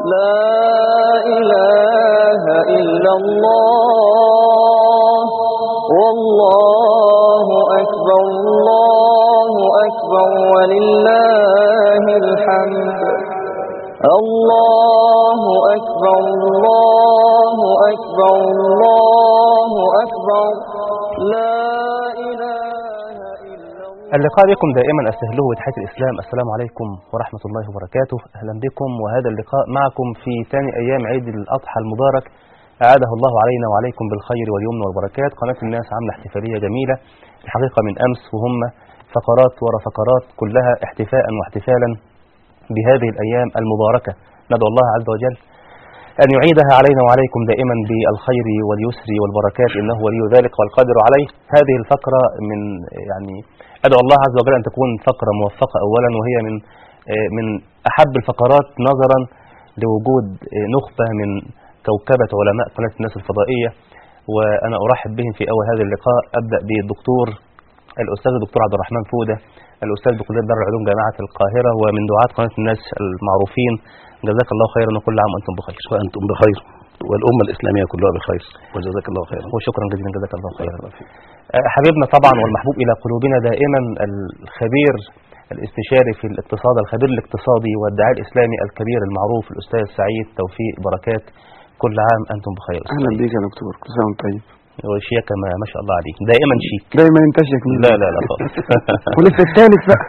لا إله إلا الله والله أكبر الله أكبر ولله الحمد الله أكبر الله أكبر الله أكبر لا إله إلا الله اللقاء بكم دائما أستهله بتحية الإسلام السلام عليكم ورحمة الله وبركاته أهلا بكم وهذا اللقاء معكم في ثاني أيام عيد الأضحى المبارك أعاده الله علينا وعليكم بالخير واليمن والبركات قناة الناس عاملة احتفالية جميلة الحقيقة من أمس وهم فقرات ورا فقرات كلها احتفاء واحتفالا بهذه الأيام المباركة ندعو الله عز وجل أن يعيدها علينا وعليكم دائما بالخير واليسر والبركات إنه ولي ذلك والقادر عليه هذه الفقرة من يعني أدعو الله عز وجل أن تكون فقرة موفقة أولا وهي من من أحب الفقرات نظرا لوجود نخبة من كوكبة علماء قناة الناس الفضائية وأنا أرحب بهم في أول هذا اللقاء أبدأ بالدكتور الأستاذ الدكتور عبد الرحمن فودة الأستاذ بكلية دار العلوم جامعة القاهرة ومن دعاة قناة الناس المعروفين جزاك الله خيرا وكل عام وأنتم بخير وأنتم بخير والأمة الإسلامية كلها بخير وجزاك الله خيرا وشكرا جزيلا جزاك الله خيرا حبيبنا طبعا والمحبوب إلى قلوبنا دائما الخبير الاستشاري في الاقتصاد الخبير الاقتصادي والداعي الإسلامي الكبير المعروف الأستاذ سعيد توفيق بركات كل عام أنتم بخير أهلا بك يا دكتور كل سنة وأنت طيب وشياكة ما, ما شاء الله عليك دائما شيك دايما انت شيك لا لا لا خالص ولسه الثالث بقى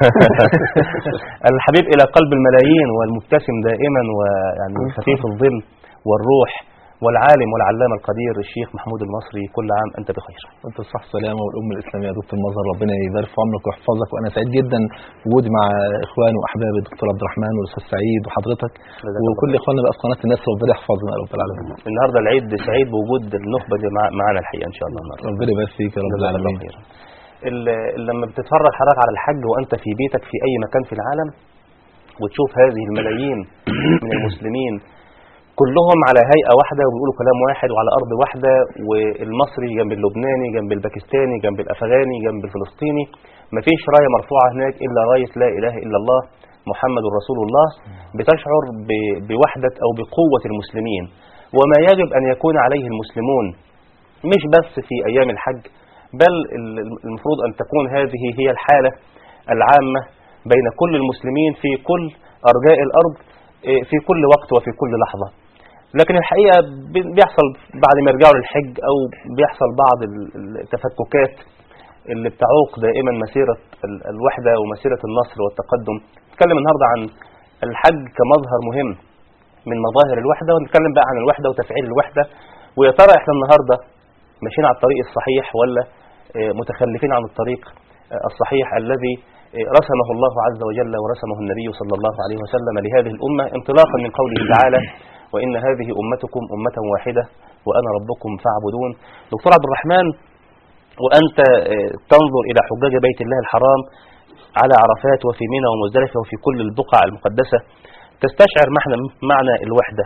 الحبيب إلى قلب الملايين والمبتسم دائما ويعني خفيف الظل والروح والعالم والعلامة القدير الشيخ محمود المصري كل عام أنت بخير وانت الصحة والسلامة والأمة الإسلامية يا دكتور مظهر ربنا يبارك في عمرك ويحفظك وأنا سعيد جدا بوجودي مع إخواني وأحبابي الدكتور عبد الرحمن والأستاذ سعيد وحضرتك وكل إخواننا بقى في قناة الناس ربنا يحفظنا يا رب العالمين النهارده العيد سعيد بوجود النخبة دي مع- معانا الحقيقة إن شاء الله النهارده ربنا يبارك فيك يا رب جزاك الله العالمين خير ال- لما بتتفرج حضرتك على الحج وأنت في بيتك في أي مكان في العالم وتشوف هذه الملايين من المسلمين كلهم على هيئة واحدة وبيقولوا كلام واحد وعلى أرض واحدة والمصري جنب اللبناني جنب الباكستاني جنب الأفغاني جنب الفلسطيني مفيش راية مرفوعة هناك إلا راية لا إله إلا الله محمد رسول الله بتشعر ب- بوحدة أو بقوة المسلمين وما يجب أن يكون عليه المسلمون مش بس في أيام الحج بل ال- المفروض أن تكون هذه هي الحالة العامة بين كل المسلمين في كل أرجاء الأرض إيه، في كل وقت وفي كل لحظة لكن الحقيقة بي- بيحصل بعد ما يرجعوا للحج أو بيحصل بعض ال- التفككات اللي بتعوق دائما مسيرة ال- الوحدة ومسيرة النصر والتقدم نتكلم النهاردة عن الحج كمظهر مهم من مظاهر الوحدة ونتكلم بقى عن الوحدة وتفعيل الوحدة ويا ترى احنا النهاردة ماشيين على الطريق الصحيح ولا آه، متخلفين عن الطريق آه، الصحيح الذي آه، رسمه الله عز وجل ورسمه النبي صلى الله عليه وسلم لهذه الأمة انطلاقا من قوله تعالى وإن هذه أمتكم أمة واحدة وأنا ربكم فاعبدون دكتور عبد الرحمن وأنت آه، تنظر إلى حجاج بيت الله الحرام على عرفات وفي منى ومزدلفة وفي كل البقع المقدسة تستشعر معنى معنى الوحدة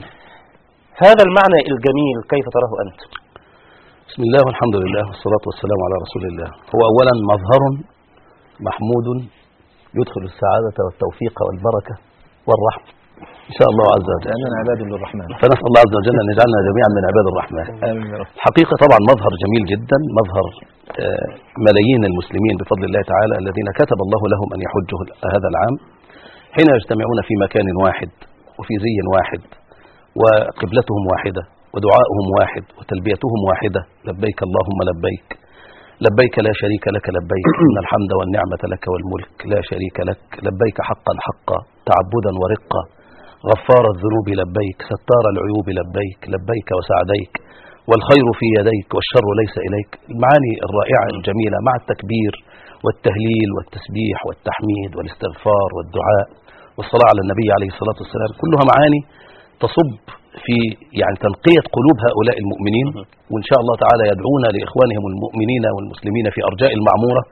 هذا المعنى الجميل كيف تراه أنت بسم الله والحمد لله والصلاة والسلام على رسول الله هو أولا مظهر محمود يدخل السعادة والتوفيق والبركة والرحمة إن شاء الله عز وجل لأننا عباد للرحمن فنسأل الله عز وجل أن يجعلنا جميعا من عباد الرحمن آمين يا رب الحقيقة طبعا مظهر جميل جدا مظهر آه، ملايين المسلمين بفضل الله تعالى الذين كتب الله لهم أن يحجوا هذا العام حين يجتمعون في مكان واحد وفي زي واحد وقبلتهم واحدة ودعاؤهم واحد وتلبيتهم واحدة لبيك اللهم لبيك لبيك لا شريك لك لبيك إن الحمد والنعمة لك والملك لا شريك لك لبيك حقا حقا تعبدا ورقا غفار الذنوب لبيك ستار العيوب لبيك لبيك وسعديك والخير في يديك والشر ليس إليك المعاني الرائعة الجميلة مع التكبير والتهليل والتسبيح والتحميد والاستغفار والدعاء والصلاة على النبي عليه الصلاة والسلام كلها معاني تصب في يعني تنقية قلوب هؤلاء المؤمنين وإن شاء الله تعالى يدعون لإخوانهم المؤمنين والمسلمين في أرجاء المعمورة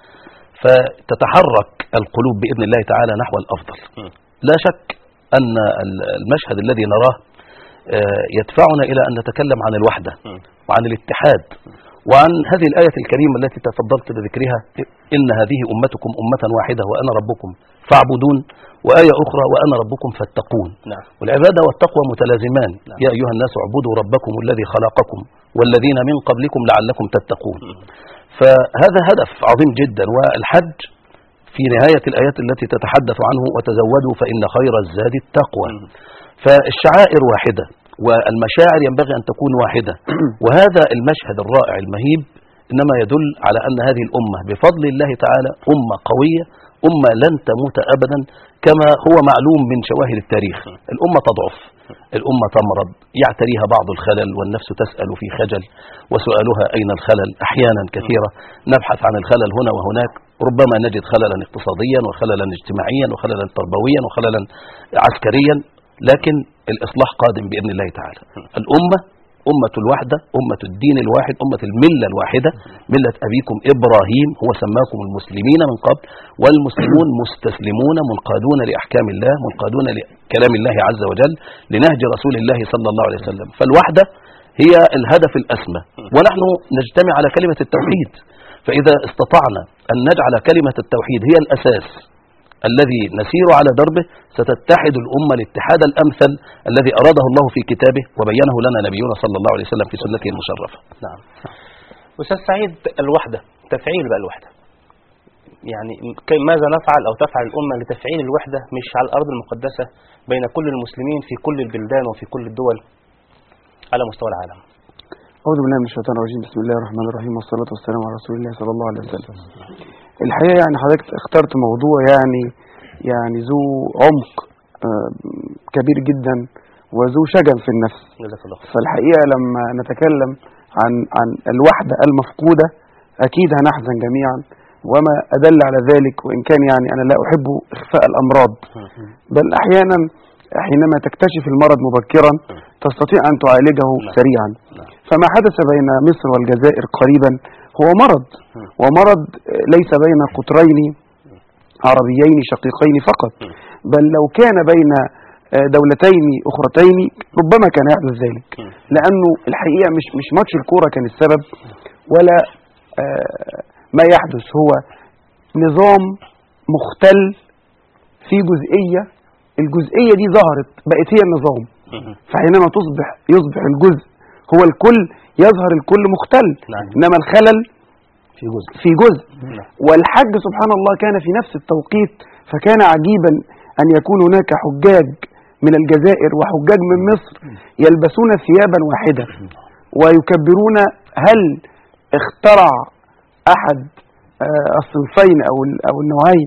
فتتحرك القلوب بإذن الله تعالى نحو الأفضل لا شك أن المشهد الذي نراه آه، يدفعنا إلى أن نتكلم عن الوحدة وعن الاتحاد وعن هذه الآية الكريمة التي تفضلت بذكرها إن هذه أمتكم أمة واحدة وأنا ربكم فاعبدون وآية أخرى وأنا ربكم فاتقون نعم والعبادة والتقوى متلازمان يا أيها الناس اعبدوا ربكم الذي خلقكم والذين من قبلكم لعلكم تتقون فهذا هدف عظيم جدا والحج في نهاية الآيات التي تتحدث عنه وتزودوا فإن خير الزاد التقوى فالشعائر واحدة والمشاعر ينبغي أن تكون واحدة وهذا المشهد الرائع المهيب إنما يدل على أن هذه الأمة بفضل الله تعالى أمة قوية أمة لن تموت أبدا كما هو معلوم من شواهد التاريخ الأمة تضعف الأمة تمرض يعتريها بعض الخلل والنفس تسأل في خجل وسؤالها أين الخلل أحيانا كثيرة نبحث عن الخلل هنا وهناك ربما نجد خللا اقتصاديا وخللا اجتماعيا وخللا تربويا وخللا عسكريا لكن الإصلاح قادم بإذن الله تعالى الأمة أمة الوحدة أمة الدين الواحد أمة الملة الواحدة ملة أبيكم إبراهيم هو سماكم المسلمين من قبل والمسلمون مستسلمون منقادون لأحكام الله منقادون لكلام الله عز وجل لنهج رسول الله صلى الله عليه وسلم فالوحدة هي الهدف الأسمى ونحن نجتمع على كلمة التوحيد فإذا استطعنا أن نجعل كلمة التوحيد هي الأساس الذي نسير على دربه ستتحد الأمة الاتحاد الأمثل الذي أراده الله في كتابه وبينه لنا نبينا صلى الله عليه وسلم في سنته المشرفة نعم أستاذ سعيد الوحدة تفعيل بقى الوحدة يعني كي- ماذا نفعل أو تفعل الأمة لتفعيل الوحدة مش على الأرض المقدسة بين كل المسلمين في كل البلدان وفي كل الدول على مستوى العالم أعوذ بالله من الشيطان الرجيم بسم الله الرحمن الرحيم والصلاة والسلام على رسول الله صلى الله عليه وسلم الحقيقة يعني حضرتك اخترت موضوع يعني يعني ذو عمق آه، كبير جدا وذو شجن في النفس جزاك الله خير فالحقيقة لما نتكلم عن عن الوحدة المفقودة أكيد هنحزن جميعا وما أدل على ذلك وإن كان يعني أنا لا أحب إخفاء الأمراض بل أحيانا حينما تكتشف المرض مبكرا تستطيع أن تعالجه سريعا فما حدث بين مصر والجزائر قريبا هو مرض ومرض ليس بين قطرين عربيين شقيقين فقط بل لو كان بين دولتين أخرتين ربما كان يحدث ذلك لأنه الحقيقة مش مش ماتش الكورة كان السبب ولا آه، ما يحدث هو نظام مختل في جزئية الجزئية دي ظهرت بقت هي النظام فحينما تصبح يصبح الجزء هو الكل يظهر الكل مختل نعم. إنما الخلل في جزء في جزء نعم. والحج سبحان الله كان في نفس التوقيت فكان عجيبا أن يكون هناك حجاج من الجزائر وحجاج من مصر يلبسون ثيابا واحدة ويكبرون هل اخترع أحد آه، الصنفين أو ال- أو النوعين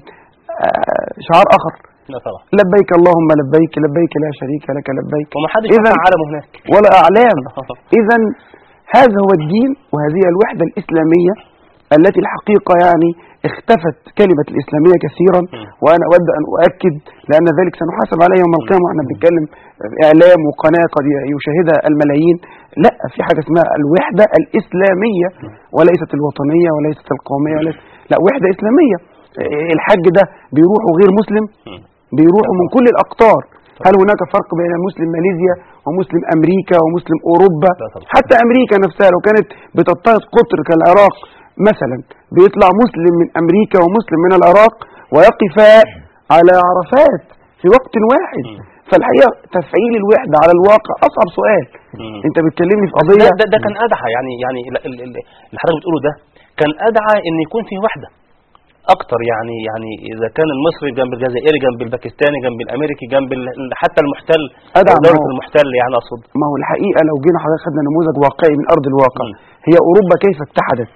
آه، شعار آخر لا طبعا لبيك اللهم لبيك لبيك لا شريك لك لبيك وما حدش إذن- يفعل عالمه هناك ولا أعلام إذا هذا هو الدين وهذه الوحدة الإسلامية التي الحقيقة يعني اختفت كلمة الإسلامية كثيرا وأنا أود أن أؤكد لأن ذلك سنحاسب عليه يوم القيامة وإحنا بنتكلم إعلام وقناة قد يشاهدها الملايين لا في حاجة اسمها الوحدة الإسلامية وليست الوطنية وليست القومية وليست لا وحدة إسلامية الحج ده بيروحوا غير مسلم بيروحوا من كل الأقطار هل هناك فرق بين مسلم ماليزيا ومسلم أمريكا ومسلم أوروبا لا طبعا. حتى أمريكا نفسها لو كانت بتضطهد قطر كالعراق مثلا بيطلع مسلم من أمريكا ومسلم من العراق ويقفا على عرفات في وقت واحد فالحقيقة تفعيل الوحدة على الواقع أصعب سؤال أنت بتكلمني في ده, قضية ده, ده كان أدعى يعني يعني ال- ال- ال- اللي حضرتك بتقوله ده كان أدعى إن يكون فيه وحدة أكتر يعني يعني إذا كان المصري جنب الجزائري جنب الباكستاني جنب الأمريكي جنب ال- حتى المحتل أدعى دولة ما هو- المحتل يعني أقصد ما هو الحقيقة لو جينا حضرتك خدنا نموذج واقعي من أرض الواقع مم. هي أوروبا كيف اتحدت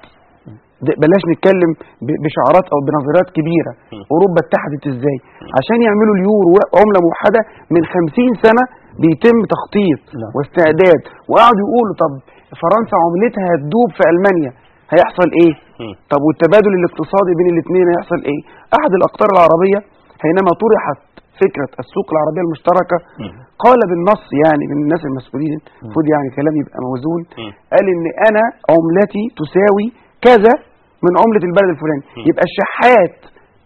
د- بلاش نتكلم ب- بشعارات أو بنظريات كبيرة مم. أوروبا اتحدت إزاي عشان يعملوا اليورو عملة موحدة من خمسين سنة بيتم تخطيط نعم. واستعداد وقعدوا يقولوا طب فرنسا عملتها هتدوب في ألمانيا هيحصل إيه مم. طب والتبادل الاقتصادي بين الاثنين هيحصل ايه احد الاقطار العربية حينما طرحت فكرة السوق العربية المشتركة قال بالنص يعني من الناس المسؤولين المفروض يعني كلام يبقى موزون مم. قال ان انا عملتي تساوي كذا من عملة البلد الفلاني يبقى الشحات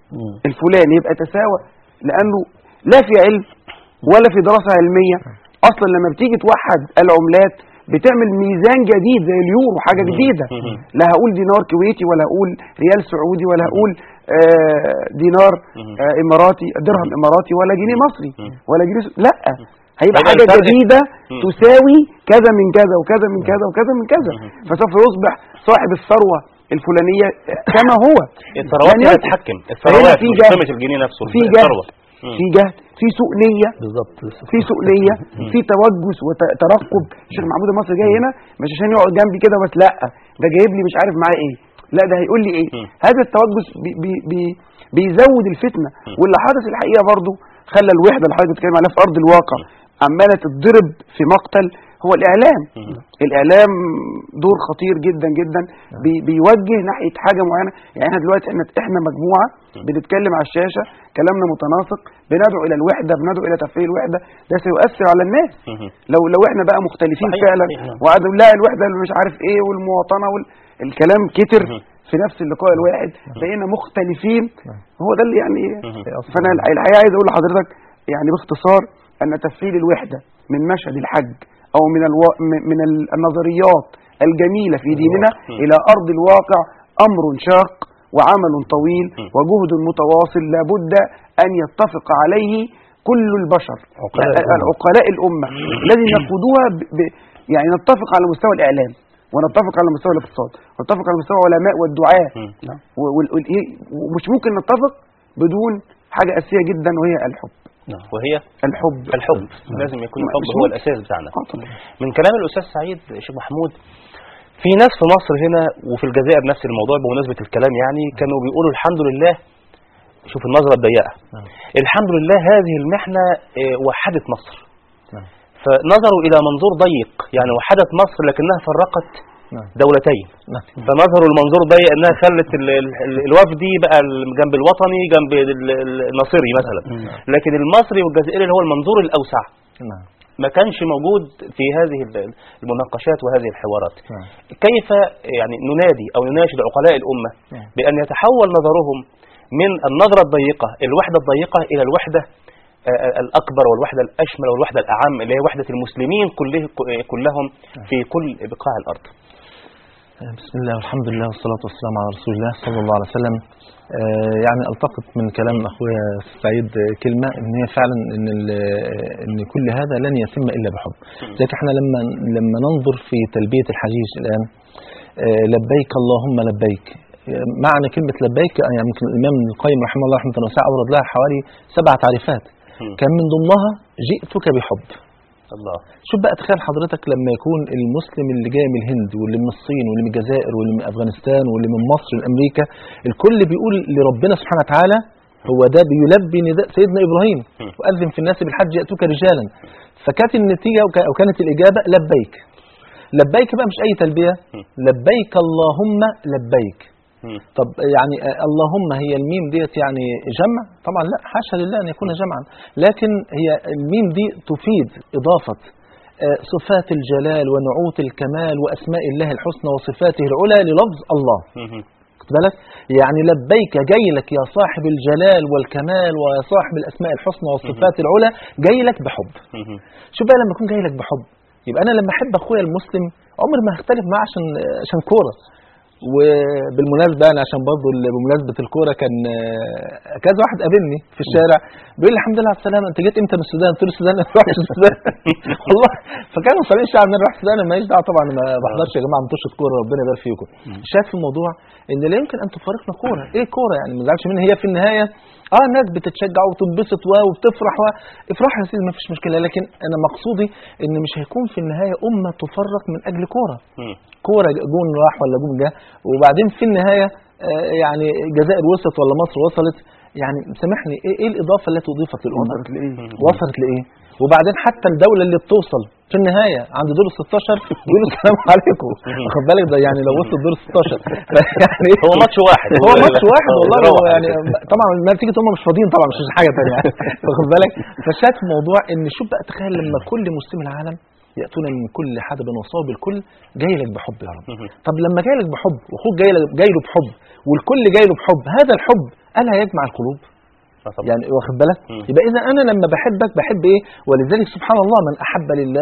الفلاني يبقى تساوى لانه لا في علم ولا في دراسة علمية اصلا لما بتيجي توحد العملات بتعمل ميزان جديد زي اليورو حاجة جديدة لا هقول دينار كويتي ولا هقول ريال سعودي ولا هقول آه، دينار مم. آه، اماراتي درهم اماراتي ولا جنيه مصري مم. ولا جنيه س- لا هيبقى هيبقى حاجه الفرق- جديده مم. تساوي كذا من كذا وكذا من كذا وكذا من كذا مم. فسوف يصبح صاحب الثروه الفلانيه كما هو الثروات لن هي يكن. تتحكم فهنا الثروات في مش جهد. قيمه الجنيه نفسه في الثروه جهد مم. في جهد في سوء نيه بالظبط في سوء نيه في توجس وترقب الشيخ محمود المصري جاي هنا مش عشان يقعد جنبي كده بس لا ده جايب لي مش عارف معاه ايه لا ده هيقول لي ايه مم. هذا التوجس بي بي بي بيزود الفتنه واللي حدث الحقيقه برضو خلى الوحده اللي حضرتك بتتكلم عليها في ارض الواقع عماله تتضرب في مقتل هو الاعلام مم. الاعلام دور خطير جدا جدا بي بيوجه ناحيه حاجه معينه يعني احنا دلوقتي احنا احنا مجموعه بنتكلم على الشاشه كلامنا متناسق بندعو الى الوحده بندعو الى تفعيل الوحده ده سيؤثر على الناس مم. لو لو احنا بقى مختلفين صحيح، فعلا صحيح، نعم. وقعدوا لا الوحده اللي مش عارف ايه والمواطنه وال... الكلام كتر مم. في نفس اللقاء الواحد بقينا مختلفين هو ده اللي يعني مم. فانا الحقيقه عايز اقول لحضرتك يعني باختصار ان تفعيل الوحده من مشهد الحج او من الو... م- من ال- النظريات الجميله في ديننا مم. الى ارض الواقع امر شاق وعمل طويل مم. وجهد متواصل لابد ان يتفق عليه كل البشر عقلاء يعني الأمة. عقلاء الامه الذي يقودوها ب... ب... يعني نتفق على مستوى الاعلام ونتفق على مستوى الاقتصاد ونتفق على مستوى العلماء والدعاة مم. و- وال- وال- إيه- ومش ممكن نتفق بدون حاجة أساسية جدا وهي الحب نعم. وهي الحب الحب لازم يكون الحب مش هو ممكن. الاساس بتاعنا آه طبعا. من كلام الاستاذ سعيد شيخ محمود في ناس في مصر هنا وفي الجزائر نفس الموضوع بمناسبه الكلام يعني كانوا بيقولوا الحمد لله شوف النظره الضيقه نعم. الحمد لله هذه المحنه آه، وحدت مصر نعم. فنظروا الى منظور ضيق يعني وحدت مصر لكنها فرقت نعم. دولتين نعم. فنظروا المنظور ضيق انها خلت ال- ال- ال- الوفدي بقى ال- جنب الوطني جنب ال- ال- الناصري مثلا لكن المصري والجزائري اللي هو المنظور الاوسع نعم. ما كانش موجود في هذه ال- المناقشات وهذه الحوارات نعم. كيف يعني ننادي او نناشد عقلاء الامه نعم. بان يتحول نظرهم من النظره الضيقه الوحده الضيقه الى الوحده آه، آه، الاكبر والوحده الاشمل والوحده الاعم اللي هي وحده المسلمين كله كلهم في كل بقاع الارض بسم الله والحمد لله والصلاة والسلام على رسول الله صلى الله عليه وسلم آه، يعني التقط من كلام اخويا سعيد آه، كلمه ان هي فعلا ان ال- آه، ان كل هذا لن يتم الا بحب لذلك احنا لما لما ننظر في تلبيه الحجيج الان آه، لبيك اللهم لبيك آه، معنى كلمه لبيك يعني يمكن الامام ابن القيم رحمه الله رحمه واسعه اورد لها حوالي سبع تعريفات مم. كان من ضمنها جئتك بحب الله شوف بقى تخيل حضرتك لما يكون المسلم اللي جاي من الهند واللي من الصين واللي من الجزائر واللي من افغانستان واللي من مصر لامريكا الكل بيقول لربنا سبحانه وتعالى هو ده بيلبي نداء سيدنا ابراهيم م. واذن في الناس بالحج ياتوك رجالا فكانت النتيجه وك- او كانت الاجابه لبيك لبيك بقى مش اي تلبيه م. لبيك اللهم لبيك مم. طب يعني آه، اللهم هي الميم ديت يعني جمع طبعا لا حاشا لله ان يكون جمعا لكن هي الميم دي تفيد اضافه آه، صفات الجلال ونعوت الكمال واسماء الله الحسنى وصفاته العلى للفظ الله مم. خد بالك يعني لبيك جاي لك يا صاحب الجلال والكمال ويا صاحب الاسماء الحسنى والصفات العلى جاي لك بحب مم. شوف بقى لما اكون جاي لك بحب يبقى انا لما احب اخويا المسلم عمري ما هختلف معاه عشان عشان كوره وبالمناسبه انا عشان برضه ال- بمناسبه الكوره كان آه، كذا واحد قابلني في الشارع بيقول لي الحمد لله على السلامه انت جيت امتى من السودان؟ قلت له السودان انا ما رحتش السودان والله فكانوا مسالين الشعب ان انا رحت السودان أنا ماليش دعوه طبعا ما بحضرش يا جماعه ماتشات كوره ربنا يبارك فيكم شايف في الموضوع ان لا يمكن ان تفارقنا كوره ايه كوره يعني ما تزعلش منها هي في النهايه اه الناس بتتشجع وتنبسط و- وبتفرح و... افرح يا سيدي ما فيش مشكله لكن انا مقصودي ان مش هيكون في النهايه امه تفرق من اجل كوره مم. كوره جون راح ولا جون جه وبعدين في النهايه آه، يعني الجزائر وصلت ولا مصر وصلت يعني سامحني ايه إيه الاضافه التي اضيفت للامه؟ وصلت لإيه؟ وصلت لايه؟ وبعدين حتى الدوله اللي بتوصل في النهايه عند دور ال 16 بيقولوا السلام عليكم واخد بالك ده يعني لو وصل دور ال 16 يعني هو ماتش واحد هو ماتش واحد والله روح هو يعني طبعا نتيجه هم مش فاضيين طبعا مش عشان حاجه ثانيه يعني واخد بالك فشايف الموضوع ان شوف بقى تخيل لما كل مسلم العالم ياتون من كل حدب وصوب الكل جاي لك بحب يا رب مم. طب لما جاي لك بحب واخوك جاي لك جاي له بحب والكل جاي له بحب هذا الحب الا يجمع القلوب آه طبعا. يعني واخد بالك مم. يبقى اذا انا لما بحبك بحب ايه ولذلك سبحان الله من احب لله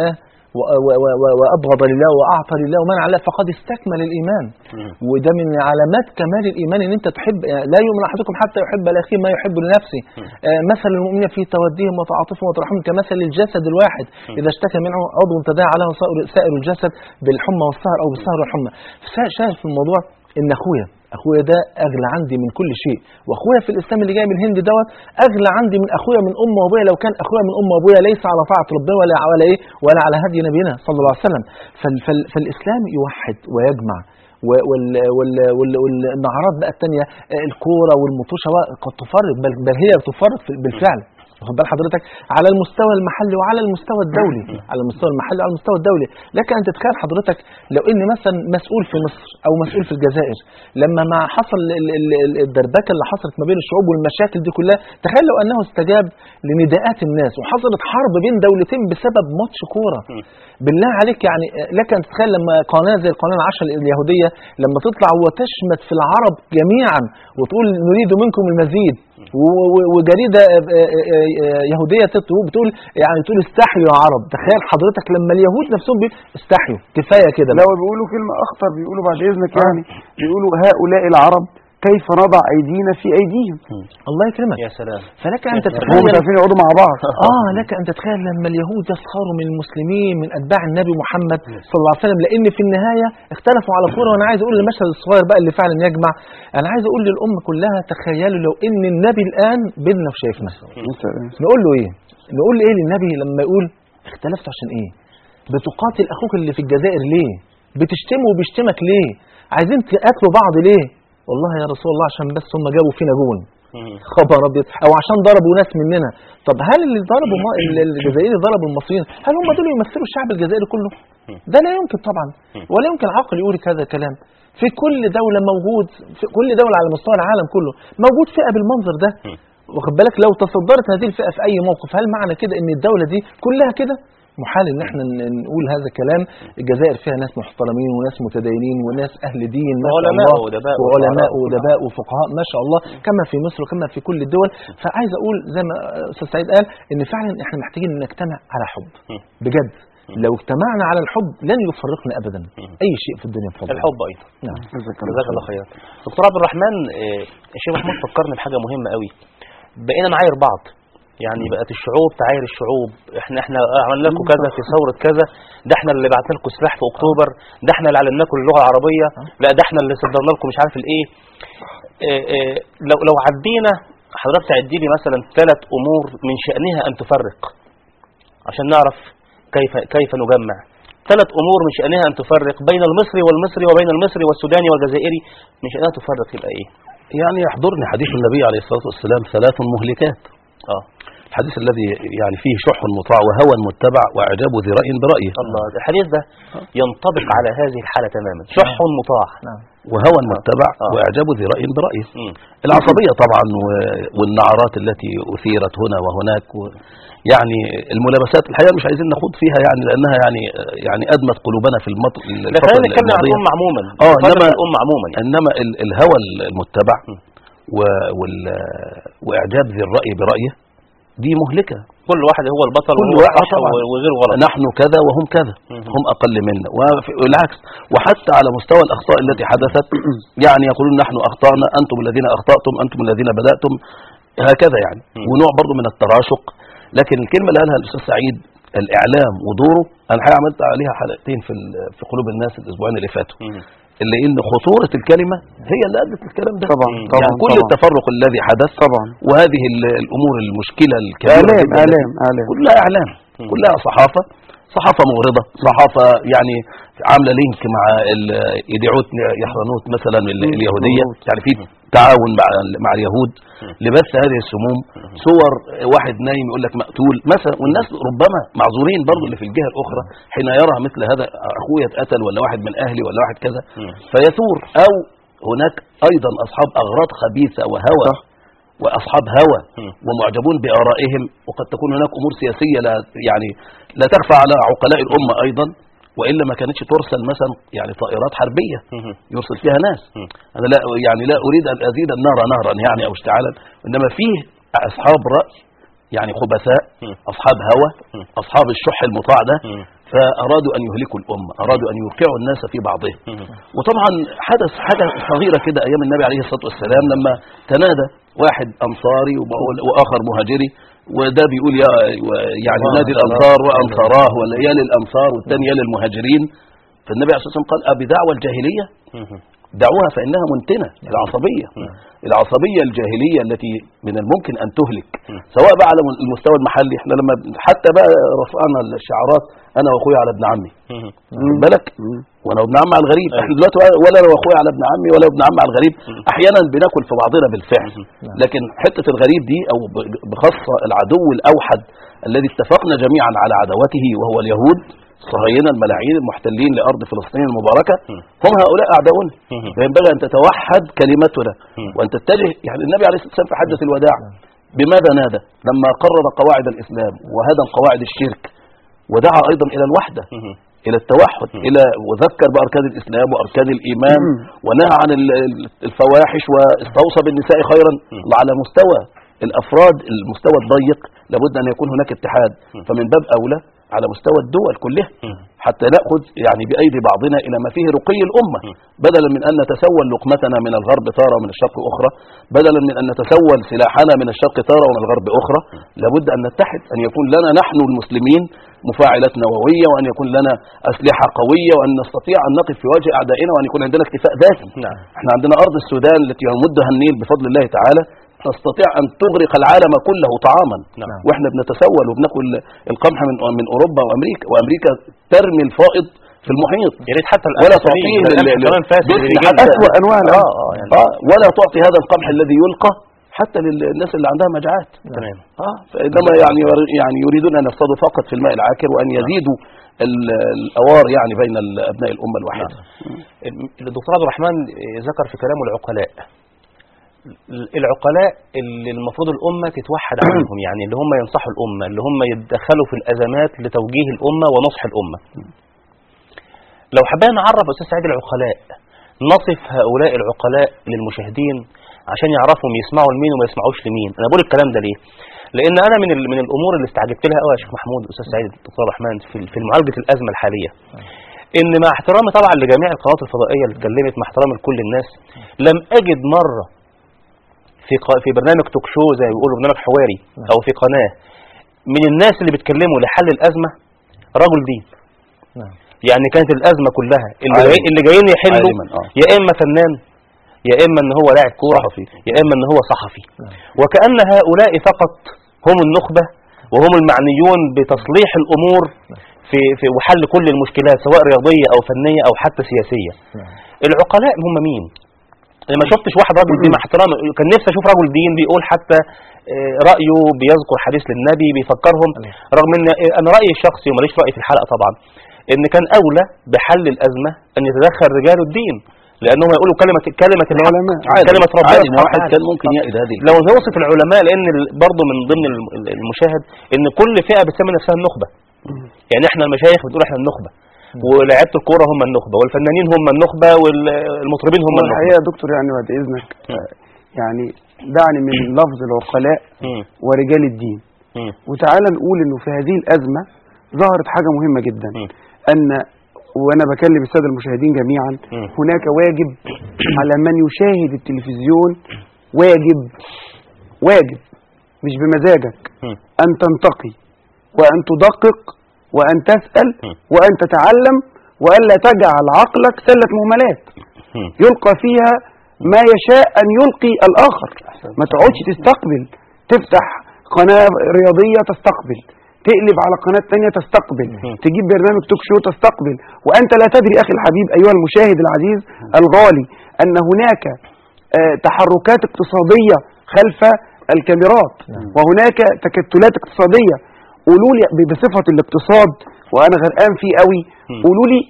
و- و- و- وابغض لله واعطى لله ومنع لله فقد استكمل الايمان مم. وده من علامات كمال الايمان ان انت تحب يعني لا يؤمن احدكم حتى يحب لاخيه ما يحب لنفسه آه، مثل المؤمنين في توديهم وتعاطفهم وترحمهم كمثل الجسد الواحد اذا اشتكى منه عضو تداعى له سائر- سائر الجسد بالحمى والسهر او بالسهر والحمى فشا- شايف في الموضوع ان اخويا اخويا ده اغلى عندي من كل شيء واخويا في الاسلام اللي جاي من الهند دوت اغلى عندي من اخويا من ام وابويا لو كان اخويا من ام وابويا ليس على طاعه ربنا ولا ولا ايه ولا على هدي نبينا صلى الله عليه وسلم فال فال فالاسلام يوحد ويجمع و- وال وال وال والنعرات بقى الثانيه الكوره والمطوشه بقى قد تفرق بل, بل هي بتفرق في- بالفعل واخد بال حضرتك على المستوى المحلي وعلى المستوى الدولي على المستوى المحلي وعلى المستوى الدولي لك ان تتخيل حضرتك لو ان مثلا مسؤول في مصر او مسؤول في الجزائر لما ما حصل ال- ال- ال- الدربكه اللي حصلت ما بين الشعوب والمشاكل دي كلها تخيل لو انه استجاب لنداءات الناس وحصلت حرب بين دولتين بسبب ماتش كوره بالله عليك يعني لك ان تتخيل لما قناه زي القناه العشر اليهوديه لما تطلع وتشمت في العرب جميعا وتقول نريد منكم المزيد و- و- وجريده آه، آه، آه، يهوديه تطلع بتقول يعني تقول استحيوا يا عرب تخيل حضرتك لما اليهود نفسهم بي- استحيوا كفايه كده لو بيقولوا كلمة أخطر بيقولوا بعد إذنك يعني بيقولوا هؤلاء العرب كيف نضع أيدينا في أيديهم الله يكرمك يا سلام فلك ان هم مش تتخيل عارفين يقعدوا مع بعض اه لك ان تتخيل لما اليهود يسخروا من المسلمين من اتباع النبي محمد صلى الله عليه وسلم لان في النهايه اختلفوا على كوره وانا عايز اقول المشهد الصغير بقى اللي فعلا يجمع انا عايز اقول للامه كلها تخيلوا لو ان النبي الان بيننا وشايفنا نقول له ايه نقول ايه للنبي لما يقول اختلفتوا عشان ايه بتقاتل اخوك اللي في الجزائر ليه بتشتمه وبيشتمك ليه عايزين تقاتلوا بعض ليه والله يا رسول الله عشان بس هم جابوا فينا جون مم. خبر ابيض او عشان ضربوا ناس مننا طب هل اللي ضربوا ما... ال- الجزائري ضربوا المصريين هل هم دول يمثلوا الشعب الجزائري كله ده لا يمكن طبعا ولا يمكن عقل يقول هذا الكلام في كل دولة موجود في كل دولة على مستوى العالم كله موجود فئة بالمنظر ده واخد بالك لو تصدرت هذه الفئة في أي موقف هل معنى كده إن الدولة دي كلها كده محال ان احنا ن- نقول هذا الكلام الجزائر فيها ناس محترمين وناس متدينين وناس اهل دين ما شاء وعلماء الله وأدباء وعلماء وشعراء. وادباء وفقهاء ما شاء الله كما في مصر وكما في كل الدول فعايز اقول زي ما استاذ سعيد قال ان فعلا احنا محتاجين نجتمع على حب بجد لو اجتمعنا على الحب لن يفرقنا ابدا اي شيء في الدنيا بفضل الله. الحب ايضا نعم جزاك الله خير دكتور عبد الرحمن آه، الشيخ محمود فكرني بحاجه مهمه قوي بقينا نعاير بعض يعني بقت الشعوب تعاير الشعوب احنا احنا عملنا لكم كذا في ثوره كذا ده احنا اللي بعتنا لكم سلاح في اكتوبر ده احنا اللي علمناكم اللغه العربيه لا ده احنا اللي صدرنا لكم مش عارف الايه آه، آه، لو لو عدينا حضرتك تعدي لي مثلا ثلاث امور من شانها ان تفرق عشان نعرف كيف كيف نجمع ثلاث امور من شانها ان تفرق بين المصري والمصري وبين المصري والسوداني والجزائري من شانها تفرق يبقى ايه يعني يحضرني حديث النبي عليه الصلاة والسلام ثلاث مهلكات اه الحديث الذي يعني فيه شح مطاع وهوى متبع وإعجاب ذي رأي برأيه الله الحديث ده ينطبق على هذه الحالة تماما شح مطاع نعم وهوى متبع آه. وإعجاب ذي رأي برأيه مم. العصبية طبعا و- والنعرات التي أثيرت هنا وهناك و يعني الملابسات الحقيقة مش عايزين نخوض فيها يعني لأنها يعني يعني أدمت قلوبنا في المط... لا الفترة خلينا نتكلم عن الماضية. الأمة عموما اه نتكلم انما عن الأمة عموما يعني انما ال- الهوى المتبع و... وال... واعجاب ذي الراي برايه دي مهلكه كل واحد هو البطل كل وهو واحد صح طبعا. وغير غلط نحن كذا وهم كذا مم. هم اقل منا وفي- والعكس وحتى على مستوى الاخطاء التي حدثت يعني يقولون نحن اخطانا انتم الذين اخطاتم انتم الذين بداتم هكذا يعني مم. ونوع برضه من التراشق لكن الكلمه اللي قالها الاستاذ سعيد الاعلام ودوره انا الحقيقه عملت عليها حلقتين في ال- في قلوب الناس الاسبوعين اللي فاتوا مم. اللي ان خطوره الكلمه هي اللي ادت الكلام ده طبعا مم. طبعا يعني كل طبعا. التفرق الذي حدث طبعا وهذه ال- الامور المشكله الكبيره اعلام جداً اعلام اعلام كلها اعلام مم. كلها صحافه صحافه مغرضه صحافه يعني عامله لينك مع ال- يدعوت يحرنوت مثلا ال- اليهوديه مظبوط. يعني في تعاون مع ال- مع اليهود لبث هذه السموم صور واحد نايم يقول لك مقتول مثلا والناس ربما معذورين برضه اللي في الجهه الاخرى حين يرى مثل هذا اخويا اتقتل ولا واحد من اهلي ولا واحد كذا مم. فيثور او هناك ايضا اصحاب اغراض خبيثه وهوى صح. واصحاب هوى مم. ومعجبون بارائهم وقد تكون هناك امور سياسيه لا يعني لا تخفى على عقلاء الامه ايضا والا ما كانتش ترسل مثلا يعني طائرات حربيه مم. يرسل فيها ناس مم. انا لا يعني لا اريد ان ازيد النار نهرا يعني او اشتعالا انما فيه اصحاب راي يعني خبثاء مم. اصحاب هوى مم. اصحاب الشح المطاع ده مم. فأرادوا أن يهلكوا الأمة أرادوا أن يوقعوا الناس في بعضهم وطبعا حدث حاجة صغيرة كده أيام النبي عليه الصلاة والسلام لما تنادى واحد أنصاري وب- وآخر مهاجري وده بيقول يا يعني الله نادي الله. الأنصار وأنصاراه ولا يا للأنصار والثاني يا للمهاجرين فالنبي عليه الصلاة والسلام قال أبي دعوة الجاهلية دعوها فإنها منتنة العصبية العصبية الجاهلية التي من الممكن أن تهلك سواء بقى على المستوى المحلي احنا لما حتى بقى رفعنا الشعارات أنا وأخويا على ابن عمي خد بالك وانا وابن عمي على الغريب احنا دلوقتي ولا انا واخويا على ابن عمي ولا ابن عمي على الغريب احيانا بناكل في بعضنا بالفعل لكن حته الغريب دي او ب- بخاصه العدو الاوحد الذي اتفقنا جميعا على عداوته وهو اليهود الصهاينه الملاعين المحتلين لارض فلسطين المباركه هم هؤلاء اعداؤنا فينبغي ان تتوحد كلمتنا وان تتجه يعني النبي عليه الصلاه والسلام في حجه الوداع بماذا نادى لما قرر قواعد الاسلام وهدم قواعد الشرك ودعا ايضا الى الوحده الى التوحد الى وذكر باركان الاسلام واركان الايمان ونهى عن ال- ال- الفواحش واستوصى بالنساء خيرا على مستوى الافراد المستوى الضيق لابد ان يكون هناك اتحاد فمن باب اولى على مستوى الدول كلها حتى ناخذ يعني بايدي بعضنا الى ما فيه رقي الامه بدلا من ان نتسول لقمتنا من الغرب تاره ومن الشرق اخرى بدلا من ان نتسول سلاحنا من الشرق تاره ومن الغرب اخرى لابد ان نتحد ان يكون لنا نحن المسلمين مفاعلات نوويه وان يكون لنا اسلحه قويه وان نستطيع ان نقف في وجه اعدائنا وان يكون عندنا اكتفاء ذاتي نعم. احنا عندنا ارض السودان التي يمدها النيل بفضل الله تعالى تستطيع ان تغرق العالم كله طعاما نعم. واحنا بنتسول وبناكل القمح من من اوروبا وامريكا وامريكا ترمي الفائض في المحيط يا ريت حتى ولا الأكل تعطيه سليم، لل- الأكل لل- كمان فاسد باسم اللي بيجي حتى- لنا. أسوأ أنواع الأكل. اه اه يعني اه ولا تعطي هذا القمح الذي يلقى حتى للناس اللي عندها مجاعات تمام اه فانما يعني يعني يريدون ان يصطادوا فقط في الماء العاكر وان يزيدوا ال- الاوار يعني بين ال- ابناء الامه الواحده الدكتور عبد الرحمن ذكر في كلامه العقلاء العقلاء اللي المفروض الأمة تتوحد عليهم يعني اللي هم ينصحوا الأمة اللي هم يتدخلوا في الأزمات لتوجيه الأمة ونصح الأمة لو حبينا نعرف أستاذ سعيد العقلاء نصف هؤلاء العقلاء للمشاهدين عشان يعرفهم يسمعوا لمين وما يسمعوش لمين أنا بقول الكلام ده ليه لأن أنا من ال- من الأمور اللي استعجبت لها قوي يا شيخ محمود أستاذ سعيد الدكتور عبد الرحمن في في معالجة الأزمة الحالية ان مع احترامي طبعا لجميع القنوات الفضائيه اللي اتكلمت مع احترامي لكل الناس لم اجد مره في ق- في برنامج توك شو زي ما بيقولوا برنامج حواري او في قناه من الناس اللي بيتكلموا لحل الازمه رجل دين نعم. يعني كانت الازمه كلها اللي عالم. جاي اللي جايين يحلوا عالماً، آه. يا اما فنان يا اما ان هو لاعب كوره صحفي. يا اما ان هو صحفي وكأن هؤلاء فقط هم النخبة وهم المعنيون بتصليح الأمور في, في وحل كل المشكلات سواء رياضية أو فنية أو حتى سياسية العقلاء هم مين؟ أنا ما شفتش واحد راجل دين مع احترامي كان نفسي اشوف رجل دين بيقول حتى آه، رايه بيذكر حديث للنبي بيفكرهم رغم ان آه، انا رايي الشخصي وماليش راي في الحلقه طبعا ان كان اولى بحل الازمه ان يتدخل رجال الدين لانهم يقولوا كلمه كلمه الحق العلماء. كلمه ربنا عادي سبحانه واحد وتعالى. كان ممكن يأيد هذه لو نوصف العلماء لان ال- برضه من ضمن الم- المشاهد ان كل فئه بتسمي نفسها النخبه يعني احنا المشايخ بتقول احنا النخبه ولاعيبه الكوره هم النخبه والفنانين هم النخبه والمطربين هم النخبه الحقيقة يا دكتور يعني بعد إذنك آه، يعني دعني من لفظ العقلاء مم. ورجال الدين مم. وتعالى نقول انه في هذه الازمه ظهرت حاجه مهمه جدا مم. ان وانا بكلم الساده المشاهدين جميعا مم. هناك واجب على من يشاهد التلفزيون واجب واجب مش بمزاجك مم. ان تنتقي وان تدقق وان تسال مم. وان تتعلم والا تجعل عقلك سله مهملات مم. يلقى فيها ما يشاء أن يلقي الآخر ما تقعدش تستقبل تفتح قناة رياضية تستقبل تقلب على قناة تانية تستقبل تجيب برنامج توك شو تستقبل وأنت لا تدري أخي الحبيب أيها المشاهد العزيز الغالي أن هناك آه، تحركات اقتصادية خلف الكاميرات وهناك تكتلات اقتصادية قولوا لي ب- بصفة الاقتصاد وأنا غرقان فيه قوي قولوا لي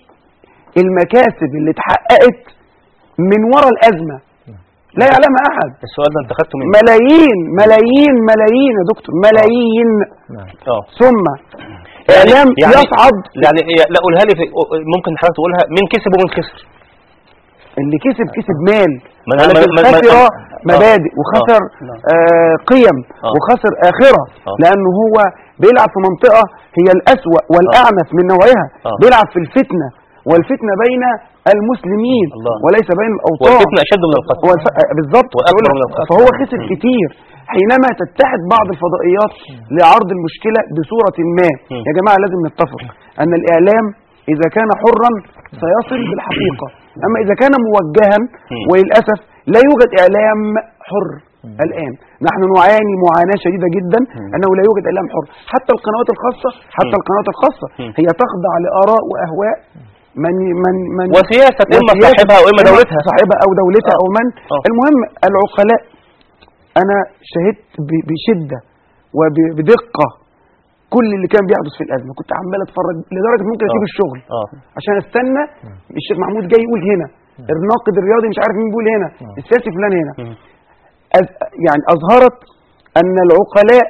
المكاسب اللي اتحققت من وراء الأزمة لا يعلمها أحد السؤال ده انت خدته من ملايين ملايين ملايين يا دكتور ملايين اه ثم إعلام يعني يصعد يعني هي- لا قولها لي في ممكن حضرتك تقولها مين كسب ومين خسر اللي كسب كسب مال ما أنا- ولكن ما- ما- ما- خسر آه. مبادئ وخسر آه قيم آه. وخسر آخرة آه. لأنه هو بيلعب في منطقة هي الأسوأ والأعنف من نوعها آه. بيلعب في الفتنة والفتنة بين المسلمين الله. وليس بين الأوطان والفتنة أشد من القتل هو الف... آه، بالظبط وأكبر بقول لك، من القتل. فهو خسر كتير حينما تتحد بعض الفضائيات لعرض المشكلة بصورة ما مم. يا جماعة لازم نتفق أن الإعلام إذا كان حرا سيصل بالحقيقة أما إذا كان موجها مم. وللأسف لا يوجد إعلام حر الآن نحن نعاني معاناة شديدة جدا أنه لا يوجد إعلام حر حتى القنوات الخاصة حتى مم. القنوات الخاصة مم. هي تخضع لآراء وأهواء من من من وسياسة إما وسياسة صاحبها وإما دولتها صاحبها أو دولتها آه. أو من آه. المهم العقلاء أنا شهدت ب- بشدة وبدقة كل اللي كان بيحدث في الأزمة كنت عمال أتفرج لدرجة ممكن أسيب آه. الشغل اه عشان استنى الشيخ محمود جاي يقول هنا الناقد الرياضي مش عارف مين بيقول هنا السياسي فلان هنا مم. أز... يعني أظهرت أن العقلاء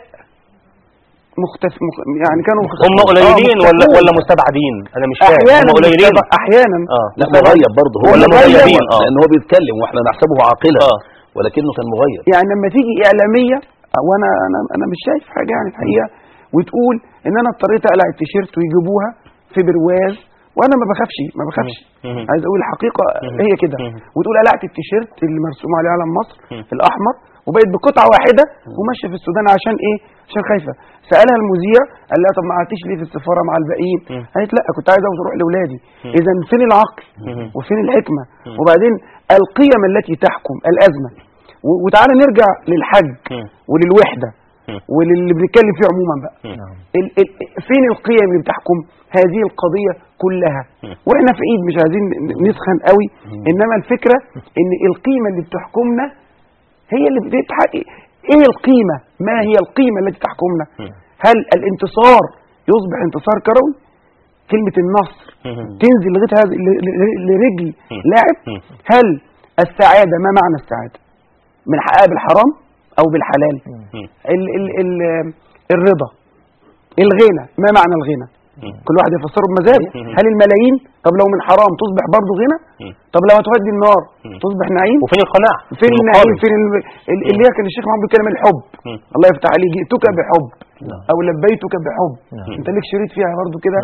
مختف مخ... يعني كانوا مخ... هم قليلين آه، ولا مختفون. ولا مستبعدين انا مش فاهم أحيانا هم قليلين مستبع- أحيانا اه لا مغيب برضه هو ولا اللي مغيب مغيب. آه. لان هو بيتكلم واحنا نحسبه عاقلا اه ولكنه كان مغيب يعني لما تيجي إعلامية وانا انا انا مش شايف حاجه يعني الحقيقه وتقول ان انا اضطريت اقلع التيشيرت ويجيبوها في برواز وانا ما بخافش ما بخافش مم. عايز اقول الحقيقه مم. هي كده مم. وتقول قلعت التيشيرت اللي مرسوم عليه علم مصر مم. الاحمر وبقيت بقطعه واحده وماشيه في السودان عشان ايه عشان خايفه سالها المذيع قال لها طب ما قعدتيش ليه في السفاره مع الباقيين مم. قالت لا كنت عايزه اروح لاولادي مم. اذا فين العقل مم. وفين الحكمه مم. وبعدين القيم التي تحكم الازمه و- وتعالى نرجع للحج مم. وللوحده مم. وللي بنتكلم فيه عموما بقى نعم. ال ال فين القيم اللي بتحكم هذه القضية كلها مم. واحنا في ايد مش عايزين ن- نسخن قوي انما الفكرة ان القيمة اللي بتحكمنا هي اللي بتحقق ايه القيمة ما هي القيمة التي تحكمنا مم. هل الانتصار يصبح انتصار كروي كلمة النصر مم. تنزل لغاية هذا ل- ل- لرجل مم. لاعب مم. هل السعادة ما معنى السعادة من حقها بالحرام او بالحلال مم. ال ال ال الرضا الغنى ما معنى الغنى مم. كل واحد يفسره بمزاجه مم. هل الملايين طب لو من حرام تصبح برضه غنى مم. طب لو هتودي النار مم. تصبح نعيم وفين القناعة فين المقابل. النعيم فين ال- ال- اللي هي كان الشيخ محمود بيتكلم الحب مم. الله يفتح عليه جئتك بحب نعم. او لبيتك بحب نعم. انت ليك شريط فيها برضه كده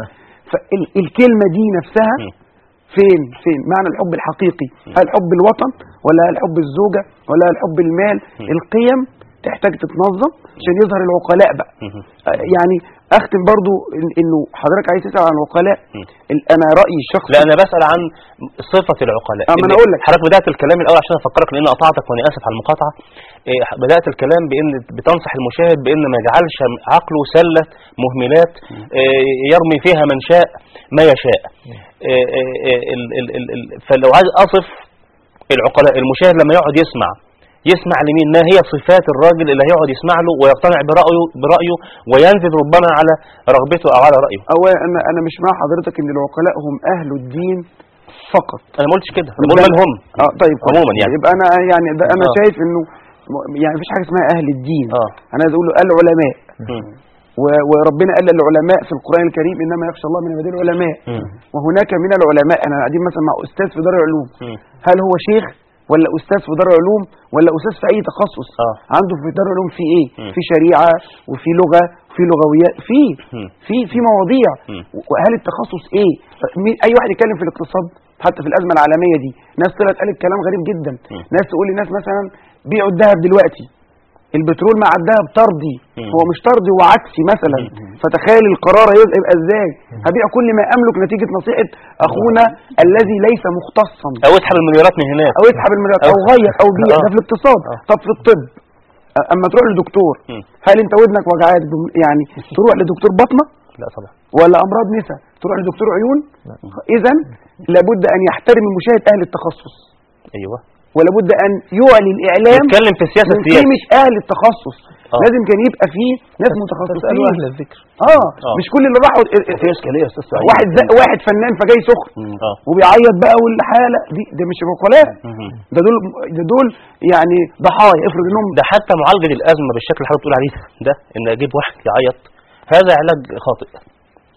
فالكلمه دي نفسها مم. فين فين معنى الحب الحقيقي هل حب الوطن ولا هل حب الزوجه ولا هل حب المال القيم تحتاج تتنظم عشان يظهر العقلاء بقى مم. آه، يعني اختم برضو إن- انه حضرتك عايز تسال عن العقلاء مم. ال- انا رايي الشخصي لا انا بسال عن صفه العقلاء آه، ما أنا إن أقول لك. حضرتك بدات الكلام الاول عشان افكرك لان قطعتك وانا اسف على المقاطعه إيه، بدات الكلام بان بتنصح المشاهد بان ما يجعلش عقله سله مهملات إيه، يرمي فيها من شاء ما يشاء إيه، إيه، إيه، ال- ال- ال- ال- فلو عايز اصف العقلاء المشاهد لما يقعد يسمع يسمع لمين ما هي صفات الراجل اللي هيقعد يسمع له ويقتنع برأيه برأيه وينزل ربما على رغبته او على رأيه اولا انا انا مش مع حضرتك ان العقلاء هم اهل الدين فقط انا ما قلتش كده انا بقول من هم اه طيب كويس. عموما يعني. يبقى انا يعني ده انا آه. شايف انه م- يعني مفيش حاجه اسمها اهل الدين اه انا عايز اقول له العلماء مم. و- وربنا قال للعلماء في القران الكريم انما يخشى الله من عباده العلماء مم. وهناك من العلماء انا قاعدين مثلا مع استاذ في دار العلوم مم. هل هو شيخ ولا استاذ في دار العلوم ولا استاذ في اي تخصص آه. عنده في دار العلوم في ايه مم. في شريعه وفي لغه وفي لغويات في مم. في في مواضيع مم. وهل التخصص ايه مين اي واحد يتكلم في الاقتصاد حتى في الازمه العالميه دي ناس طلعت قالت كلام غريب جدا مم. ناس تقول لناس مثلا بيعوا الذهب دلوقتي البترول مع الذهب طردي مم. هو مش طردي هو عكسي مثلا مم. فتخيل القرار هيبقى يبقى ازاي هبيع كل ما املك نتيجه نصيحه اخونا الذي ليس مختصا او اسحب المليارات من هناك او اسحب المليارات او أو- غير او بيع آه. ده في الاقتصاد آه. طب في الطب أ- اما تروح لدكتور مم. هل انت ودنك وجعاك بم- يعني تروح لدكتور بطنه لا طبعا ولا امراض نساء تروح لدكتور عيون اذا لابد ان يحترم المشاهد اهل التخصص ايوه ولابد ان يعلي الاعلام نتكلم في السياسه من السياسيه قيمه اهل التخصص آه. لازم كان يبقى فيه ناس تسألوا متخصصين أهل الذكر اه آه. مش كل اللي راحوا وفي اشكاليه يا استاذ سعيد واحد زق واحد فنان فجاي سخن مم. اه وبيعيط بقى والحاله دي ده مش عقلاء مهم. ده دول ده دول يعني ضحايا افرض انهم ده حتى معالجه الازمه بالشكل اللي حضرتك بتقول عليه ده ان اجيب واحد يعيط هذا علاج خاطئ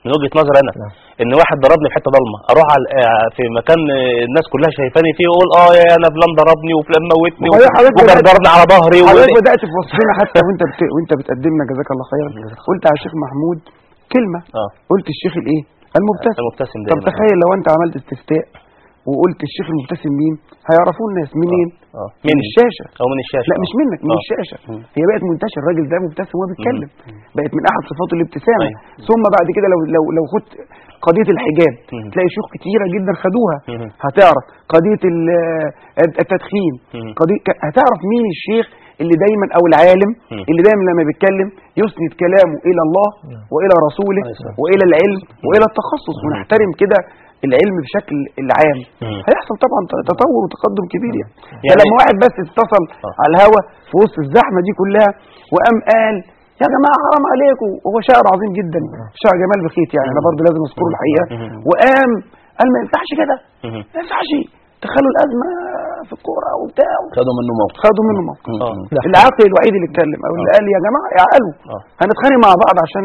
من وجهه نظري انا نعم. ان واحد ضربني في حته ضلمه اروح على آه، في مكان آه، الناس كلها شايفاني فيه واقول اه يا انا فلان ضربني وفلان موتني وحضرتك- حضرتك بدأت- وجرجرني على ظهري و- حضرتك بدات في وصفنا حتى وانت بت... وانت بتقدمنا جزاك الله خيرا قلت على الشيخ محمود كلمه اه قلت الشيخ الايه المبتسم المبتسم طب دايما تخيل لو انت عملت استفتاء وقلت الشيخ المبتسم مين هيعرفوه الناس منين اه من مني الشاشه او من الشاشه لا آه. مش منك من آه. الشاشه هي بقت منتشر الراجل ده مبتسم وهو بيتكلم بقت من احد صفاته الابتسامه أيوة. ثم بعد كده لو لو لو خدت قضيه الحجاب مم. تلاقي شيوخ كتيره جدا خدوها مم. هتعرف قضيه ال- التدخين مم. قضيه ك- هتعرف مين الشيخ اللي دايما او العالم مم. اللي دايما لما بيتكلم يسند كلامه الى الله والى رسوله عليه الصلاة والى العلم والى التخصص ونحترم كده العلم بشكل العام مم. هيحصل طبعا تطور وتقدم كبير يعني, يعني- يعني لما واحد بس اتصل آه. على الهوا في وسط الزحمه دي كلها وقام قال يا جماعه حرام عليكم وهو شاعر عظيم جدا شاعر جمال بخيت يعني انا برضه لازم اذكره الحقيقه مم. وقام قال ما ينفعش كده مم. ما ينفعش دخلوا الازمه في الكوره وبتاع خدوا منه موقف خدوا منه موقف اه لا. العاقل الوحيد اللي اتكلم او اللي قال يا جماعه اعقلوا اه هنتخانق مع بعض عشان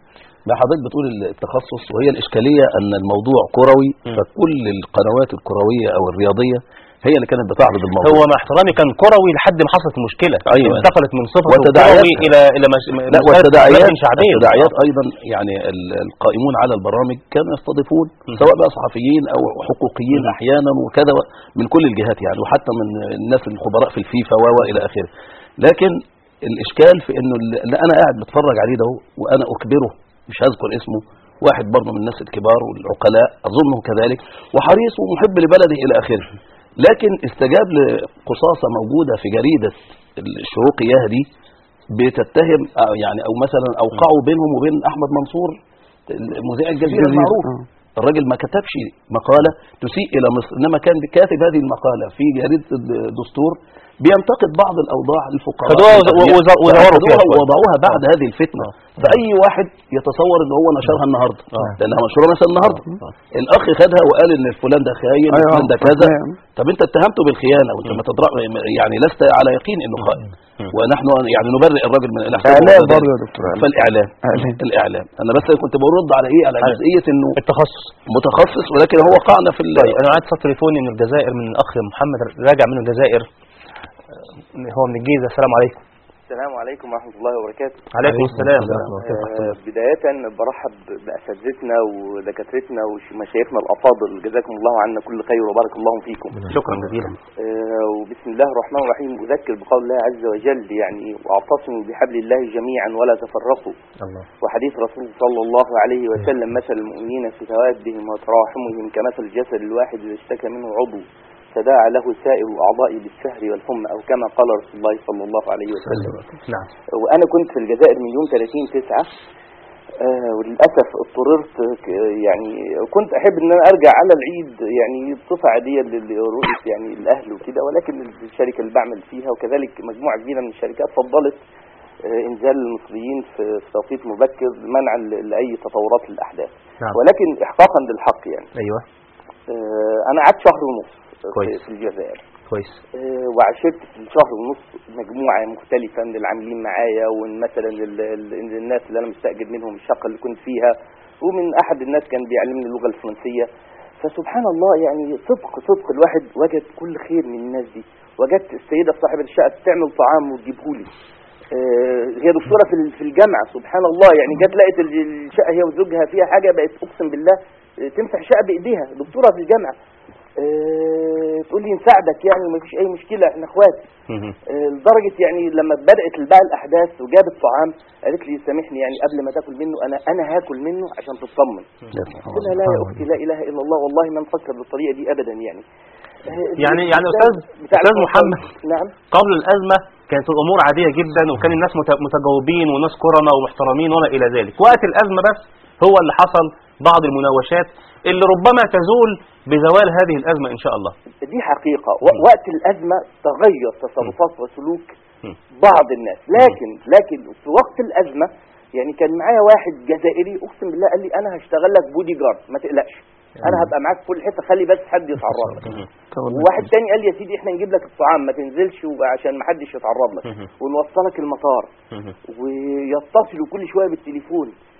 ده حضرتك بتقول التخصص وهي الإشكالية أن الموضوع كروي مم. فكل القنوات الكروية أو الرياضية هي اللي كانت بتعرض الموضوع هو مع احترامي كان كروي لحد ما حصلت المشكله أيوة. انتقلت من صفه والتداعيات- كروي الى الى مش... لا مسألة والتداعيات أماكن شعبيه التداعيات ايضا يعني ال- القائمون على البرامج كانوا يستضيفون مم. سواء بقى صحفيين او حقوقيين احيانا وكذا من كل الجهات يعني وحتى من الناس الخبراء في الفيفا و الى اخره لكن الاشكال في انه اللي انا قاعد بتفرج عليه ده وانا اكبره مش هذكر اسمه واحد برضه من الناس الكبار والعقلاء اظنه كذلك وحريص ومحب لبلده الى اخره لكن استجاب لقصاصه موجوده في جريده الشروقياه دي بتتهم أو يعني او مثلا اوقعوا بينهم وبين احمد منصور مذيع الجزيره الجزيرة، المعروف آه. الراجل ما كتبش مقاله تسيء الى مصر انما كان كاتب هذه المقاله في جريده الدستور بينتقد بعض الاوضاع الفقراء خدوها وز- والأغنياء. وز- وزوروا فيها خدوها شوية. ووضعوها بعد هذه الفتنه فاي واحد يتصور ان هو نشرها النهارده آه. لانها منشوره مثلا النهارده الاخ خدها وقال ان فلان ده خاين أيوة، وفلان ده كذا فاهم. طب انت اتهمته بالخيانه وانت ما تدرى يعني لست على يقين انه خائن ونحن يعني نبرئ الراجل من الاحسان إعلام وغير برضه ذلك. يا دكتور، إعلام. فالاعلام إعلام. الاعلام انا بس كنت برد على ايه على جزئيه انه التخصص متخصص ولكن هو قعنا في ال- طيب انا معايا اتصال تليفوني من الجزائر من الاخ محمد راجع من الجزائر آه، هو من الجيزه السلام عليكم السلام عليكم ورحمة الله وبركاته عليكم السلام آه، بداية برحب بأساتذتنا ودكاترتنا ومشايخنا الأفاضل جزاكم الله عنا كل خير وبارك الله فيكم شكرا جزيلا آه، وبسم الله الرحمن الرحيم أذكر بقول الله عز وجل يعني واعتصموا بحبل الله جميعا ولا تفرقوا الله وحديث رسول صلى الله عليه وسلم مثل المؤمنين في توادهم وتراحمهم كمثل الجسد الواحد إذا اشتكى منه عضو تداعى له سائر الأعضاء بالسهر والحمى أو كما قال رسول الله صلى الله عليه وسلم نعم وانا كنت في الجزائر من يوم 30 9 آه وللاسف اضطررت ك- يعني كنت احب ان انا ارجع على العيد يعني بصفه عاديه لل- لرؤيه يعني الاهل وكده ولكن الشركه اللي بعمل فيها وكذلك مجموعه كبيره من الشركات فضلت آه انزال المصريين في في توقيت مبكر منعا ل- لاي تطورات للاحداث نعم. ولكن احقاقا للحق يعني ايوه آه انا قعدت شهر ونص في- كويس. في الجزائر كويس آه، وعاشرت في الشهر ونص مجموعة مختلفة من العاملين معايا ومن مثلا ال- ال- الناس اللي أنا مستأجر منهم الشقة اللي كنت فيها ومن أحد الناس كان بيعلمني اللغة الفرنسية فسبحان الله يعني صدق صدق الواحد وجد كل خير من الناس دي وجدت السيدة صاحبة الشقة تعمل طعام وتجيبهولي آه، هي دكتورة في ال- في الجامعة سبحان الله يعني جت لقت ال- الشقة هي وزوجها فيها حاجة بقت أقسم بالله آه، تمسح شقة بإيديها دكتورة في الجامعة آه، تقول لي نساعدك يعني ومفيش أي مشكلة احنا اخوات مهم. آه، لدرجة يعني لما بدأت بقى الأحداث وجابت طعام قالت لي سامحني يعني قبل ما تاكل منه أنا أنا هاكل منه عشان تطمن قلت لها لا يا أختي لا إله إلا الله والله ما نفكر بالطريقة دي أبدا يعني آه، يعني يعني بتاع- استاذ بتاع استاذ الموضوع- محمد نعم قبل الازمه كانت الامور عاديه جدا وكان الناس مت- متجاوبين وناس كرمه ومحترمين وما الى ذلك وقت الازمه بس هو اللي حصل بعض المناوشات اللي ربما تزول بزوال هذه الازمه ان شاء الله دي حقيقة و- وقت الأزمة تغير تصرفات وسلوك مم. بعض الناس لكن لكن في وقت الأزمة يعني كان معايا واحد جزائري أقسم بالله قال لي أنا هشتغل لك بودي جارد ما تقلقش أنا هبقى معاك في كل حتة خلي بس حد يتعرض لك وواحد تاني قال لي يا سيدي احنا نجيب لك الطعام ما تنزلش عشان ما حدش يتعرض لك مهم. ونوصلك المطار مهم. ويتصلوا كل شوية بالتليفون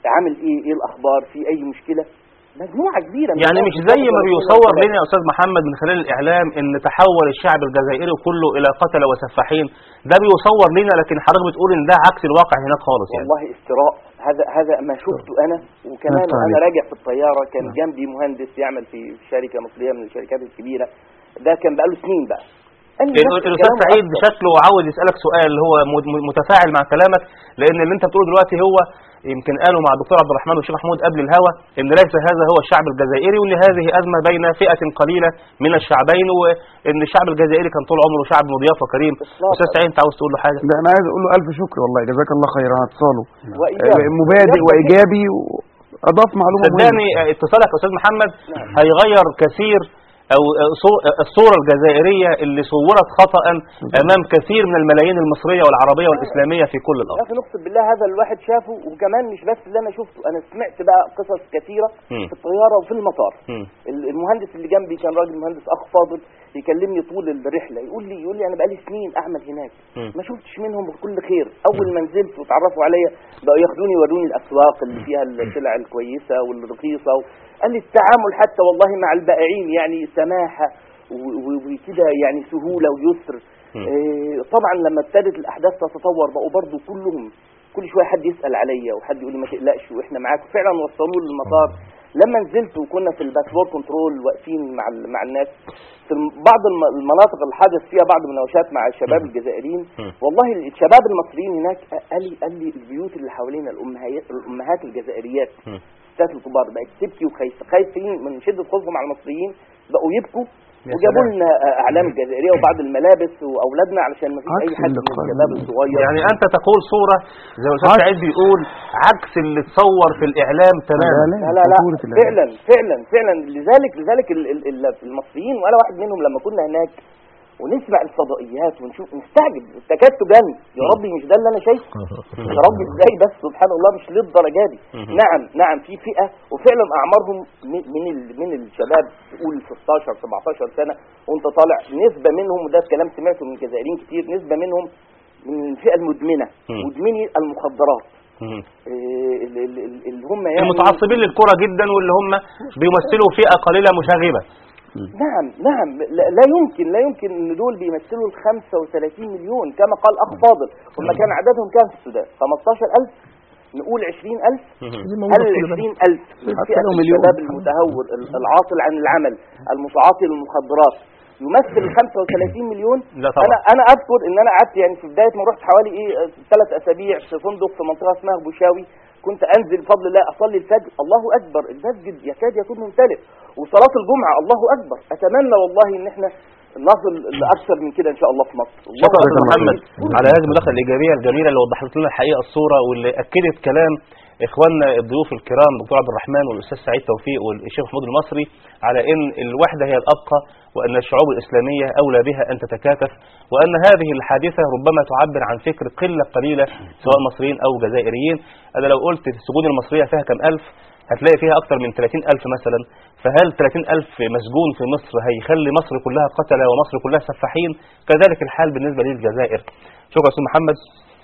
عامل ايه ايه الاخبار في اي مشكله مجموعه كبيره من يعني الناس مش زي ما بتفضل بيصور الكلام. لنا يا استاذ محمد من خلال الاعلام ان تحول الشعب الجزائري كله الى قتله وسفاحين ده بيصور لنا لكن حضرتك بتقول ان ده عكس الواقع هناك خالص يعني والله افتراء هذا هذا ما شفته انا وكمان نعم. انا راجع في الطياره كان جنبي مهندس يعمل في شركه مصريه من الشركات الكبيره ده كان بقاله سنين بقى قال لي نفس الاستاذ الكلام سعيد وأكتر. شكله عاوز يسالك سؤال هو م- م- متفاعل مع كلامك لان اللي انت بتقوله دلوقتي هو يمكن قالوا مع الدكتور عبد الرحمن والشيخ محمود قبل الهوى ان ليس هذا هو الشعب الجزائري وان هذه ازمه بين فئه قليله من الشعبين وان الشعب الجزائري كان طول عمره شعب مضياف وكريم إطلاقاً. استاذ سعيد انت عاوز تقول له حاجه ده انا عايز اقول له الف شكر والله جزاك الله خيرا على اتصاله وإياك. آه، مبادئ وإياك. وايجابي واضاف معلومه مهمه صدقني آه، اتصالك يا استاذ محمد هيغير كثير او آه، صو- آه، الصوره الجزائريه اللي صورت خطا امام كثير من الملايين المصريه والعربيه والاسلاميه في كل يا الارض اخي نقسم بالله هذا الواحد شافه وكمان مش بس اللي انا شفته انا سمعت بقى قصص كثيره مم. في الطياره وفي المطار مم. ال- المهندس اللي جنبي كان راجل مهندس اخ فاضل يكلمني طول الرحله يقول لي يقول لي انا بقالي سنين اعمل هناك مم. ما شفتش منهم كل خير اول ما نزلت وتعرفوا عليا بقوا ياخدوني يوروني الاسواق اللي فيها السلع الكويسه والرخيصه قال لي التعامل حتى والله مع البائعين يعني سماحه و- و- وكده يعني سهوله ويسر مم. إيه، طبعا لما ابتدت الاحداث تتطور بقوا برضو كلهم كل شويه حد يسال عليا وحد يقول لي ما تقلقش واحنا معاك فعلا وصلوا لي المطار لما نزلت وكنا في الباسبور كنترول واقفين مع ال- مع الناس في الم- بعض الم- المناطق اللي حدث فيها بعض المناوشات مع الشباب مم. الجزائريين مم. والله الشباب المصريين هناك قال لي قال لي البيوت اللي حوالينا الامهات الامهات الجزائريات مم. الستات الكبار بقت تبكي وخايفه خايفين من شده خوفهم على المصريين بقوا يبكوا يا وجابوا سلام. لنا اعلام الجزائريه وبعض الملابس واولادنا علشان ما فيش اي عكس حد اللي من قال- الشباب الصغير يعني انت تقول صوره زي ما الاستاذ عكس. سعيد بيقول عكس اللي اتصور في الاعلام تماما لا لا لا خطورة الإعلام. فعلا فعلا فعلا لذلك لذلك ال- ال- ال- المصريين وانا واحد منهم لما كنا هناك ونسمع الفضائيات ونشوف نستعجب تكاد تجن يا ربي مش ده اللي انا شايفه يا ربي ازاي بس سبحان الله مش للدرجه دي مم. نعم نعم في فئه وفعلا اعمارهم من من ال- من الشباب تقول 16 17 سنه وانت طالع نسبه منهم وده الكلام سمعته من الجزائريين كتير نسبه منهم من الفئه المدمنه مم. مدمني المخدرات مم. إيه، ال- ال- ال- اللي هم يعني المتعصبين للكره جدا واللي هم بيمثلوا فئه قليله مشاغبه نعم نعم لا, لا يمكن لا يمكن ان دول بيمثلوا ال 35 مليون كما قال اخ فاضل هم كان عددهم كام في السودان 15000 نقول 20000 دي موجودة هل في كل بلد. 20000 من حتى فئة لو مليون. الشباب المتهور ال- العاطل عن العمل المتعاطي للمخدرات يمثل ال 35 مليون لا طبعا. انا انا اذكر ان انا قعدت يعني في بدايه ما رحت حوالي ايه ثلاث اسابيع في فندق في منطقه اسمها بوشاوي كنت انزل بفضل الله اصلي الفجر الله اكبر المسجد يكاد يكون ممتلئ وصلاه الجمعه الله اكبر اتمنى والله ان احنا نصل لاكثر من كده ان شاء الله في مصر الله شكرا أكبر. يا محمد على هذه المداخله الايجابيه الجميله اللي وضحت لنا الحقيقه الصوره واللي اكدت كلام اخواننا الضيوف الكرام دكتور عبد الرحمن والاستاذ سعيد توفيق والشيخ محمود المصري على ان الوحده هي الابقى وان الشعوب الاسلاميه اولى بها ان تتكاتف وان هذه الحادثه ربما تعبر عن فكر قله قليله سواء مصريين او جزائريين انا لو قلت السجون المصريه فيها كم الف هتلاقي فيها أكثر من 30 ألف مثلا فهل 30 ألف مسجون في مصر هيخلي مصر كلها قتلة ومصر كلها سفاحين كذلك الحال بالنسبة للجزائر شكرا أستاذ محمد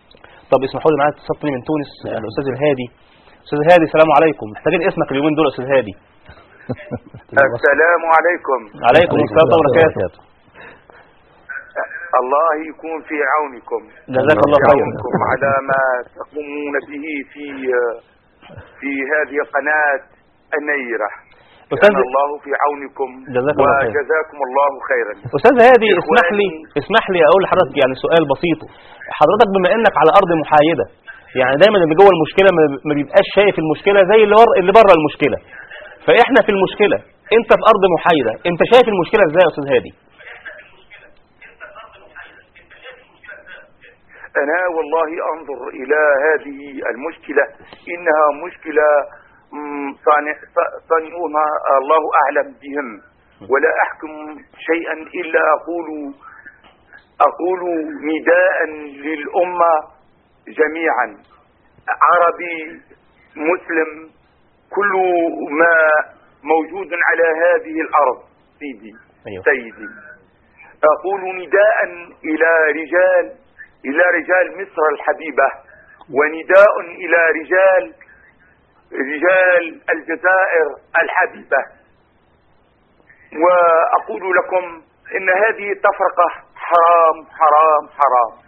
طب اسمحوا لي معايا اتصال تاني من تونس الأستاذ الهادي أستاذ هادي السلام عليكم محتاجين اسمك اليومين دول يا أستاذ هادي السلام عليكم عليكم السلام وبركاته الله يكون في عونكم جزاك الله في خيرا عونكم على ما تقومون به في في هذه القناة النيرة أستاذ كان الله في عونكم جزاك الله خير. وجزاكم الله خيرا استاذ هادي اسمح لي إخواني. اسمح لي اقول لحضرتك يعني سؤال بسيط حضرتك بما انك على ارض محايده يعني دايما اللي جوه المشكله ما- ما بيبقاش شايف المشكله زي اللي ور- اللي بره المشكله فاحنا في المشكله انت في ارض محايده انت شايف المشكله ازاي يا استاذ هادي أنا والله أنظر إلى هذه المشكلة إنها مشكلة مم، صانع- ص- صانعوها الله أعلم بهم ولا أحكم شيئا إلا أقول أقول نداء للأمة جميعا عربي مسلم كل ما موجود على هذه الأرض سيدي أيوه. سيدي أقول نداء إلى رجال إلى رجال مصر الحبيبة ونداء إلى رجال رجال الجزائر الحبيبة وأقول لكم إن هذه التفرقة حرام حرام حرام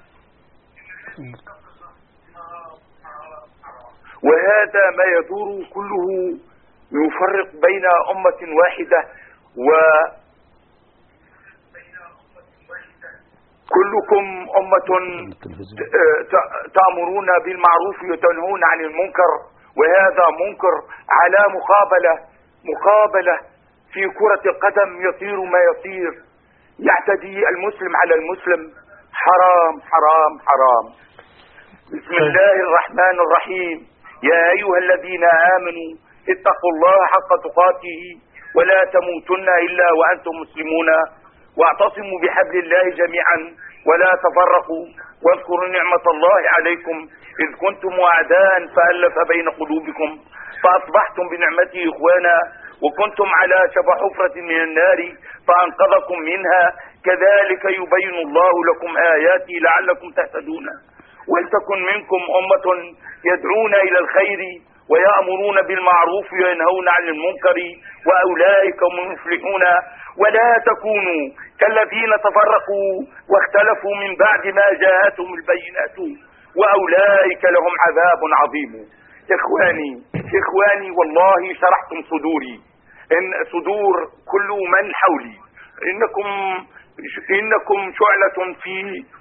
وهذا ما يدور كله يفرق بين أمة واحدة و كلكم أمة ت- تأمرون بالمعروف وتنهون عن المنكر وهذا منكر على مقابلة مقابلة في كرة القدم يطير ما يطير يعتدي المسلم على المسلم حرام حرام حرام بسم الله الرحمن الرحيم يا أيها الذين آمنوا اتقوا الله حق تقاته ولا تموتن إلا وأنتم مسلمون واعتصموا بحبل الله جميعا ولا تفرقوا واذكروا نعمة الله عليكم إذ كنتم أعداء فألف بين قلوبكم فأصبحتم بنعمته إخوانا وكنتم على شفا حفرة من النار فأنقذكم منها كذلك يبين الله لكم آياته لعلكم تهتدون ولتكن منكم أمة يدعون إلى الخير ويأمرون بالمعروف وينهون عن المنكر وأولئك هم المفلحون ولا تكونوا كالذين تفرقوا واختلفوا من بعد ما جاءتهم البينات وأولئك لهم عذاب عظيم إخواني إخواني والله شرحتم صدوري إن صدور كل من حولي إنكم إنكم شعلة في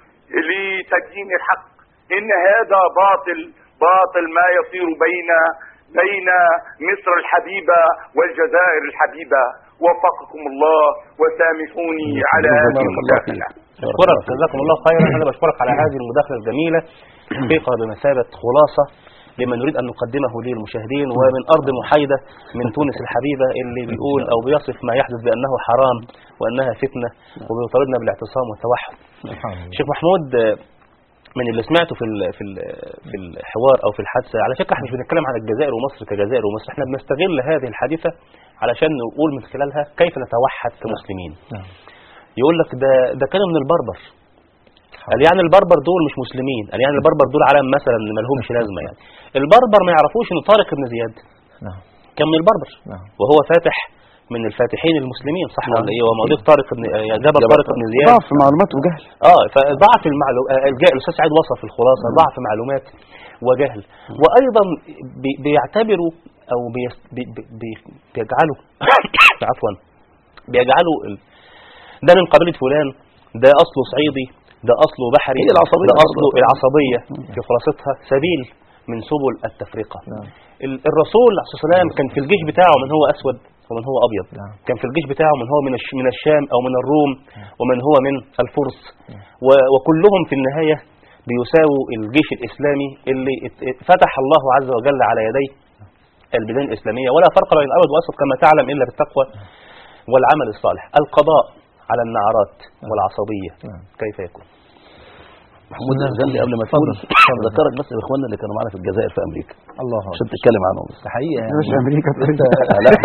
لتدين الحق إن هذا باطل باطل ما يصير بين بين مصر الحبيبة والجزائر الحبيبة وفقكم الله وسامحوني على هذه المداخلة أشكرك جزاكم الله خيرا أنا بشكرك على هذه المداخلة الجميلة حقيقة بمثابة خلاصة لما نريد أن نقدمه للمشاهدين ومن أرض محايدة من تونس الحبيبة اللي بيقول أو بيصف ما يحدث بأنه حرام وأنها فتنة وبيطالبنا بالاعتصام والتوحد شيخ محمود آه، من اللي سمعته في ال في ال في الحوار او في الحادثه على فكره احنا مش بنتكلم عن الجزائر ومصر كجزائر ومصر احنا بنستغل هذه الحادثه علشان نقول من خلالها كيف نتوحد كمسلمين نعم. يقول لك ده ده كانوا من البربر قال يعني البربر دول مش مسلمين قال يعني البربر دول عالم مثلا ما لهمش لازمه يعني البربر ما يعرفوش ان طارق بن زياد نعم كان من البربر نعم وهو فاتح من الفاتحين المسلمين صح نعم. ولا ايه وموضوع طارق بن آه، جبل طارق بن زياد ضعف معلومات وجهل اه فضعف المعلومات الجاء الاستاذ سعيد وصف في الخلاصه ضعف معلومات وجهل وايضا بي بيعتبروا او بيس بي بي بي- بيجعلوا عفوا بيجعلوا ال- ده من قبيله فلان ده اصله صعيدي ده اصله بحري هي العصبية ده اصله برضه. العصبيه في خلاصتها سبيل من سبل التفرقه نعم. ال- الرسول عليه الصلاه والسلام كان في الجيش بتاعه من هو اسود ومن هو ابيض نعم. كان في الجيش بتاعه من هو من الش- من الشام او من الروم ومن هو من الفرس و- وكلهم في النهايه بيساووا الجيش الاسلامي اللي ات- ات- فتح الله عز وجل على يديه البلدان الاسلاميه ولا فرق بين الابيض والاسود كما تعلم الا بالتقوى والعمل الصالح القضاء على النعرات والعصبيه نعم. كيف يكون محمود زنلي قبل ما تقول ذكرك بس باخواننا اللي كانوا معانا في الجزائر في امريكا الله عشان أكبر. تتكلم عنهم بس ده حقيقة مش يعني امريكا آه، لا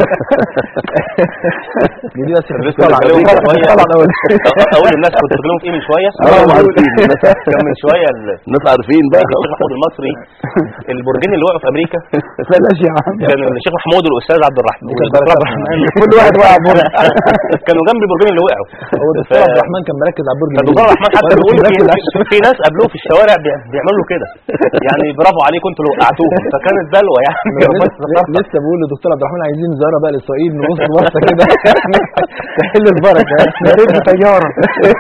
دي دي بس لسه طلع بتكلموا طلع شوية. طلع الأول اقول للناس كنت بتكلموا في ايه من شويه آه، عارفين. كان من شويه ال- الناس عارفين بقى الشيخ محمود المصري البرجين اللي وقعوا في امريكا بلاش يا عم كان الشيخ محمود والاستاذ عبد الرحمن كانت والدكتور عبد بركة. الرحمن كل واحد واقع برج كانوا جنب البرجين اللي وقعوا هو الدكتور عبد الرحمن كان مركز على البرج فالدكتور عبد الرحمن حتى وأنا بيقول كنت مركز في, في ناس قابلوه في الشوارع بي- بيعملوا كده يعني برافو عليكم انتوا اللي وقعتوهم فكانت بلوى يعني ربنا لسه يسترها. لسه بقول للدكتور عبد الرحمن عايزين زياره بقى لاسرائيل نبص بصه كده تحل البركه يا ريت طياره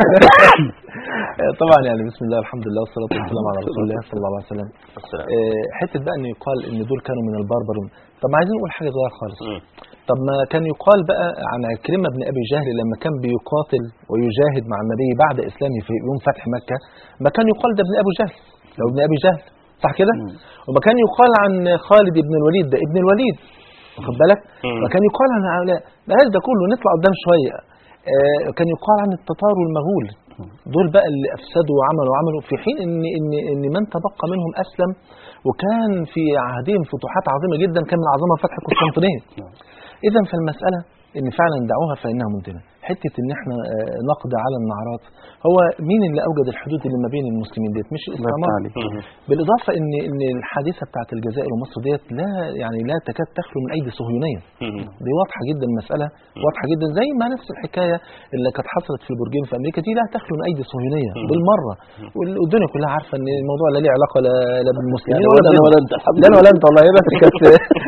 طبعا يعني بسم الله الحمد لله والصلاه والسلام على رسول الله صلى الله عليه وسلم السلام. آه، حته بقى ان يقال ان دول كانوا من البربر طب عايزين نقول حاجه صغيره خالص مم. طب ما كان يقال بقى عن عكرمه بن ابي جهل لما كان بيقاتل ويجاهد مع النبي بعد اسلامه في يوم فتح مكه ما كان يقال ده ابن ابي جهل لو ابن ابي جهل صح كده وما كان يقال عن خالد بن الوليد ده ابن الوليد واخد بالك مم. ما كان يقال عن هؤلاء بلاش ده كله نطلع قدام شويه آه كان يقال عن التتار والمغول دول بقى اللي افسدوا وعملوا وعملوا في حين ان ان ان من تبقى منهم اسلم وكان في عهدهم فتوحات عظيمه جدا كان من اعظمها فتح قسطنطينيه اذا فالمساله ان فعلا دعوها فانها منتنه حته ان احنا آه، نقضي على النعرات هو مين اللي اوجد الحدود اللي ما بين المسلمين ديت مش الله الاستعمار عليك بالاضافه ان ان الحادثه بتاعت الجزائر ومصر ديت لا يعني لا تكاد تخلو من ايدي صهيونيه دي واضحه جدا المساله واضحه جدا زي ما نفس الحكايه اللي كانت حصلت في البرجين في امريكا دي لا تخلو من ايدي صهيونيه بالمره وال- والدنيا كلها عارفه ان الموضوع لا ليه علاقه لا, لا بالمسلمين يعني ولا ولا بال- ولا انت الحمد لا انا لله. ولا انت والله هي بس كانت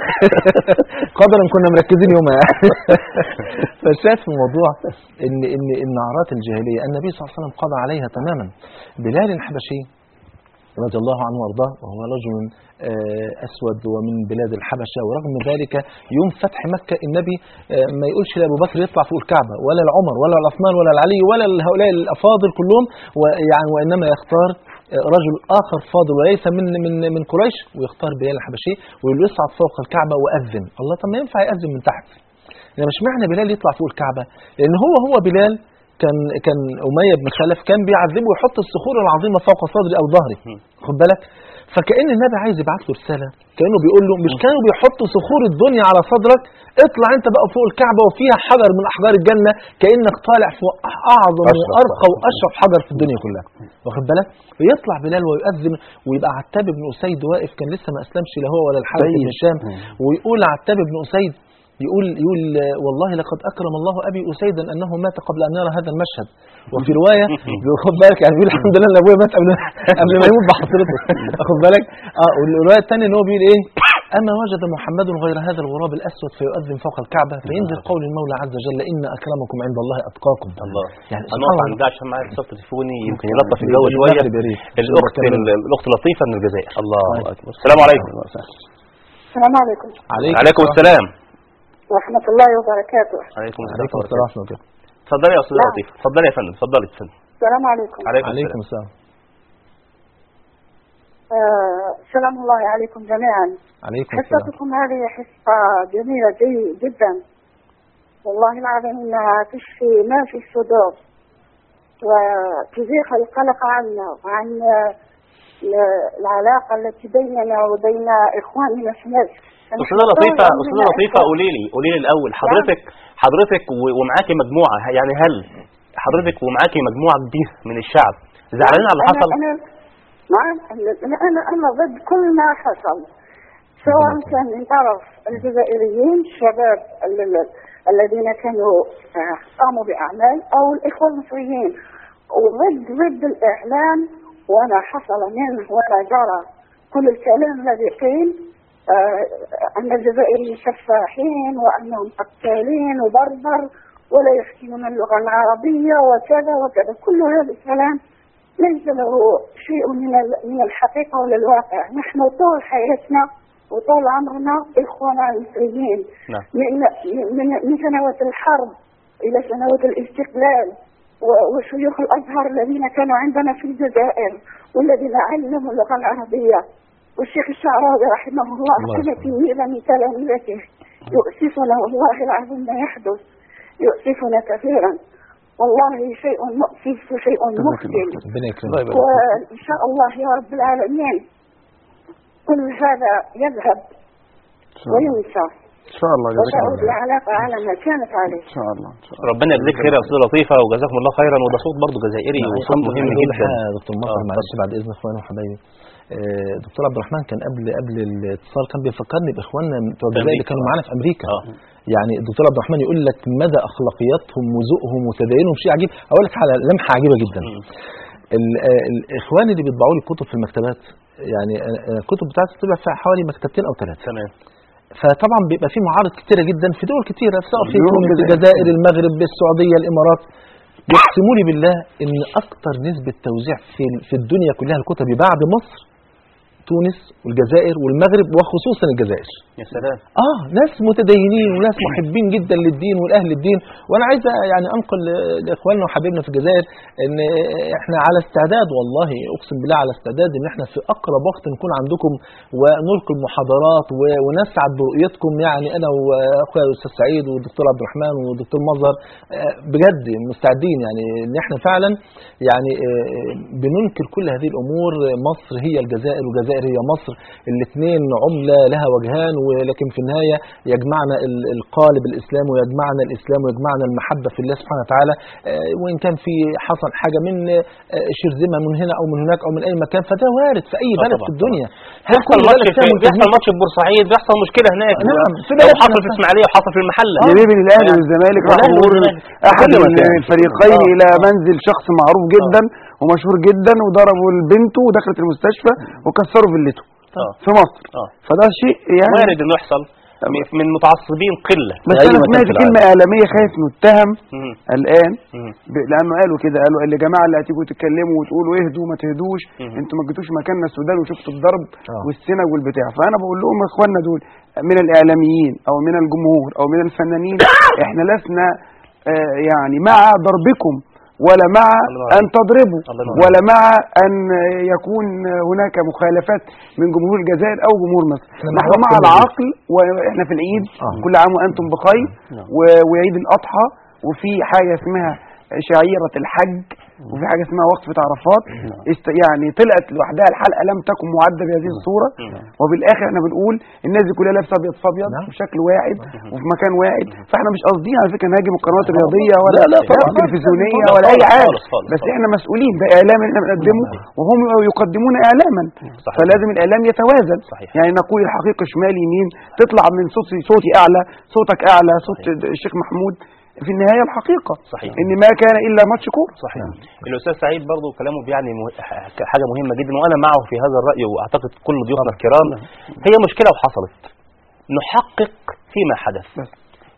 قدرا كنا مركزين يومها يعني فالشاهد في الموضوع ان ان النعرات الجاهليه النبي صلى الله عليه وسلم قضى عليها تماما بلال الحبشي رضي الله عنه وارضاه وهو رجل آه، اسود ومن بلاد الحبشه ورغم ذلك يوم فتح مكه النبي آه، ما يقولش لابو بكر يطلع فوق الكعبه ولا لعمر ولا لعثمان ولا لعلي ولا هؤلاء الافاضل كلهم ويعني وانما يختار آه، رجل اخر فاضل وليس من من من قريش ويختار بلال الحبشي ويقول له يصعد فوق الكعبه واذن الله طب ما ينفع ياذن من تحت يعني مش معنى بلال يطلع فوق الكعبه لان هو هو بلال كان كان اميه بن خلف كان بيعذبه ويحط الصخور العظيمه فوق صدري او ظهري خد بالك فكأن النبي عايز يبعت له رساله كانه بيقول له مش كانوا بيحطوا صخور الدنيا على صدرك اطلع انت بقى فوق الكعبه وفيها حجر من احجار الجنه كانك طالع فوق اعظم أشرف وارقى صح. واشرف حجر في الدنيا كلها واخد بالك ويطلع بلال ويؤذن ويبقى عتاب بن اسيد واقف كان لسه ما اسلمش لا هو ولا الحارث بن هشام ويقول عتاب بن اسيد يقول يقول آه، والله لقد اكرم الله ابي اسيدا انه مات قبل ان يرى هذا المشهد وفي روايه خد بالك يعني بيقول الحمد لله ان ابويا مات قبل قبل ما يموت بحضرته واخد بالك اه والروايه الثانيه ان هو بيقول ايه اما وجد محمد غير هذا الغراب الاسود فيؤذن فوق الكعبه فينزل قول المولى عز وجل ان اكرمكم عند الله اتقاكم الله يعني هنقف سبحان عند الله ده عشان معايا اتصال تليفوني يمكن يلطف الجو شويه المغرب يا ريت. الاخت نكمل. الاخت لطيفه من الجزائر الله اكبر السلام عليكم السلام عليكم عليكم السلام ورحمة الله وبركاته عليكم السلام عليكم السلام ورحمه الله اتفضلي يا استاذ نعم. لطيف اتفضلي يا فندم اتفضلي اتفضلي السلام عليكم عليكم, عليكم السلام السلام آه سلام الله عليكم جميعا عليكم السلام حصتكم هذه حصة جميلة جي جدا والله العظيم انها تشفي ما في الصدور وتزيح القلق عنا وعن آه، العلاقة التي بيننا وبين إخواننا في مصر استاذه لطيفه استاذه لطيفه قولي لي قولي لي الاول حضرتك حضرتك و- ومعاكي مجموعه يعني هل حضرتك ومعاكي مجموعه كبيره من الشعب زعلانين على اللي أنا- حصل أنا نعم أنا أنا أنا ضد كل ما حصل سواء كان من طرف الجزائريين الشباب ال- ال- الذين كانوا آه، قاموا بأعمال أو الإخوة المصريين وضد ضد الإعلام وما حصل منه وما جرى كل الكلام الذي قيل آه، أن الجزائريين سفاحين وأنهم قتالين وبربر ولا يحكمون اللغة العربية وكذا وكذا كل هذا الكلام ليس له شيء من ال- من الحقيقة ولا الواقع نحن طول حياتنا وطول عمرنا إخوانا مصريين نعم. من, من, من سنوات الحرب إلى سنوات الاستقلال و- وشيوخ الأزهر الذين كانوا عندنا في الجزائر والذين علموا اللغة العربية والشيخ الشعراوي رحمه الله الله كان يرحمه. تلميذا من تلامذته يؤسفنا والله العظيم ما يحدث يؤسفنا كثيرا والله شيء مؤسف وشيء مخزي ربنا يكرمك وإن شاء الله يا رب العالمين كل هذا يذهب وينسى ان شاء الله جزاك وتعود الله خير. العلاقة على ما كانت عليه ان شاء الله ان شاء الله ربنا يجزيك خير يا استاذه لطيفه وجزاكم الله خيرا وده صوت برضه جزائري وصوت مهم عايز أقول جدا حاجة يا دكتور مصر آه، معلش بعد اذن اخواني وحبايبي آه، دكتور عبد الرحمن كان قبل قبل الاتصال كان بيفكرني باخواننا بتوع الجزائر اللي أمريكا. كانوا معانا في امريكا اه يعني الدكتور عبد الرحمن يقول لك مدى اخلاقياتهم وذوقهم وتدينهم شيء عجيب اقول لك على لمحه عجيبه جدا ال- آه، الاخوان اللي بيطبعوا لي كتب في المكتبات يعني آه، آه، الكتب بتاعتي بتبقى في حوالي مكتبتين او ثلاثه تمام فطبعا بيبقى في معارض كتيره جدا في دول كتيره سواء في بيقولوا تونس الجزائر. الجزائر المغرب السعوديه الامارات يقسموا لي بالله ان اكتر نسبه توزيع في في الدنيا كلها الكتب بعد مصر تونس والجزائر والمغرب وخصوصا الجزائر يا سلام اه ناس متدينين وناس محبين جدا للدين والاهل الدين وانا عايز يعني انقل لاخواننا وحبايبنا في الجزائر ان احنا على استعداد والله اقسم بالله على استعداد ان احنا في اقرب وقت نكون عندكم ونلقي المحاضرات و- ونسعد برؤيتكم يعني انا واخويا الاستاذ سعيد والدكتور عبد الرحمن والدكتور مظهر آه، بجد مستعدين يعني ان احنا فعلا يعني آه، بننكر كل هذه الامور مصر هي الجزائر والجزائر الجزائر هي مصر الاثنين عمله لها وجهان ولكن في النهايه يجمعنا ال- القالب الاسلام ويجمعنا الاسلام ويجمعنا المحبه في الله سبحانه وتعالى آه، وان كان في حصل حاجه من آه، شرذمه من هنا او من هناك او من اي مكان فده وارد في اي آه بلد طبعاً، في الدنيا هل بيحصل كل ماتش بلد في فيها بيحصل منتهين؟ ماتش في بورسعيد بيحصل مشكله هناك نعم، في لو بلاد حصل في نفسها. اسماعيليه وحصل في المحله جميل بين الاهلي يعني- والزمالك راح والأهلي ظهور والزمالك. احد كل مكان. الفريقين آه. الى منزل شخص معروف جدا ومشهور جدا وضربوا بنته ودخلت المستشفى وكسروا فيلته آه. في مصر آه. فده شيء يعني وارد انه يحصل من- من متعصبين قله بس أي انا مكان سمعت في كلمه اعلاميه خايف نتهم مم. الان مم. ب- لانه قالوا كده قالوا اللي جماعه اللي هتيجوا تتكلموا وتقولوا اهدوا ما تهدوش مم. انتوا ما جيتوش مكاننا السودان وشفتوا الضرب آه. والسنج والبتاع فانا بقول لهم يا اخواننا دول من الاعلاميين او من الجمهور او من الفنانين احنا لسنا آه، يعني مع ضربكم ولا مع الله ينور ان تضربوا الله ينور ولا مع ان يكون هناك مخالفات من جمهور الجزائر او جمهور مصر إحنا نحن مع مع وقت العقل واحنا في العيد آه. كل عام وانتم بخير و- وعيد الاضحى وفي حاجه اسمها شعيره الحج وفي حاجه اسمها وقفه عرفات است يعني طلعت لوحدها الحلقه لم تكن معده بهذه الصوره وبالاخر احنا بنقول الناس دي كلها لابسه ابيض فابيض نعم. بشكل واحد وفي مكان واحد فاحنا مش قاصدين على فكره نهاجم القنوات الرياضيه ولا لا، لا، طبعاً. التلفزيونيه خالص، ولا اي خالص، حاجه خالص، خالص، بس خالص. احنا مسؤولين ده اعلام احنا بنقدمه وهم يقدمون اعلاما صحيح. فلازم الاعلام يتوازن صحيح. يعني نقول الحقيقه شمال يمين تطلع من صوتي صوتي اعلى صوتك اعلى صوت الشيخ محمود في النهايه الحقيقه صحيح. ان ما كان الا ماتش كوره صحيح الاستاذ سعيد برضو كلامه بيعني مه... حاجه مهمه جدا وانا معه في هذا الراي واعتقد كل ضيوفنا الكرام هي مشكله وحصلت نحقق فيما حدث بس.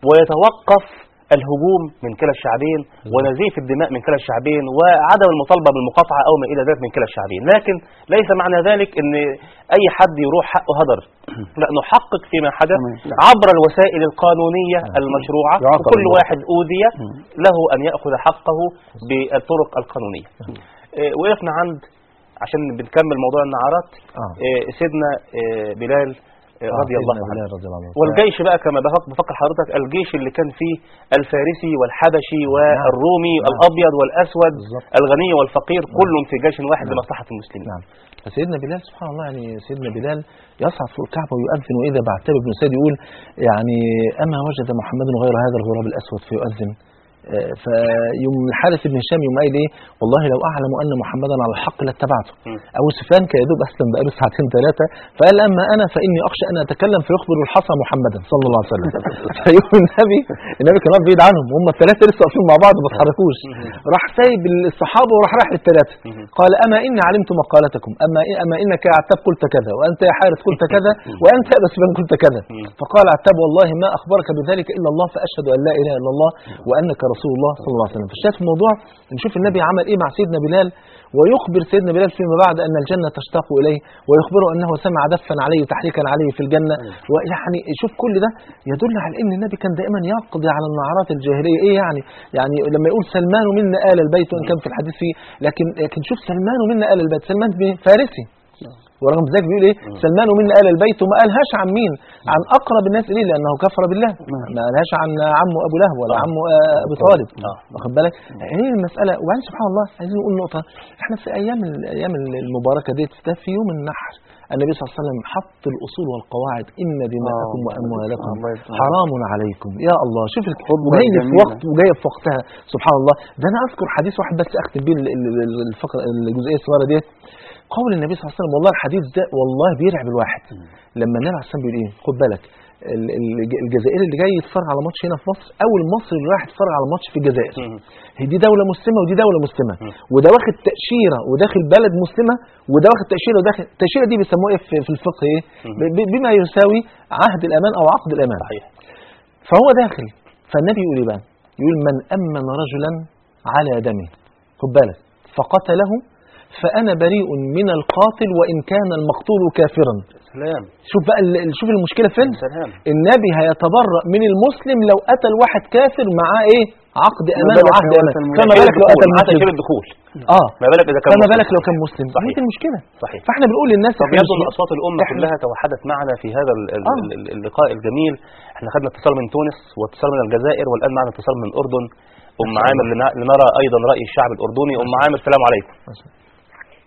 ويتوقف الهجوم من كلا الشعبين ونزيف الدماء من كلا الشعبين وعدم المطالبه بالمقاطعه او ما الى ذلك من كلا الشعبين لكن ليس معنى ذلك ان اي حد يروح حقه هدر لا نحقق فيما حدث تمام. عبر الوسائل القانونيه المشروعه يعاقب وكل الله. واحد اوذي له ان ياخذ حقه بالطرق القانونيه آه، وقفنا عند عشان بنكمل موضوع النعرات آه. آه، سيدنا آه، بلال آه، رضي الله سيدنا عنه بلال رضي الله عنه والجيش بقى كما بفك- بفكر حضرتك الجيش اللي كان فيه الفارسي والحبشي والرومي نعم. الابيض والاسود بالظبط. الغني والفقير كل في جيش واحد لمصلحه المسلمين نعم فسيدنا بلال سبحان الله يعني سيدنا بلال يصعد فوق الكعبة ويؤذن وإذا بعتبر بن سيد يقول يعني أما وجد محمد غير هذا الغراب الأسود فيؤذن آه، فيوم الحارث بن هشام يوم قايل ايه والله لو اعلم ان محمدا على الحق لاتبعته مم. ابو سفيان كان يدوب اسلم بقاله ساعتين ثلاثه فقال اما انا فاني اخشى ان اتكلم فيخبر الحصى محمدا صلى الله عليه وسلم فيقول النبي النبي كان واقف بعيد عنهم هم الثلاثه لسه واقفين مع بعض ما اتحركوش راح سايب الصحابه وراح رايح للثلاثه قال اما اني علمت مقالتكم اما اما انك يا عتاب قلت كذا وانت يا حارث قلت كذا وانت يا ابا سفيان قلت كذا فقال عتاب والله ما اخبرك بذلك الا الله فاشهد ان لا اله الا الله وانك رسول الله صلى الله عليه وسلم فالشاهد في الموضوع نشوف النبي عمل ايه مع سيدنا بلال ويخبر سيدنا بلال فيما بعد ان الجنه تشتاق اليه ويخبره انه سمع دفا عليه وتحريكا عليه في الجنه ويعني شوف كل ده يدل على ان النبي كان دائما يقضي على النعرات الجاهليه ايه يعني يعني لما يقول سلمان منا ال البيت وان كان في الحديث فيه لكن لكن شوف سلمان منا ال البيت سلمان مين؟ فارسي ورغم ذلك بيقول ايه سلمان منا ال البيت وما قالهاش عن مين عن اقرب الناس اليه لانه كفر بالله ما قالهاش عن عمه ابو لهب ولا عمه آه، ابو طالب آه. واخد بالك هي المساله وبعدين سبحان الله عايزين نقول نقطه احنا في ايام الايام المباركه ديت ده في يوم النحر النبي صلى الله عليه وسلم حط الاصول والقواعد ان دماءكم آه، واموالكم الله يفتح حرام عليكم يا الله شوف ال- خطبة وجاي في جميلة. وقت وجاي في وقتها سبحان الله ده انا اذكر حديث واحد بس اختم بيه ال- ال- ال- الفقره الجزئيه الصغيره ديت قول النبي صلى الله عليه وسلم والله الحديث ده والله بيرعب الواحد لما النبي عليه الصلاه والسلام بيقول ايه خد بالك ال- ال- الجزائري اللي جاي يتفرج على ماتش هنا في مصر او المصري اللي رايح يتفرج على ماتش في الجزائر هي دي دوله مسلمه ودي دوله مسلمه وده واخد تاشيره وداخل بلد مسلمه وده واخد تاشيره وداخل التاشيره دي بيسموها ايه في في الفقه ايه ب- ب- بما يساوي عهد الامان او عقد الامان صحيح فهو داخل فالنبي يقول ايه بقى يقول من امن رجلا على دمه خد بالك فقتله فانا بريء من القاتل وان كان المقتول كافرا سلام شوف بقى ال- ال- شوف المشكله فين سلام النبي هيتبرأ من المسلم لو قتل واحد كافر معاه ايه عقد امان بالك وعهد لو امان قتل فما بالك لو قتل حتى مسلم شيل الدخول اه ما بالك اذا كان فما مسلم. بالك لو كان مسلم صحيح. هي دي المشكله صحيح فاحنا بنقول للناس طب إحنا يبدو ان مش- اصوات الامه إحنا- كلها توحدت معنا في هذا ال- ال- آه. ال- اللقاء الجميل احنا خدنا اتصال من تونس واتصال من الجزائر والان معنا اتصال من الاردن ام عامر لن- لنرى ايضا راي الشعب الاردني ام عامر السلام عليكم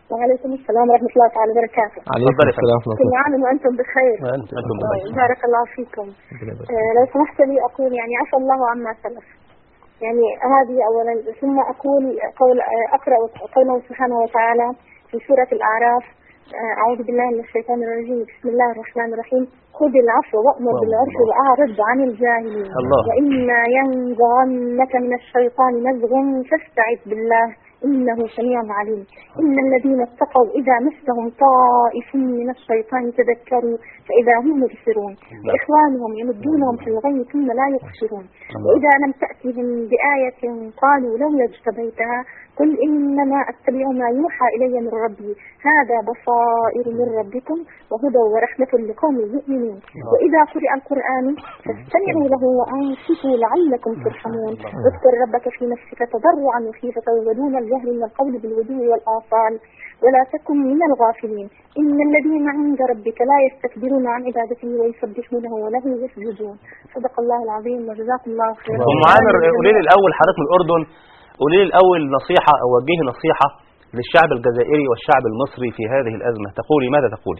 وعليكم السلام ورحمة الله تعالى وبركاته عليكم اتفضلي يا السلام ورحمة كل الله عام وأنتم بخير وأنت أنتم بخير. بارك الله فيكم ربنا يبارك. آه، لو سمحت لي أقول يعني عفى الله عما سلف يعني هذه أولا ثم أقول قول آه، أقرأ قوله سبحانه وتعالى في سورة الأعراف آه، أعوذ بالله من الشيطان الرجيم بسم الله الرحمن الرحيم خذ العفو وأمر بالعرف وأعرض عن الجاهلين الله. وإما ينزغنك من الشيطان نزغ فاستعذ بالله إنه سميع عليم إن الذين اتقوا إذا مسهم طائف من الشيطان تذكروا فإذا هم مبصرون وإخوانهم يمدونهم في الغي ثم لا يقصرون وإذا لم تأتهم بآية قالوا لولا اجتبيتها قل إنما أتبع ما يوحى إلي من ربي هذا بصائر من ربكم وهدى ورحمة لقوم يؤمنون وإذا قرئ القرآن فاستمعوا له وأنصتوا لعلكم ترحمون واذكر ربك في نفسك تضرعا وخيفة ودون الجهل من القول بالغدو والآصال ولا تكن من الغافلين إن الذين عند ربك لا يستكبرون عن عبادته ويسبحونه وله يسجدون صدق الله العظيم وجزاكم الله خيرا ام عامر قولي لي الاول حضرتك من الاردن قولي لي الاول نصيحه او وجهي نصيحه للشعب الجزائري والشعب المصري في هذه الازمه تقولي ماذا تقولي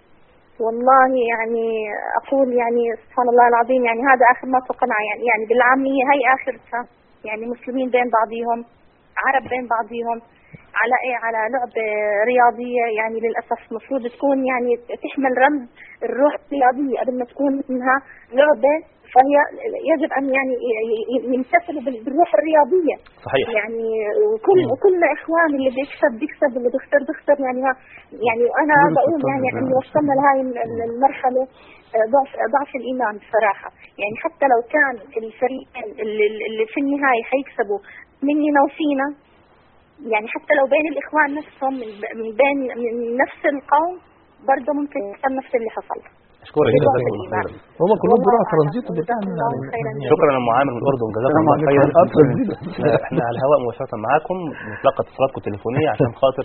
والله يعني أقول يعني سبحان الله العظيم يعني هذا آخر ما توقعنا يعني يعني بالعامية هي آخرتها يعني مسلمين بين بعضهم عرب بين بعضهم على ايه على لعبة رياضية يعني للأسف المفروض تكون يعني تحمل رمز الروح الرياضية قبل ما تكون انها لعبة فهي يجب ان يعني ي- ي- يمتثلوا بال- بالروح الرياضية صحيح يعني وكل وكل اخوان اللي بيكسب بيكسب اللي بيخسر بيخسر يعني ما يعني انا بقول يعني ان وصلنا لهاي ال- ال- المرحله آه، ضعف ضعف الايمان بصراحه يعني حتى لو كان الفريقين اللي, اللي في النهايه حيكسبوا مننا وفينا يعني حتى لو بين الاخوان نفسهم من ب- من بين من نفس القوم برضه ممكن يحصل نفس اللي حصل اشكرك ضعف جزاك الله الإيمان. خيرا هما كلهم والله بيروحوا أعلم. ترانزيت جزاكم وبتاع الله خيرا شكرا يا ام عامر من الاردن جزاكم السلام الله عليكم. خيرا أطول احنا- احنا على الهواء مباشره معاكم نتلقى اتصالاتكم التليفونيه عشان خاطر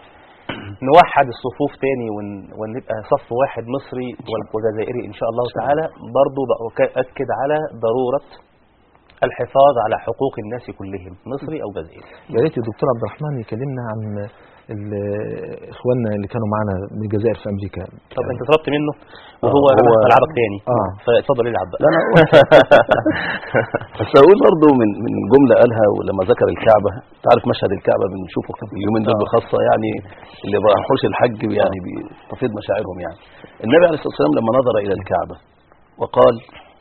نوحد الصفوف تاني ون... ونبقى صف واحد مصري وال- وجزائري ان شاء الله تعالى برضو بأكد على ضروره الحفاظ على حقوق الناس كلهم مصري او جزائري يا ريت الدكتور عبد الرحمن يكلمنا عن ال- اخواننا اللي كانوا معانا من الجزائر في امريكا طب انت طلبت منه وهو آه، هو- رمى ملعبك تاني آه. فاتفضل العب بقى لا لا بس اقول برضه من من جمله قالها ولما ذكر الكعبه تعرف مشهد الكعبه بنشوفه في اليومين دول بخاصه يعني اللي ما راحوش الحج يعني بتفيض مشاعرهم يعني النبي عليه الصلاه والسلام لما نظر الى الكعبه وقال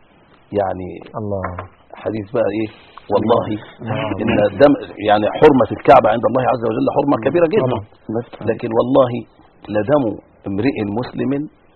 يعني الله حديث بقى ايه والله ان الدم يعني حرمه الكعبه عند الله عز وجل حرمه كبيره جدا لكن والله لدم امرئ مسلم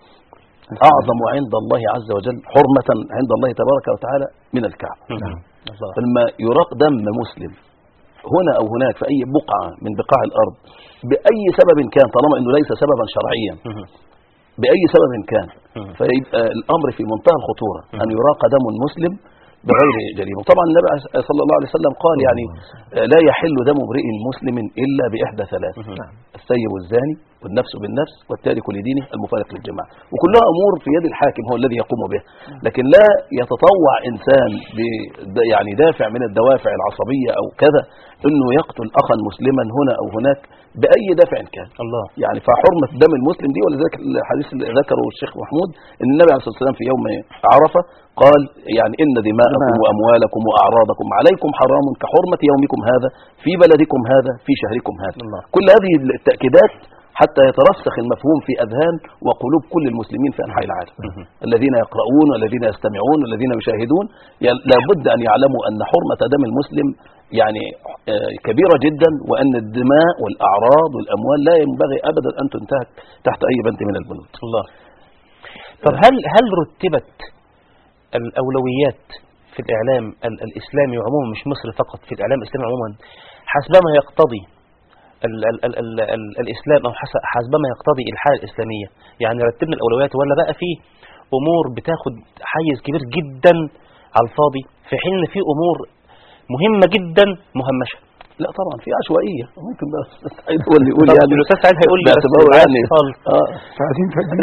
اعظم عند الله عز وجل حرمه عند الله تبارك وتعالى من الكعبه الله. فلما يراق دم مسلم هنا او هناك في اي بقعه من بقاع الارض باي سبب كان طالما انه ليس سببا شرعيا مهم. باي سبب كان مم. فيبقى الامر في منتهى الخطوره ان يراق دم مسلم بغير جريمه طبعا النبي صلى الله عليه وسلم قال يعني لا يحل دم امرئ مسلم الا باحدى ثلاث مهم. السيب الزاني والنفس بالنفس والتارك لدينه المفارق للجماعه وكلها امور في يد الحاكم هو الذي يقوم بها لكن لا يتطوع انسان ب يعني دافع من الدوافع العصبيه او كذا انه يقتل اخا مسلما هنا او هناك باي دافع كان الله يعني فحرمة دم المسلم دي ولذلك الحديث اللي ذكره الشيخ محمود ان النبي عليه الصلاة والسلام في يوم عرفة قال يعني ان دماءكم واموالكم واعراضكم عليكم حرام كحرمة يومكم هذا في بلدكم هذا في شهركم هذا الله. كل هذه التأكيدات حتى يترسخ المفهوم في اذهان وقلوب كل المسلمين في انحاء العالم الذين يقرؤون والذين يستمعون والذين يشاهدون ي- لابد ان يعلموا ان حرمة دم المسلم يعني آه، كبيرة جدا وان الدماء والاعراض والاموال لا ينبغي ابدا ان تنتهك تحت اي بند من البنود الله طب هل هل رتبت الأولويات في الإعلام ال- الإسلامي عموما مش مصر فقط في الإعلام الإسلامي عموما حسبما يقتضي ال ال ال ال ال الإسلام أو حس- حسبما يقتضي الحالة الإسلامية يعني رتبنا الأولويات ولا بقى في أمور بتاخد حيز كبير جدا على الفاضي في حين إن في أمور مهمة جدا مهمشة لا طبعا في عشوائيه ممكن بقى أستاذ سعيد هو اللي يقول طب يعني الأستاذ سعيد هيقول لي بس باعتباره معايا يعني اتصال. اه عايزين تقدموا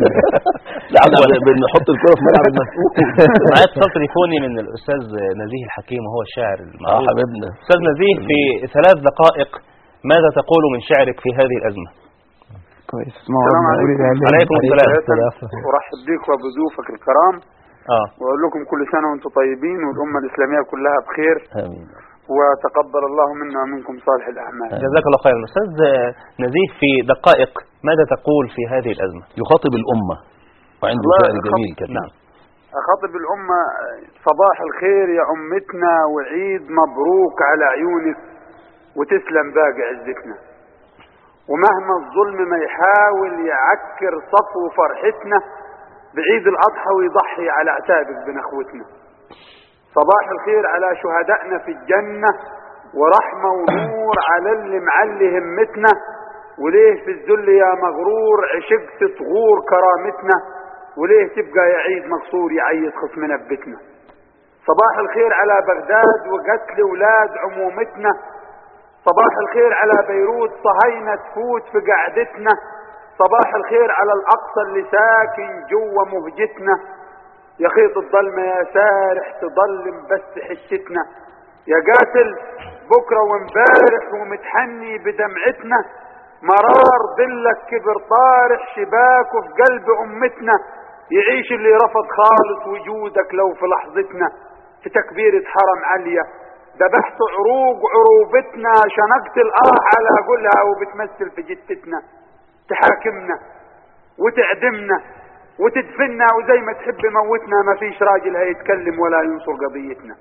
لا احنا بنحط الكره في ملعب المسؤول معايا اتصال تليفوني من الأستاذ نزيه الحكيم وهو الشاعر اه المعروف حبيبنا أستاذ نزيه في ثلاث دقائق ماذا تقول من شعرك في هذه الأزمة كويس اسمعوا السلام ربنا يقول عليكم. لي عليكم السلام بداية أرحب بك وبضيوفك الكرام آه وأقول لكم كل سنة وأنتم طيبين والأمة الإسلامية كلها بخير آمين وتقبل الله منا ومنكم صالح الأعمال جزاك الله خيرا أستاذ نزيف في دقائق ماذا تقول في هذه الأزمة يخاطب الأمة وعنده الله شعر يخاطب- جميل كده نعم أخاطب الأمة صباح الخير يا أمتنا وعيد مبروك على عيونك وتسلم باقي عزتنا ومهما الظلم ما يحاول يعكر صفو فرحتنا بعيد الأضحى ويضحي على عتابك بنخوتنا صباح الخير على شهدائنا في الجنة ورحمة ونور على اللي معلي همتنا وليه في الذل يا مغرور عشقت تغور كرامتنا وليه تبقى يا عيد مقصور يعيد خصمنا في بيتنا صباح الخير على بغداد وقتل ولاد عمومتنا صباح الخير على بيروت صهاينة تفوت في قعدتنا صباح الخير على الأقصى اللي ساكن جوا مهجتنا يا خيط الظلمة يا سارح تظلم بس حشتنا يا قاتل بكرة وامبارح ومتحني بدمعتنا مرار ظلك كبر طارح شباكه في قلب أمتنا يعيش اللي رفض خالص وجودك لو في لحظتنا في تكبيرة حرم عالية ذبحت عروق عروبتنا شنقت الآه على قولها وبتمثل في جتتنا تحاكمنا وتعدمنا وتدفنا وزي ما تحب موتنا ما فيش راجل هيتكلم ولا ينصر قضيتنا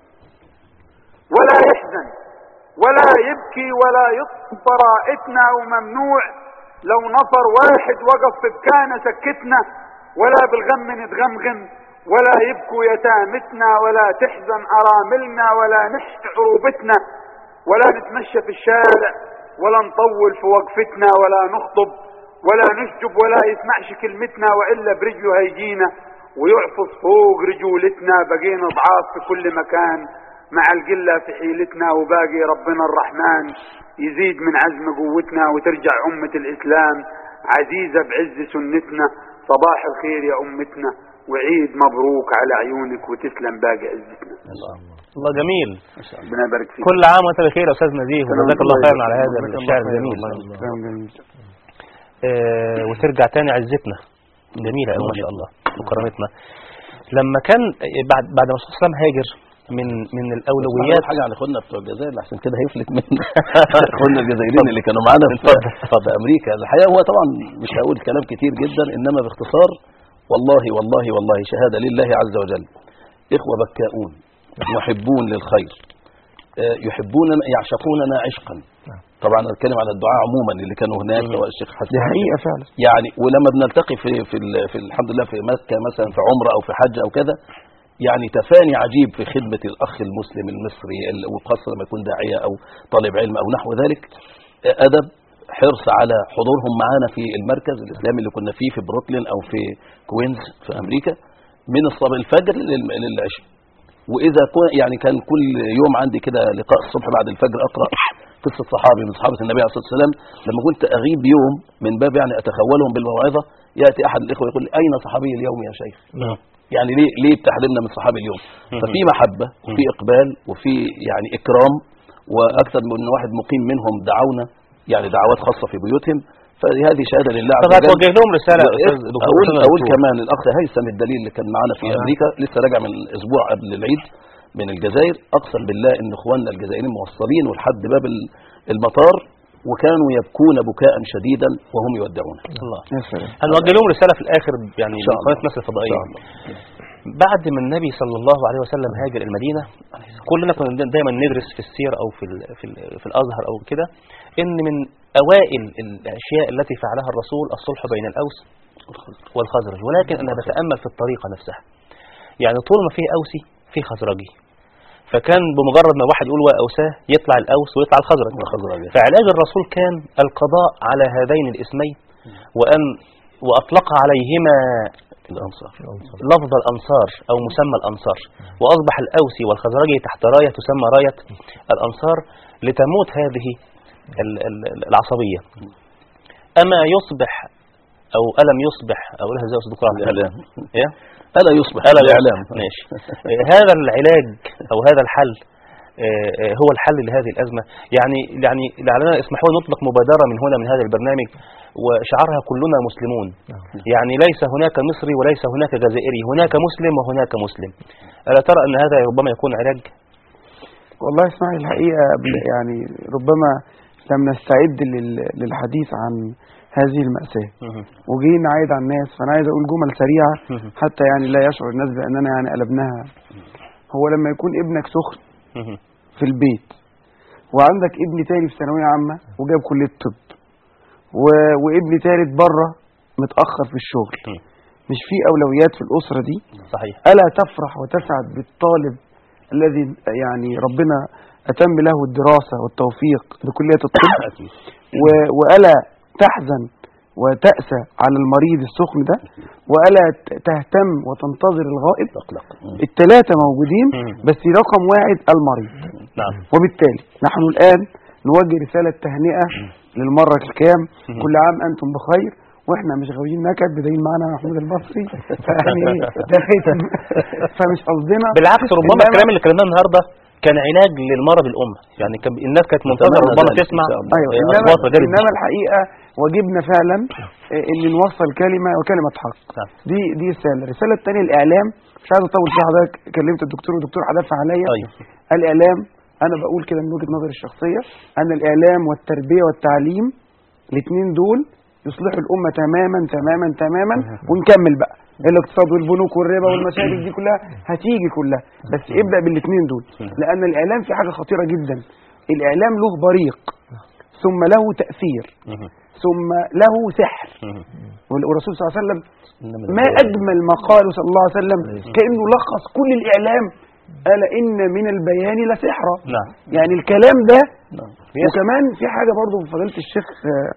ولا يحزن ولا يبكي ولا يطفى براءتنا وممنوع لو نفر واحد وقف في بكانا سكتنا ولا بالغم نتغمغم ولا يبكوا يتامتنا ولا تحزن أراملنا ولا نحكي عروبتنا ولا نتمشى في الشارع ولا نطول في وقفتنا ولا نخطب ولا نشجب ولا يسمعش كلمتنا وإلا برجله هيجينا ويعفص فوق رجولتنا بقينا ضعاف في كل مكان مع القلة في حيلتنا وباقي ربنا الرحمن يزيد من عزم قوتنا وترجع أمة الإسلام عزيزة بعز سنتنا صباح الخير يا أمتنا وعيد مبروك على عيونك وتسلم باقي عزتنا الله جميل ربنا يبارك فيك كل عام وانت بخير يا استاذ نزيه وجزاك الله خيرا على هذا الشعر الجميل كلام جميل آه، وترجع تاني عزتنا جميلة أوي ما شاء الله وكرامتنا لما كان بعد بعد ما الرسول صلى الله عليه وسلم هاجر من من أقول الأولويات حاجة عن اخواننا بتوع الجزائر عشان كده هيفلت مني اخواننا الجزائريين اللي كانوا معانا في في امريكا الحقيقه هو طبعا مش هقول كلام كتير جدا انما باختصار والله والله والله شهاده لله عز وجل اخوه بكاؤون محبون للخير آه، يحبوننا يعشقوننا عشقا طبعا انا بتكلم على الدعاء عموما اللي كانوا هناك سواء الشيخ حسن دي حقيقة فعلا يعني ولما بنلتقي في في, ال- في الحمد لله في مكه مثلا في عمره او في حج او كده يعني تفاني عجيب في خدمه الاخ المسلم المصري ال- وخاصه لما يكون داعيه او طالب علم او نحو ذلك آه، ادب حرص على حضورهم معانا في المركز الاسلامي اللي كنا فيه في بروكلين او في كوينز في امريكا من الصباح الفجر لل- للعشاء واذا كن يعني كان كل يوم عندي كده لقاء الصبح بعد الفجر اقرا قصه صحابي من صحابه النبي عليه الصلاه والسلام لما كنت اغيب يوم من باب يعني اتخولهم بالموعظه ياتي احد الاخوه يقول لي اين صحابي اليوم يا شيخ نعم. يعني ليه ليه بتحرمنا من صحابي اليوم ففي محبه وفي اقبال وفي يعني اكرام واكثر من واحد مقيم منهم دعونا يعني دعوات خاصه في بيوتهم فهذه شهاده لله عز طب وجل هتوجه لهم رسالة يا أستاذ دكتور اقول أسامة اقول دكتور. كمان الاخ هيثم الدليل اللي كان معانا في امريكا لسه راجع من اسبوع قبل العيد من الجزائر اقسم بالله ان اخواننا الجزائريين موصلين ولحد باب ال- المطار وكانوا يبكون بكاء شديدا وهم يودعون الله يا سلام هنوجه لهم رسالة في الآخر يعني إن شاء من قناة الله. مصر الفضائية إن شاء الله. بعد ما النبي صلى الله عليه وسلم هاجر المدينة كلنا كنا دايما ندرس في السير أو في ال- في, ال- في الأزهر أو كده إن من أوائل الأشياء التي فعلها الرسول الصلح بين الأوس والخزرج ولكن أنا بتأمل في الطريقة نفسها يعني طول ما فيه أوسي فيه خزرجي فكان بمجرد ما واحد يقول وأوساه يطلع الأوس ويطلع الخزرج والخزرج. فعلاج الرسول كان القضاء على هذين الاسمين وأن وأطلق عليهما الانصار لفظ الأنصار أو مسمى الأنصار وأصبح الأوسي والخزرجي تحت راية تسمى راية الأنصار لتموت هذه ال- ال- العصبية أما يصبح أو ألم يصبح أقولها زي أستاذ دكتور عبد الحليم. الاعلام إيه؟ الا يصبح ألا الاعلام ماشي هذا العلاج أو هذا الحل آه، آه، هو الحل لهذه الأزمة يعني يعني لعلنا اسمحوا لي نطلق مبادرة من هنا من هذا البرنامج وشعارها كلنا مسلمون يعني ليس هناك مصري وليس هناك جزائري هناك مسلم وهناك مسلم ألا ترى أن هذا ربما يكون علاج والله اسمعي الحقيقة ب- يعني ربما لم نستعد لل- للحديث عن هذه المأساة وجايين نعايد على الناس فأنا عايز أقول جمل سريعة حتى يعني لا يشعر الناس بأننا يعني قلبناها هو لما يكون ابنك سخن في البيت وعندك ابن تاني في ثانوية عامة وجاب كلية طب و... وابن تالت بره متأخر في الشغل مش في أولويات في الأسرة دي صحيح ألا تفرح وتسعد بالطالب الذي يعني ربنا أتم له الدراسة والتوفيق لكلية الطب و... وألا تحزن وتأسى على المريض السخن ده وألا ت- تهتم وتنتظر الغائب الثلاثة موجودين بس رقم واحد المريض نعم وبالتالي نحن الآن نوجه رسالة تهنئة للمرة الكام كل عام أنتم بخير واحنا مش غاويين نكد بدليل معانا محمود البصري فيعني ايه ده ختم فمش قصدنا بالعكس ربما إنما- الكلام اللي اتكلمناه النهارده كان علاج للمرض الأمة يعني كان الناس كانت منتظرة نتمنى ربما ذلك إن تسمع شاء الله. ايوه آه، انما أصوات غير انما الحقيقه واجبنا فعلا آه، ان نوصل كلمه وكلمه حق نعم. دي دي رساله الرساله الثانيه الاعلام مش عايز اطول فيها حضرتك كلمت الدكتور والدكتور هدافع عليا أيوه. الاعلام انا بقول كده من وجهه نظري الشخصيه ان الاعلام والتربيه والتعليم الاثنين دول يصلحوا الامه تماما تماما تماما ونكمل بقى الاقتصاد والبنوك والربا والمشاكل دي كلها هتيجي كلها بس ابدا بالاثنين دول لان الاعلام في حاجه خطيره جدا الاعلام له بريق ثم له تاثير ثم له سحر والرسول صلى الله عليه وسلم ما اجمل ما قاله صلى الله عليه وسلم كانه لخص كل الاعلام قال ان من البيان لسحرا نعم يعني الكلام ده يس- وكمان في حاجه برضه فضيله الشيخ آه،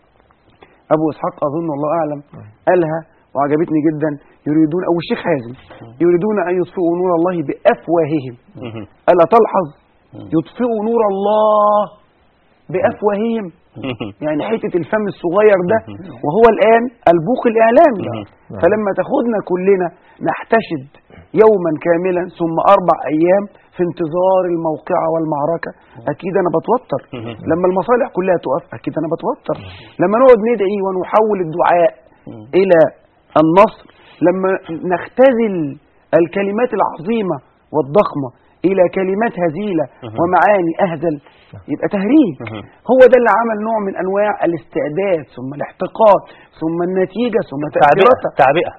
ابو اسحاق اظن الله اعلم قالها وعجبتني جدا يريدون او الشيخ حازم يريدون ان يطفئوا نور الله بافواههم الا تلحظ يطفئوا نور الله بافواههم يعني حته الفم الصغير ده وهو الان البوق الاعلامي فلما تاخدنا كلنا نحتشد يوما كاملا ثم اربع ايام في انتظار الموقعه والمعركه اكيد انا بتوتر لما المصالح كلها تقف اكيد انا بتوتر لما نقعد ندعي ونحول الدعاء الى النصر لما نختزل الكلمات العظيمه والضخمه الى كلمات هزيله ومعاني اهزل يبقى تهريج هو ده اللي عمل نوع من انواع الاستعداد ثم الاحتقان ثم النتيجه ثم تعبئة تاثيراتها تعبئة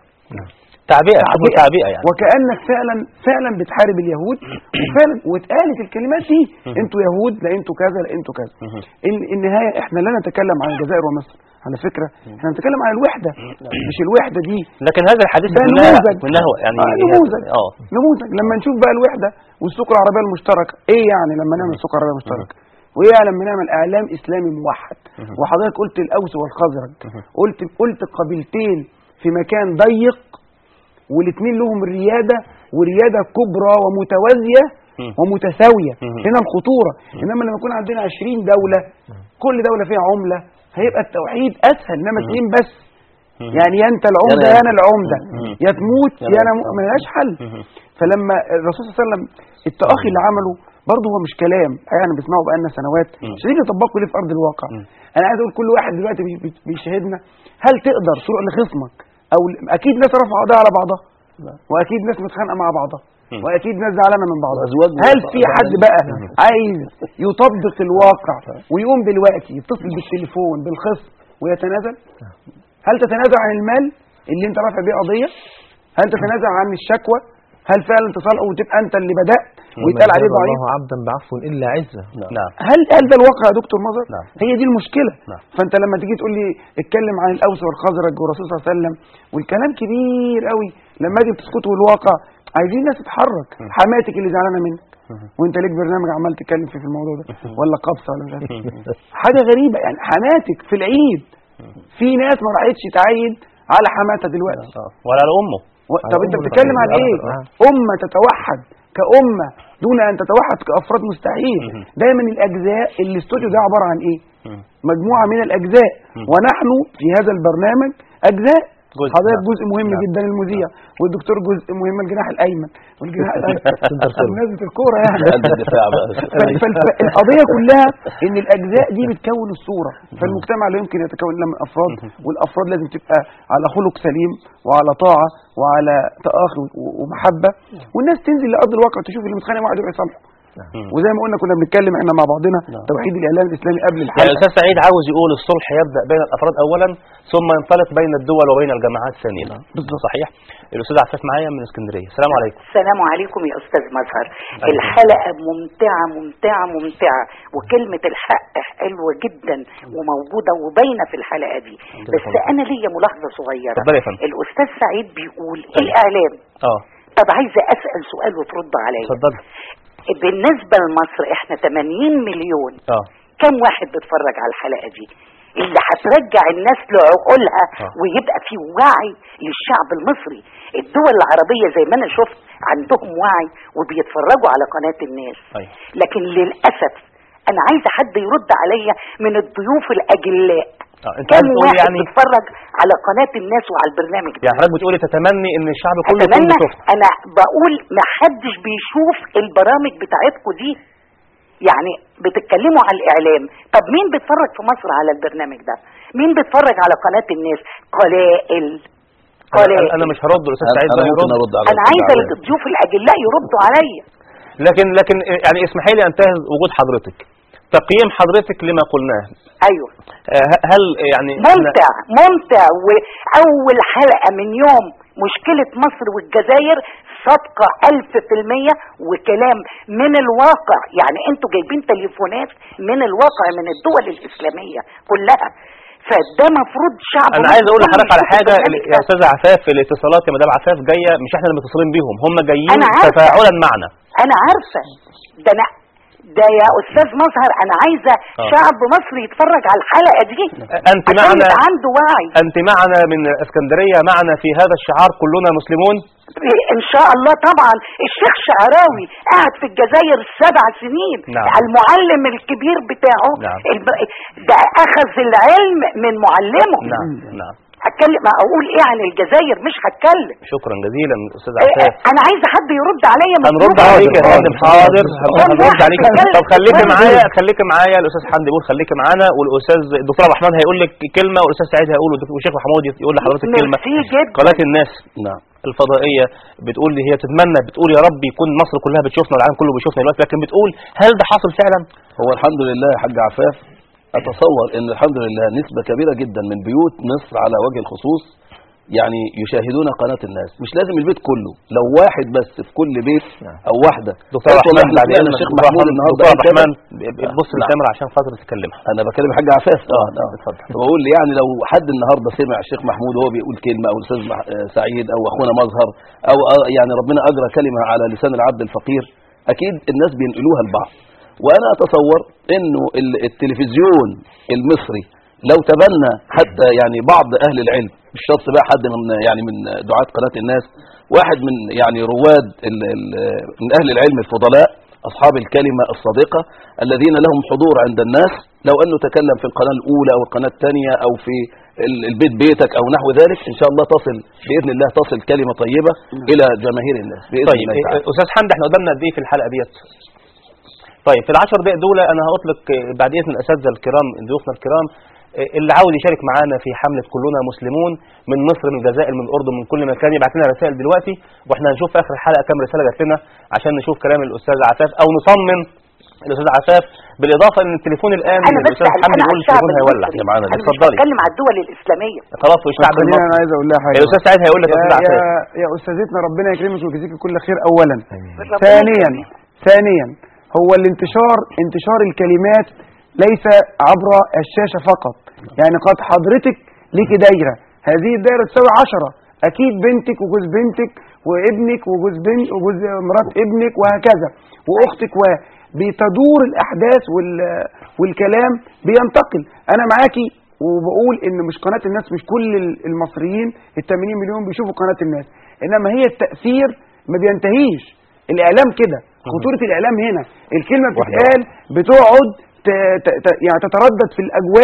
تعبئة تعبئة, تعبئة يعني وكانك فعلا فعلا بتحارب اليهود وفعلا واتقالت الكلمات دي انتوا يهود لا انتوا كذا لا انتوا كذا ال- النهايه احنا لا نتكلم عن الجزائر ومصر على فكره احنا نتكلم عن الوحده مش الوحده دي لكن هذا الحديث ده منها نموذج منها يعني آه نموذج اه نموذج لما نشوف بقى الوحده والسوق العربيه المشتركه ايه يعني لما نعمل سوق عربيه مشتركه وايه يعني لما نعمل اعلام اسلامي موحد وحضرتك قلت الاوس والخزرج قلت قلت قبيلتين في مكان ضيق والاثنين لهم رياده ورياده كبرى ومتوازيه ومتساويه هنا الخطوره انما لما يكون عندنا 20 دوله كل دوله فيها عمله هيبقى التوحيد اسهل انما اثنين بس يعني يا انت العمده يا يا أنا. انا العمده يا تموت يا يا أنا. انا م- ملهاش حل فلما الرسول صلى الله عليه وسلم التأخي اللي عمله برضه هو مش كلام يعني بنسمعه بقالنا سنوات مش هنيجي نطبقه ليه في ارض الواقع انا عايز اقول كل واحد دلوقتي بي- بي- بيشاهدنا هل تقدر تروح لخصمك او ل- اكيد ناس رفع قضايا على بعضها واكيد ناس متخانقه مع بعضها واكيد ناس زعلانه من بعضها وأزواج هل متخانقة. في حد بقى عايز يطبق الواقع ويقوم دلوقتي يتصل بالتليفون بالخصم ويتنازل هل تتنازل عن المال اللي انت رافع بيه قضيه هل تتنازل عن الشكوى هل فعلا تصالحه وتبقى انت اللي بدات ويتقال عليه ضعيف الله عبدا بعفو الا عزه نعم هل هل ده الواقع يا دكتور مظهر؟ نعم. هي دي المشكله نعم. فانت لما تيجي تقول لي اتكلم عن الاوس والخزرج والرسول صلى الله عليه وسلم والكلام كبير قوي لما اجي بتسكتوا الواقع عايزين ناس تتحرك حماتك اللي زعلانه منك وانت ليك برنامج عمال تتكلم فيه في الموضوع ده ولا قبصه ولا مش عارف حاجه غريبه يعني حماتك في العيد في ناس ما راحتش تعيد على حماتها دلوقتي آه. ولا على امه و- طب انت أمة بتتكلم عن طبعاً. ايه آه. امه تتوحد كأمة دون أن تتوحد كأفراد مستحيل دايما الأجزاء الاستوديو ده عبارة عن إيه مجموعة من الأجزاء ونحن في هذا البرنامج أجزاء جزء، حضرتك نعم. جزء مهم نعم. جدا المذيع والدكتور جزء مهم الجناح الايمن والجناح الايسر بمناسبه الكوره يعني قلب الدفاع بقى فالقضيه كلها ان الاجزاء دي بتكون الصوره فالمجتمع لا يمكن يتكون الا من افراد والافراد لازم تبقى على خلق سليم وعلى طاعه وعلى تآخي و- ومحبه والناس تنزل لارض الواقع تشوف اللي متخانق واحد يروح يصالحه وزي ما قلنا كنا بنتكلم احنا مع بعضنا توحيد الاعلام الاسلامي قبل يعني الحلقه الاستاذ سعيد عاوز يقول الصلح يبدا بين الافراد اولا ثم ينطلق بين الدول وبين الجماعات ثانيا بالضبط صحيح الاستاذ عفاف معايا من اسكندريه السلام عليكم السلام عليكم يا استاذ مظهر أيوة. الحلقه ممتعه ممتعه ممتعه وكلمه الحق حلوه جدا وموجوده وباينه في الحلقه دي بس انا ليا ملاحظه صغيره اتفضلي يا فندم. الاستاذ سعيد بيقول الاعلام اه طب عايزه اسال سؤال وترد عليا اتفضل بالنسبه لمصر احنا 80 مليون اه كم واحد بيتفرج على الحلقه دي اللي هترجع الناس لعقولها آه. ويبقى في وعي للشعب المصري الدول العربيه زي ما انا شفت عندهم وعي وبيتفرجوا على قناه الناس أيوة. لكن للاسف انا عايزه حد يرد عليا من الضيوف الاجلاء اه انت كم عايز تقول واحد يعني بيتفرج على قناه الناس وعلى البرنامج ده يعني حضرتك بتقولي تتمني ان الشعب كله يكون اتمنى بيشوفها انا بقول ما حدش بيشوف البرامج بتاعتكم دي يعني بتتكلموا على الاعلام طب مين بيتفرج في مصر على البرنامج ده مين بيتفرج على قناه الناس قلائل انا, قلائل أنا مش هرد الاستاذ انا سعيد أنا لا ممكن يرد ارد على انا عايزه على- الضيوف الاجلاء يردوا عليا لكن لكن يعني اسمحي لي انتهز وجود حضرتك تقييم حضرتك لما قلناه ايوه آه، ه- هل يعني إحنا- ممتع ممتع واول حلقه من يوم مشكله مصر والجزائر صادقه ألف في المية وكلام من الواقع يعني انتوا جايبين تليفونات من الواقع من الدول الإسلامية كلها فده مفروض شعب انا مصر عايز اقول كله لحضرتك على يشوف حاجه البرنامج يا ده. استاذ عفاف الاتصالات يا مدام عفاف جايه مش احنا اللي متصلين بيهم هم جايين أنا عارفة. تفاعلا معنا انا عارفه ده انا ده يا استاذ مظهر انا عايزه آه. شعب مصر يتفرج على الحلقه دي انت عشان معنا يبقى عنده وعي انت معنا من اسكندريه معنا في هذا الشعار كلنا مسلمون ان شاء الله طبعا الشيخ شعراوي قاعد في الجزائر سبع سنين نعم. المعلم الكبير بتاعه نعم. الب- ده اخذ العلم من معلمه نعم نعم هتكلم اقول ايه عن الجزائر مش هتكلم شكرا جزيلا استاذ إيه، عفاف انا عايزه حد يرد عليا من هنرد الضيوف. عليك يا فندم حاضر طب هنرد واحد عليك بيتكلم طب خليكي واحد معايا خليكي معايا الاستاذ حمدي بيقول خليكي معانا والاستاذ الدكتور عبد الرحمن هيقول لك كلمه والاستاذ سعيد هيقول والشيخ محمود يقول لحضرتك كلمه ميرسي جدا قناه الناس نعم الفضائيه بتقول لي هي تتمنى بتقول يا رب يكون مصر كلها بتشوفنا والعالم كله بيشوفنا دلوقتي لكن بتقول هل ده حاصل فعلا؟ هو الحمد لله يا حاج عفاف اتصور ان الحمد لله نسبة كبيرة جدا من بيوت مصر على وجه الخصوص يعني يشاهدون قناة الناس مش لازم البيت كله لو واحد بس في كل بيت او واحدة دكتور عبد والله الرحمن احنا بعد سمعنا اذنك الشيخ دكتور محمود عبد النهارده دكتور قال عبد كده. الرحمن بص نعم. للكاميرا عشان خاطر تتكلمها انا بكلم حاج عفاف اه طبعا اه اتفضل بقول يعني لو حد النهارده سمع الشيخ محمود وهو بيقول كلمه او الاستاذ مح- آه سعيد او اخونا مظهر او آه يعني ربنا اجرى كلمه على لسان العبد الفقير اكيد الناس بينقلوها لبعض وانا اتصور انه ال- التلفزيون المصري لو تبنى حتى يعني بعض اهل العلم مش شرط بقى حد من يعني من دعاة قناه الناس واحد من يعني رواد ال ال من اهل العلم الفضلاء اصحاب الكلمه الصادقه الذين لهم حضور عند الناس لو انه تكلم في القناه الاولى او القناه الثانيه او في ال- البيت بيتك او نحو ذلك ان شاء الله تصل باذن الله تصل كلمه طيبه الى جماهير الناس باذن طيب الله إيه، تعالى استاذ حمدي احنا قدامنا قد ايه في الحلقه ديت؟ طيب في العشر دقائق دول انا هطلق إيه، بعد اذن الاساتذه الكرام ضيوفنا الكرام إيه، اللي عاوز يشارك معانا في حمله كلنا مسلمون من مصر من الجزائر من الاردن من كل مكان يبعت لنا رسائل دلوقتي واحنا هنشوف في اخر الحلقه كام رساله جات لنا عشان نشوف كلام الاستاذ عفاف او نطمن الاستاذ عفاف بالاضافه ان التليفون الان انا بس الاستاذ حمدي قلقانه بيقول على الشعب التليفون هيولع المصري يا معانا انا مش اتفضلي بتكلم على الدول الاسلاميه خلاص والشعب خلينا المصري انا عايز اقول لها حاجه الاستاذ سعيد هيقول لك يا يا, استاذ عفاف يا, يا استاذتنا ربنا يكرمك ويجزيك كل خير اولا ربنا ثانيا يكرمك. ثانيا هو الانتشار انتشار الكلمات ليس عبر الشاشة فقط يعني قد حضرتك ليكي دايرة هذه الدايرة تساوي عشرة أكيد بنتك وجوز بنتك وابنك وجوز بنت وجوز مرات ابنك وهكذا وأختك و بتدور الأحداث وال والكلام بينتقل أنا معاكي وبقول إن مش قناة الناس مش كل المصريين ال 80 مليون بيشوفوا قناة الناس إنما هي التأثير ما بينتهيش الإعلام كده خطورة الإعلام هنا الكلمة بتتقال بتقعد ت... ت... ت... يعني تتردد في الأجواء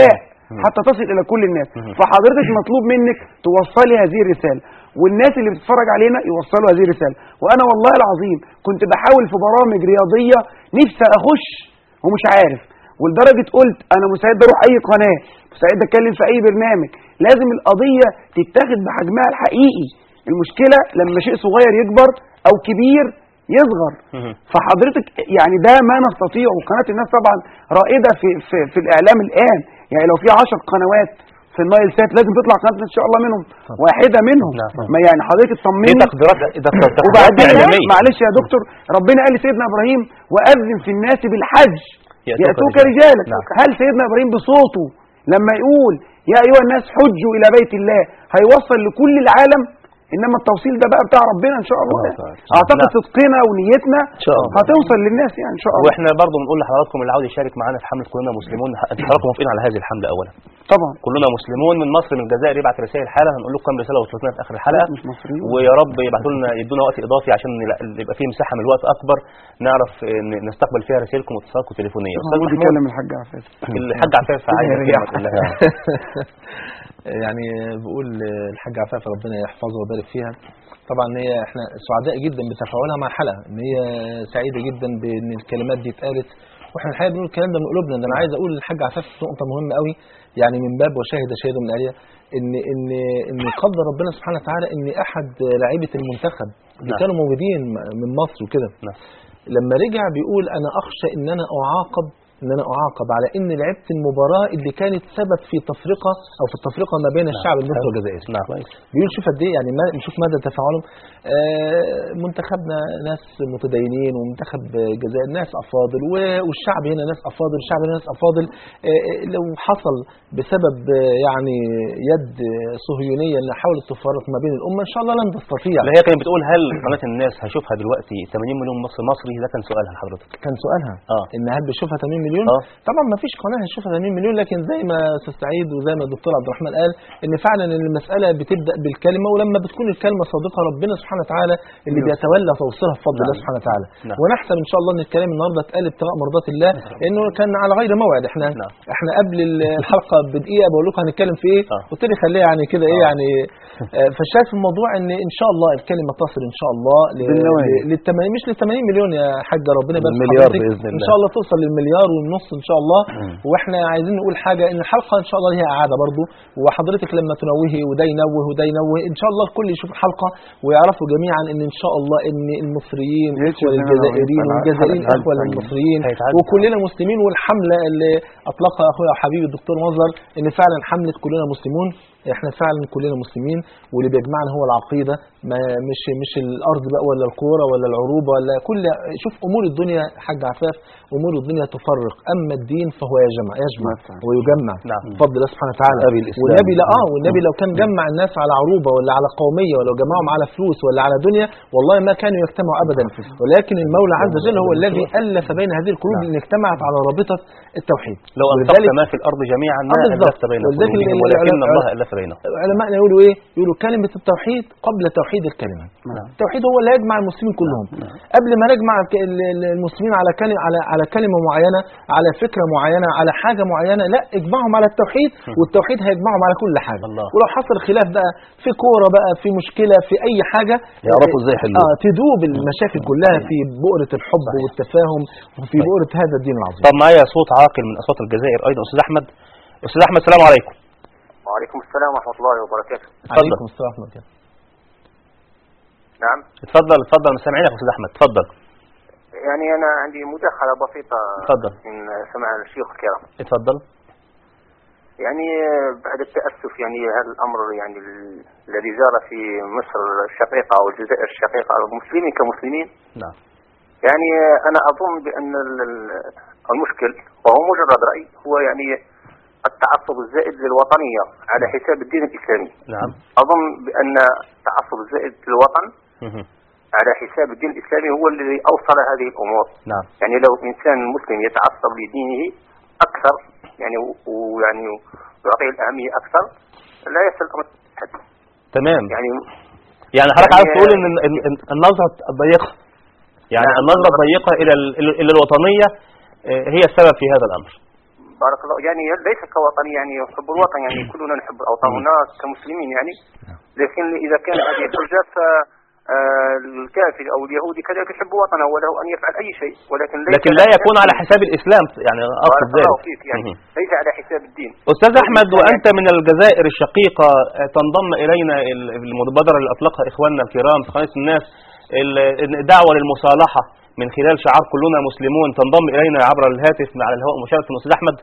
حتى تصل الى كل الناس فحضرتك مطلوب منك توصلي هذه الرساله والناس اللي بتتفرج علينا يوصلوا هذه الرساله وانا والله العظيم كنت بحاول في برامج رياضيه نفسي اخش ومش عارف ولدرجه قلت انا مستعد اروح اي قناه مستعد اتكلم في اي برنامج لازم القضيه تتاخد بحجمها الحقيقي المشكله لما شيء صغير يكبر او كبير يصغر فحضرتك يعني ده ما نستطيعه وقناه الناس طبعا رائده في في, في الاعلام الان يعني لو في 10 قنوات في النايل سات لازم تطلع قناه ان شاء الله منهم واحده منهم ما يعني حضرتك دي اطمني تقديرات ده تقديرات وبعدين إعلامية. معلش يا دكتور ربنا قال لسيدنا ابراهيم واذن في الناس بالحج يأتوك ياتوك رجالا. رجالا نعم. هل سيدنا ابراهيم بصوته لما يقول يا ايها الناس حجوا الى بيت الله هيوصل لكل العالم انما التوصيل ده بقى بتاع ربنا ان شاء الله يعني. اعتقد نعم. صدقنا ونيتنا شاء الله. هتوصل للناس يعني ان شاء الله واحنا برضو بنقول لحضراتكم اللي عاوز يشارك معانا في حمله كلنا مسلمون حضراتكم موافقين على هذه الحمله اولا طبعا كلنا مسلمون من مصر من الجزائر يبعت رسائل حاله هنقول لكم كام رساله وصلت لنا في اخر الحلقه مش مصريين ويا رب يبعتوا لنا يدونا وقت اضافي عشان نلا- يبقى فيه مساحه من الوقت اكبر نعرف ن- نستقبل فيها رسائلكم واتصالاتكم التليفونيه استاذ محمود محمود يكلم الحاج عفاف الحاج عفاف عايز الرياح. كلمه كلها يعني بقول الحاج عفاف ربنا يحفظها ويبارك فيها طبعا هي احنا سعداء جدا بتفاعلها مع الحلقه ان هي سعيده جدا بان الكلمات دي اتقالت واحنا الحقيقه بنقول الكلام ده من قلوبنا ده انا عايز اقول للحاج عفاف نقطه مهمه قوي يعني من باب وشاهد شاهد من اليه ان ان ان قدر ربنا سبحانه وتعالى ان احد لعيبه المنتخب اللي نعم. كانوا موجودين من مصر وكده نعم. لما رجع بيقول انا اخشى ان انا اعاقب ان انا اعاقب على ان لعبت المباراه اللي كانت سبب في تفرقه او في التفرقه ما بين الشعب المصري والجزائري نعم بيقول شوف قد ايه يعني ما نشوف مدى تفاعلهم آه، منتخبنا ناس متدينين ومنتخب الجزائر ناس افاضل و- والشعب هنا ناس افاضل الشعب هنا ناس افاضل آه، آه، لو حصل بسبب آه، يعني يد صهيونيه انها حاولت تفرق ما بين الامه ان شاء الله لن تستطيع اللي هي كانت بتقول هل قناه الناس هشوفها دلوقتي 80 مليون مصري مصري ده كان سؤالها لحضرتك كان سؤالها اه ان هل بتشوفها 80 مليون اه طبعا ما فيش قناه هتشوفها 80 مليون لكن زي ما استاذ سعيد وزي ما الدكتور عبد الرحمن قال ان فعلا ان المساله بتبدا بالكلمه ولما بتكون الكلمه صادقه ربنا سبحانه وتعالى اللي بيتولى توصيلها بفضل الله سبحانه وتعالى نعم. ونحسب ان شاء الله ان الكلام النهارده اتقال ابتغاء مرضات الله لانه كان على غير موعد احنا نعم. احنا قبل الحلقه بدقيقه بقول لكم هنتكلم في ايه آه. قلت لي خليها يعني كده ايه يعني آه، فشايف الموضوع ان ان شاء الله الكلمه تصل ان شاء الله ل- بالنوايا. ل- لل 80 مش لل 80 مليون يا حاجه ربنا يبارك في المليار حضرتك. بإذن ان الله. شاء الله توصل للمليار والنص ان شاء الله واحنا عايزين نقول حاجه ان الحلقه ان شاء الله ليها اعاده برضو وحضرتك لما تنوهي وده ينوه وده ينوه ان شاء الله الكل يشوف الحلقه ويعرفوا جميعا ان ان شاء الله ان المصريين يشوف اخوه زي ما للجزائريين نوهت. والجزائريين هيتعدى. اخوه للمصريين هيتعدى. وكلنا مسلمين والحمله اللي اطلقها اخويا وحبيبي الدكتور مظهر ان فعلا حمله كلنا مسلمون احنا فعلا كلنا مسلمين واللي بيجمعنا هو العقيده ما مش مش الارض بقى ولا الكوره ولا العروبه ولا كل شوف امور الدنيا حاج عفاف امور الدنيا تفرق اما الدين فهو يجمع يجمع ويجمع نعم. بفضل الله سبحانه وتعالى أبي الإسلام. والنبي لا اه والنبي لو كان جمع الناس على عروبه ولا على قوميه ولو جمعهم على فلوس ولا على دنيا والله ما كانوا يجتمعوا ابدا ولكن المولى عز وجل هو الذي الف بين هذه القلوب ان اجتمعت على رابطه التوحيد لو انفقت ولذلك ما في الارض جميعا ما آه بالظبط. الفت بين ولذلك قلوبهم ال- ولكن العلماء- الله الف بينهم علماءنا يقولوا ايه يقولوا كلمه التوحيد قبل توحيد الكلمه نعم. التوحيد هو اللي يجمع المسلمين كلهم قبل ما نجمع ك- ال- ال- المسلمين على كلمه على على كلمه معينه على فكره معينه على حاجه معينه لا اجمعهم على التوحيد والتوحيد هيجمعهم على كل حاجه الله. ولو حصل خلاف بقى في كوره بقى في مشكله في اي حاجه يعرفوا ازاي يحلوها. اه تدوب المشاكل كلها في بؤره الحب والتفاهم وفي بؤره هذا الدين العظيم طب معايا صوت عاقل من اصوات الجزائر ايضا استاذ احمد استاذ احمد السلام عليكم وعليكم السلام ورحمة الله وبركاته عليكم السلام ورحمه الله نعم اتفضل اتفضل أنا سامعينك يا استاذ احمد اتفضل يعني أنا عندي مداخلة بسيطة اتفضل. من سماع الشيوخ الكرام اتفضل يعني بعد التأسف يعني هذا الأمر يعني ال- الذي جرى في مصر الشقيقة والجزائر الشقيقة المسلمين كمسلمين نعم يعني أنا أظن بأن ال- ال- المشكل وهو مجرد رأي هو يعني التعصب الزائد للوطنية على حساب الدين الإسلامي نعم أظن بأن التعصب الزائد للوطن مهم. على حساب الدين الإسلامي هو الذي أوصل هذه الأمور نعم يعني لو إنسان مسلم يتعصب لدينه أكثر يعني و- ويعني ويعطيه الأهمية أكثر لا يصل الأمر أحد. تمام يعني يعني حضرتك يعني- عاوز تقول ان ال- ال- ال- النظره الضيقه يعني نعم. النظره الضيقه الى ال- الى الى الوطنيه آه، هي السبب في هذا الامر بارك الله يعني ليس كوطني يعني يحب الوطن يعني كلنا نحب الاوطان هناك كمسلمين يعني لكن اذا كان هذه الحجه ف آه، الكافر او اليهودي كذلك يحب وطنه وله ان يفعل اي شيء ولكن ليس لكن لا يكون على حساب الاسلام يعني اقصد بارك الله ذلك فيك يعني مهم. ليس على حساب الدين استاذ احمد وانت من الجزائر الشقيقه آه، تنضم الينا ال- المبادره اللي اطلقها اخواننا الكرام في قناه الناس ال- الدعوه للمصالحه من خلال شعار كلنا مسلمون تنضم الينا عبر الهاتف على الهواء مباشره استاذ احمد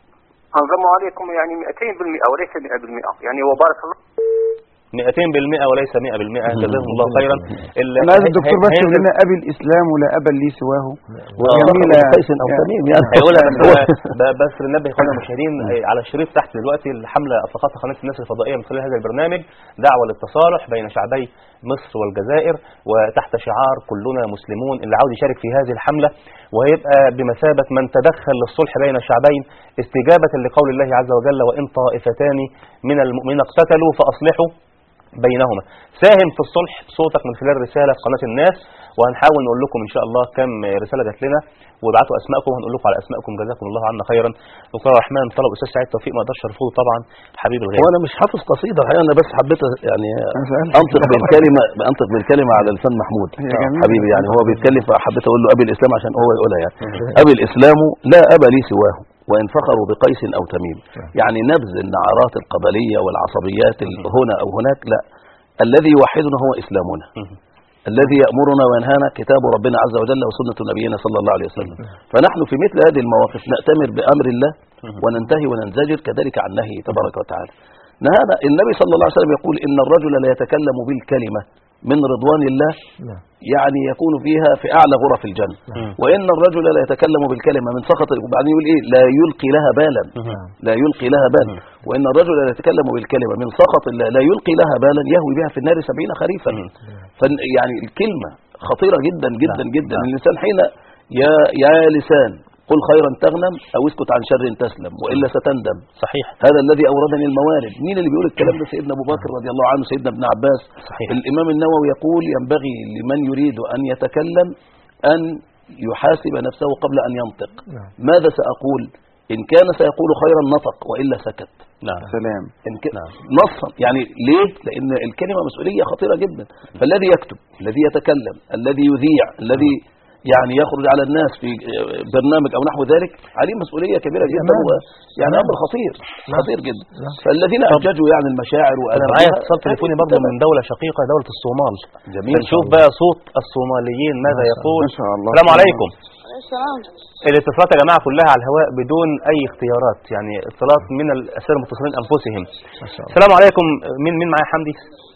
انضم عليكم يعني 200% وليس 100% يعني وبارك الله 200% وليس 100% جزاهم الله خيرا ال- انا عايز الدكتور بس هي- يقول لنا ابي الاسلام ولا ابا لي سواه وصاحب جميله قيس او تميم يعني هيقولها بس ب- بس ننبه اخواننا المشاهدين على الشريط تحت دلوقتي الحمله اطلقتها قناه الناس الفضائيه من خلال هذا البرنامج دعوه للتصالح بين شعبي مصر والجزائر وتحت شعار كلنا مسلمون اللي عاوز يشارك في هذه الحمله وهيبقى بمثابه من تدخل للصلح بين الشعبين استجابه لقول الله عز وجل وان طائفتان من المؤمنين اقتتلوا فاصلحوا بينهما ساهم في الصلح صوتك من خلال رساله في قناه الناس وهنحاول نقول لكم ان شاء الله كم رساله جات لنا وابعتوا اسماءكم وهنقول لكم على اسماءكم جزاكم الله عنا خيرا دكتور الرحمن طلب استاذ سعيد توفيق ما اقدرش ارفضه طبعا حبيب الغالي هو انا مش حافظ قصيده الحقيقه انا بس حبيت يعني أنا سألت. انطق بالكلمه انطق بالكلمه على لسان محمود هي جميلة. حبيبي يعني هو بيتكلم فحبيت اقول له ابي الاسلام عشان هو يقولها يعني ابي الاسلام لا ابا لي سواه وان فخروا بقيس او تميم يعني نبذ النعرات القبليه والعصبيات هنا او هناك لا الذي يوحدنا هو اسلامنا الذي يأمرنا وينهانا كتاب ربنا عز وجل وسنة نبينا صلى الله عليه وسلم فنحن في مثل هذه المواقف نأتمر بأمر الله وننتهي وننزجر كذلك عن نهيه تبارك وتعالى نهانا النبي صلى الله عليه وسلم يقول إن الرجل لا يتكلم بالكلمة من رضوان الله يعني يكون فيها في أعلى غرف الجنة وإن الرجل لا يتكلم بالكلمة من سخط وبعدين يقول إيه لا يلقي لها بالا لا يلقي لها بالا وإن الرجل لا يتكلم بالكلمة من سخط الله لا يلقي لها بالا يهوي بها في النار سبعين خريفا فن- يعني الكلمة خطيرة جدا جدا جدا الإنسان حين يا يا لسان قل خيرا تغنم أو اسكت عن شر تسلم وإلا ستندم صحيح هذا الذي أوردني الموارد مين اللي بيقول الكلام ده سيدنا أبو بكر رضي الله عنه سيدنا ابن عباس صحيح. الإمام النووي يقول ينبغي لمن يريد أن يتكلم أن يحاسب نفسه قبل أن ينطق ماذا سأقول إن كان سيقول خيرا نطق وإلا سكت نعم سلام إن ك... نصا يعني ليه لأن الكلمة مسؤولية خطيرة جدا فالذي يكتب الذي يتكلم الذي يذيع الذي يعني يخرج على الناس في برنامج أو نحو ذلك عليه مسؤولية كبيرة جدا و... يعني أمر خطير خطير جدا فالذين أنتجوا يعني المشاعر انا معايا اتصال تليفوني برضه من دوله شقيقه دوله الصومال جميل نشوف بقى صوت الصوماليين ماذا يقول ما شاء الله. السلام عليكم السلام الاتصالات يا جماعه كلها على الهواء بدون اي اختيارات يعني اتصالات من الاسئله المتصلين انفسهم السلام عليكم مين مين معايا حمدي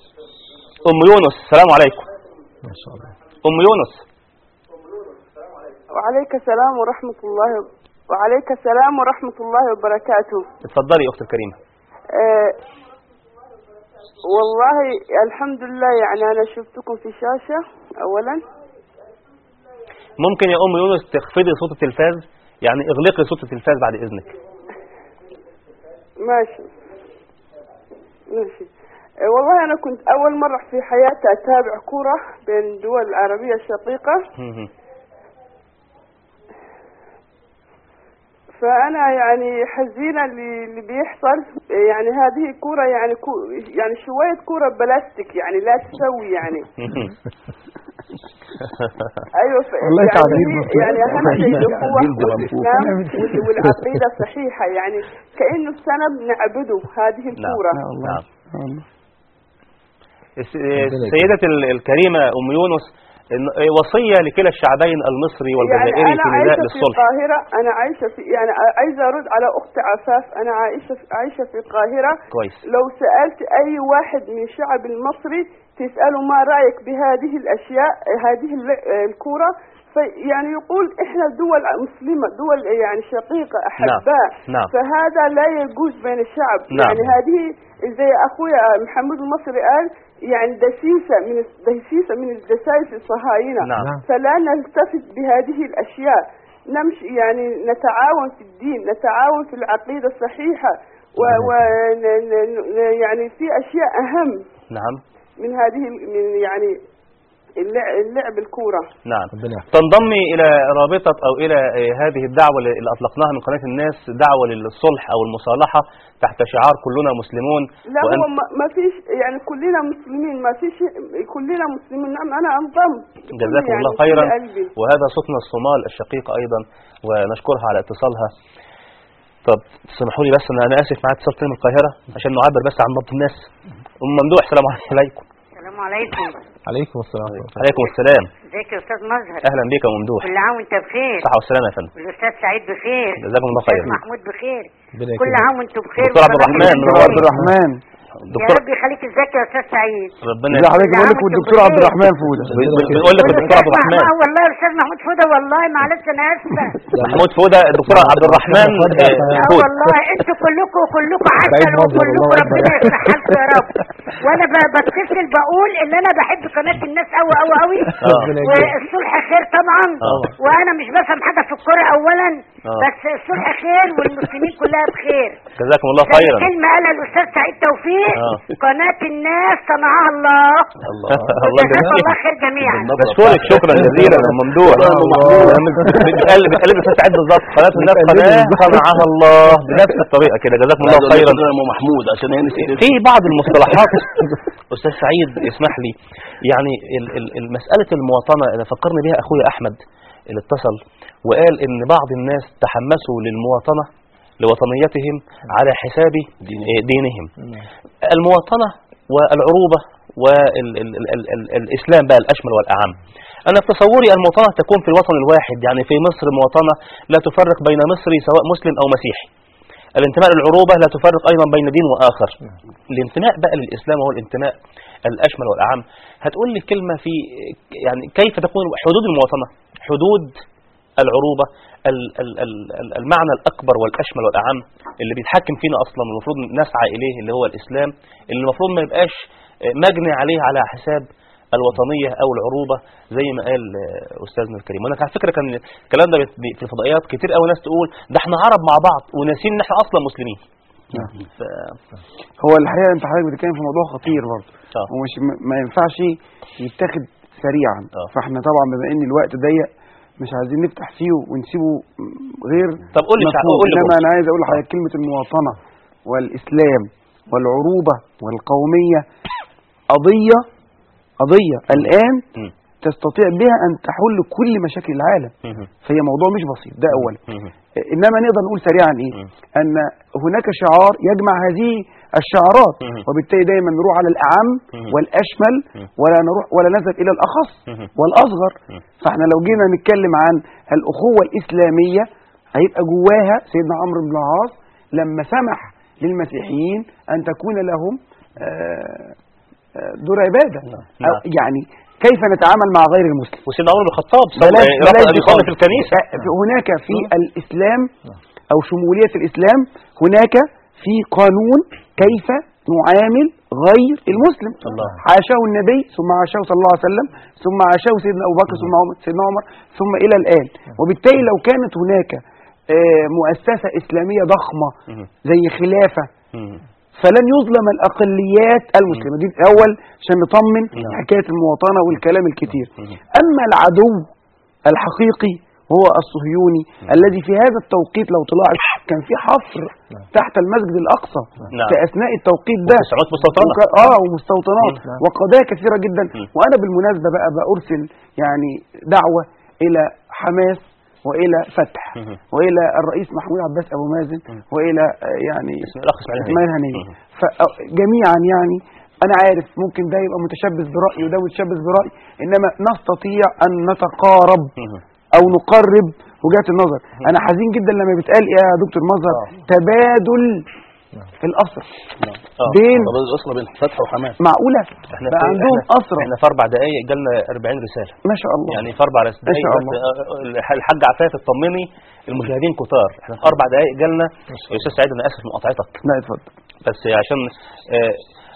ام يونس السلام عليكم ما شاء الله ام يونس وعليك السلام ورحمة الله وعليك السلام ورحمة الله وبركاته اتفضلي يا اختي الكريمه أه والله الحمد لله يعني أنا شفتكم في شاشة أولا ممكن يا ام يونس تخفضي صوت التلفاز يعني اغلقي صوت التلفاز بعد اذنك ماشي ماشي أه والله أنا كنت أول مرة في حياتي أتابع كورة بين الدول العربية الشقيقة فأنا يعني حزينة اللي اللي بيحصل يعني هذه كورة يعني كو يعني شوية كورة بلاستيك يعني لا تسوي يعني ايوه ف... والله يعني, تعبير هي- بسيط. يعني اهم شيء الاخوه جلد منفوخ. والاسلام وال- والعقيده الصحيحه يعني كانه السنه بنعبده هذه الكوره يا الله نعم. يا الله الس- السيدة ال- الكريمة أم يونس إن- وصية لكلا الشعبين المصري يعني والجزائري انا في نداء عايشه في للصلح القاهره انا عايشه في يعني عايزه ارد على اخت عفاف انا عايشه في عايشه في القاهره كويس لو سالت اي واحد من الشعب المصري تساله ما رايك بهذه الاشياء هذه ال- الكوره في- يعني يقول احنا دول مسلمه دول يعني شقيقه احباء نعم. فهذا لا يجوز بين الشعب نعم. يعني هذه زي اخويا محمد المصري قال يعني دسيسه من دسيسه من الدسائس الصهاينه نعم. فلا نلتفت بهذه الاشياء نمشي يعني نتعاون في الدين نتعاون في العقيده الصحيحه و, و ن ن ن يعني في اشياء اهم نعم من هذه ال- من يعني اللع- اللعب الكوره نعم ربنا يحفظك. تنضمي الى رابطه او الى آه، هذه الدعوه اللي اللي اطلقناها من قناه الناس دعوه للصلح او المصالحه تحت شعار كلنا مسلمون لا هو وأنت ما- ما فيش يعني كلنا مسلمين ما فيش كلنا مسلمين نعم انا انضمت بكل جزاكم يعني الله بكل خيرا قلبي. وهذا صوتنا الصومال الشقيق ايضا ونشكرها على اتصالها طب تسمحوا لي بس انا انا اسف معايا اتصال تاني من القاهره عشان نعبر بس عن نبض الناس ام ممدوح السلام عليكم السلام عليكم عليكم السلام ورحمة الله. عليكم السلام ازيك يا استاذ مظهر اهلا بك يا ممدوح كل عام وانت بخير صحه والسلامه يا فندم والاستاذ سعيد بخير جزاكم الله الاستاذ خير محمود بخير ربنا كل يكرمك. عام وانتم بخير دكتور عبد الرحمن وصباح منور. الخير. عبد الرحمن يا دكتور رب يخليك ازيك يا استاذ سعيد ربنا لا حضرتك كل بقول عام لك وانتم والدكتور عبد بخير. الرحمن فوده بنقول لك الدكتور عبد الرحمن اه والله يا استاذ محمود فوده والله معلش انا اسفه محمود فوده الدكتور عبد الرحمن آه، اه فوده والله انتوا كلكم كلكم عسل سعيد مظهر، وكلكم الله ربنا أكبر. يصلح حالكم يا رب وانا ب- بتصل بقول ان انا بحب قناه الناس قوي قوي قوي ربنا يكرمك. والصلح خير طبعا آه. وانا مش بفهم حاجه في الكوره اولا آه. بس الصلح خير والمسلمين كلها بخير جزاكم الله زي خيرا كلمه قالها الاستاذ سعيد توفيق آه. قناه الناس صنعها الله الله وجزاكم جميل الله خير جميعا بشكرك شكرا جزيلا يا ممدوح بتقلب بتقلب استاذ سعيد بالظبط قناه الناس قناه صنعها الله بنفس الطريقه كده جزاكم الله خيرا ام محمود عشان هي نسيت في بعض المصطلحات استاذ سعيد اسمح لي يعني ال- ال- ال- مساله المواطنه اللي فكرني بها اخويا احمد اللي اتصل وقال ان بعض الناس تحمسوا للمواطنه لوطنيتهم على حساب آه، دينهم المواطنه والعروبه والاسلام بقى الاشمل والاعم انا في تصوري المواطنه تكون في الوطن الواحد يعني في مصر مواطنه لا تفرق بين مصري سواء مسلم او مسيحي الانتماء للعروبة لا تفرق أيضا بين دين وآخر الانتماء بقى للإسلام هو الانتماء الأشمل والأعم هتقول لي كلمة في يعني كيف تكون حدود المواطنة حدود العروبة ال- ال- ال- ال- المعنى الأكبر والأشمل والأعم اللي بيتحكم فينا أصلا المفروض نسعى إليه اللي هو الإسلام اللي المفروض ما يبقاش مجني عليه على حساب الوطنية أو العروبة زي ما قال آه، أستاذنا الكريم وأنا على فكرة كان الكلام ده بت- في الفضائيات كتير قوي ناس تقول ده احنا عرب مع بعض وناسين إن احنا أصلا مسلمين ف... هو الحقيقه انت حضرتك بتتكلم في موضوع خطير برضه آه. ومش م- ما ينفعش يتاخد سريعا آه. فاحنا طبعا بما ان الوقت ضيق مش عايزين نفتح فيه ونسيبه م- غير طب قول لي شع- مفهوم. قول لي انما قول. انا عايز اقول لحضرتك كلمه المواطنه والاسلام والعروبه والقوميه قضيه قضيه الان مم. تستطيع بها ان تحل كل مشاكل العالم مهم. فهي موضوع مش بسيط ده اولا مهم. انما نقدر نقول سريعا ايه مم. ان هناك شعار يجمع هذه الشعارات مم. وبالتالي دايما نروح على الاعم مم. والاشمل مم. ولا نروح ولا نذهب الى الاخص مم. والاصغر مم. فاحنا لو جينا نتكلم عن الاخوه الاسلاميه هيبقى جواها سيدنا عمرو بن العاص لما سمح للمسيحيين ان تكون لهم آه، آه، دور عباده أو نعم. يعني كيف نتعامل مع غير المسلم وسيدنا عمر بن الخطاب بلاش صلى- بلاش رفض دي أن يصلي خالص. في الكنيسة آه، هناك في الإسلام أو شمولية الإسلام هناك في قانون كيف نعامل غير المسلم الله. عاشاه النبي ثم عاشاه صلى الله عليه وسلم ثم عاشاه سيدنا أبو بكر ثم عمر سيدنا عمر ثم إلى الآن وبالتالي لو كانت هناك آه، مؤسسة إسلامية ضخمة مهم. زي خلافة مهم. فلن يظلم الأقليات المسلمة دي الأول عشان نطمن حكاية المواطنة والكلام الكتير أما العدو الحقيقي هو الصهيوني الذي في هذا التوقيت لو تلاحظ كان في حفر تحت المسجد الأقصى نعم. في أثناء التوقيت ده وتسعود مستوطنة. وك- اه ومستوطنات نعم. وقضايا كثيرة جدا وأنا بالمناسبة بقى بأرسل يعني دعوة إلى حماس وإلى فتح مهم. وإلى الرئيس محمود عباس أبو مازن وإلى آه، يعني الأخ إسماعيل هنية. إسماعيل هنية مهم. فجميعا يعني أنا عارف ممكن ده يبقى متشبث برأي وده متشبث برأي إنما نستطيع أن نتقارب مهم. أو نقرب وجهات النظر أنا حزين جدا لما بيتقال إيه يا دكتور مظهر تبادل في الأسر آه. بين طب الأسرة بين فتح وحماس معقولة احنا بقى في عندهم احنا, أسرة احنا في اربع دقائق جالنا 40 رساله ما شاء الله يعني في اربع رس- ما دقائق شاء بس الله. آه، آه، الحاج عفاف اطمني المشاهدين كتار احنا في اربع دقائق جالنا يا استاذ سعيد انا اسف مقاطعتك لا اتفضل بس عشان آه،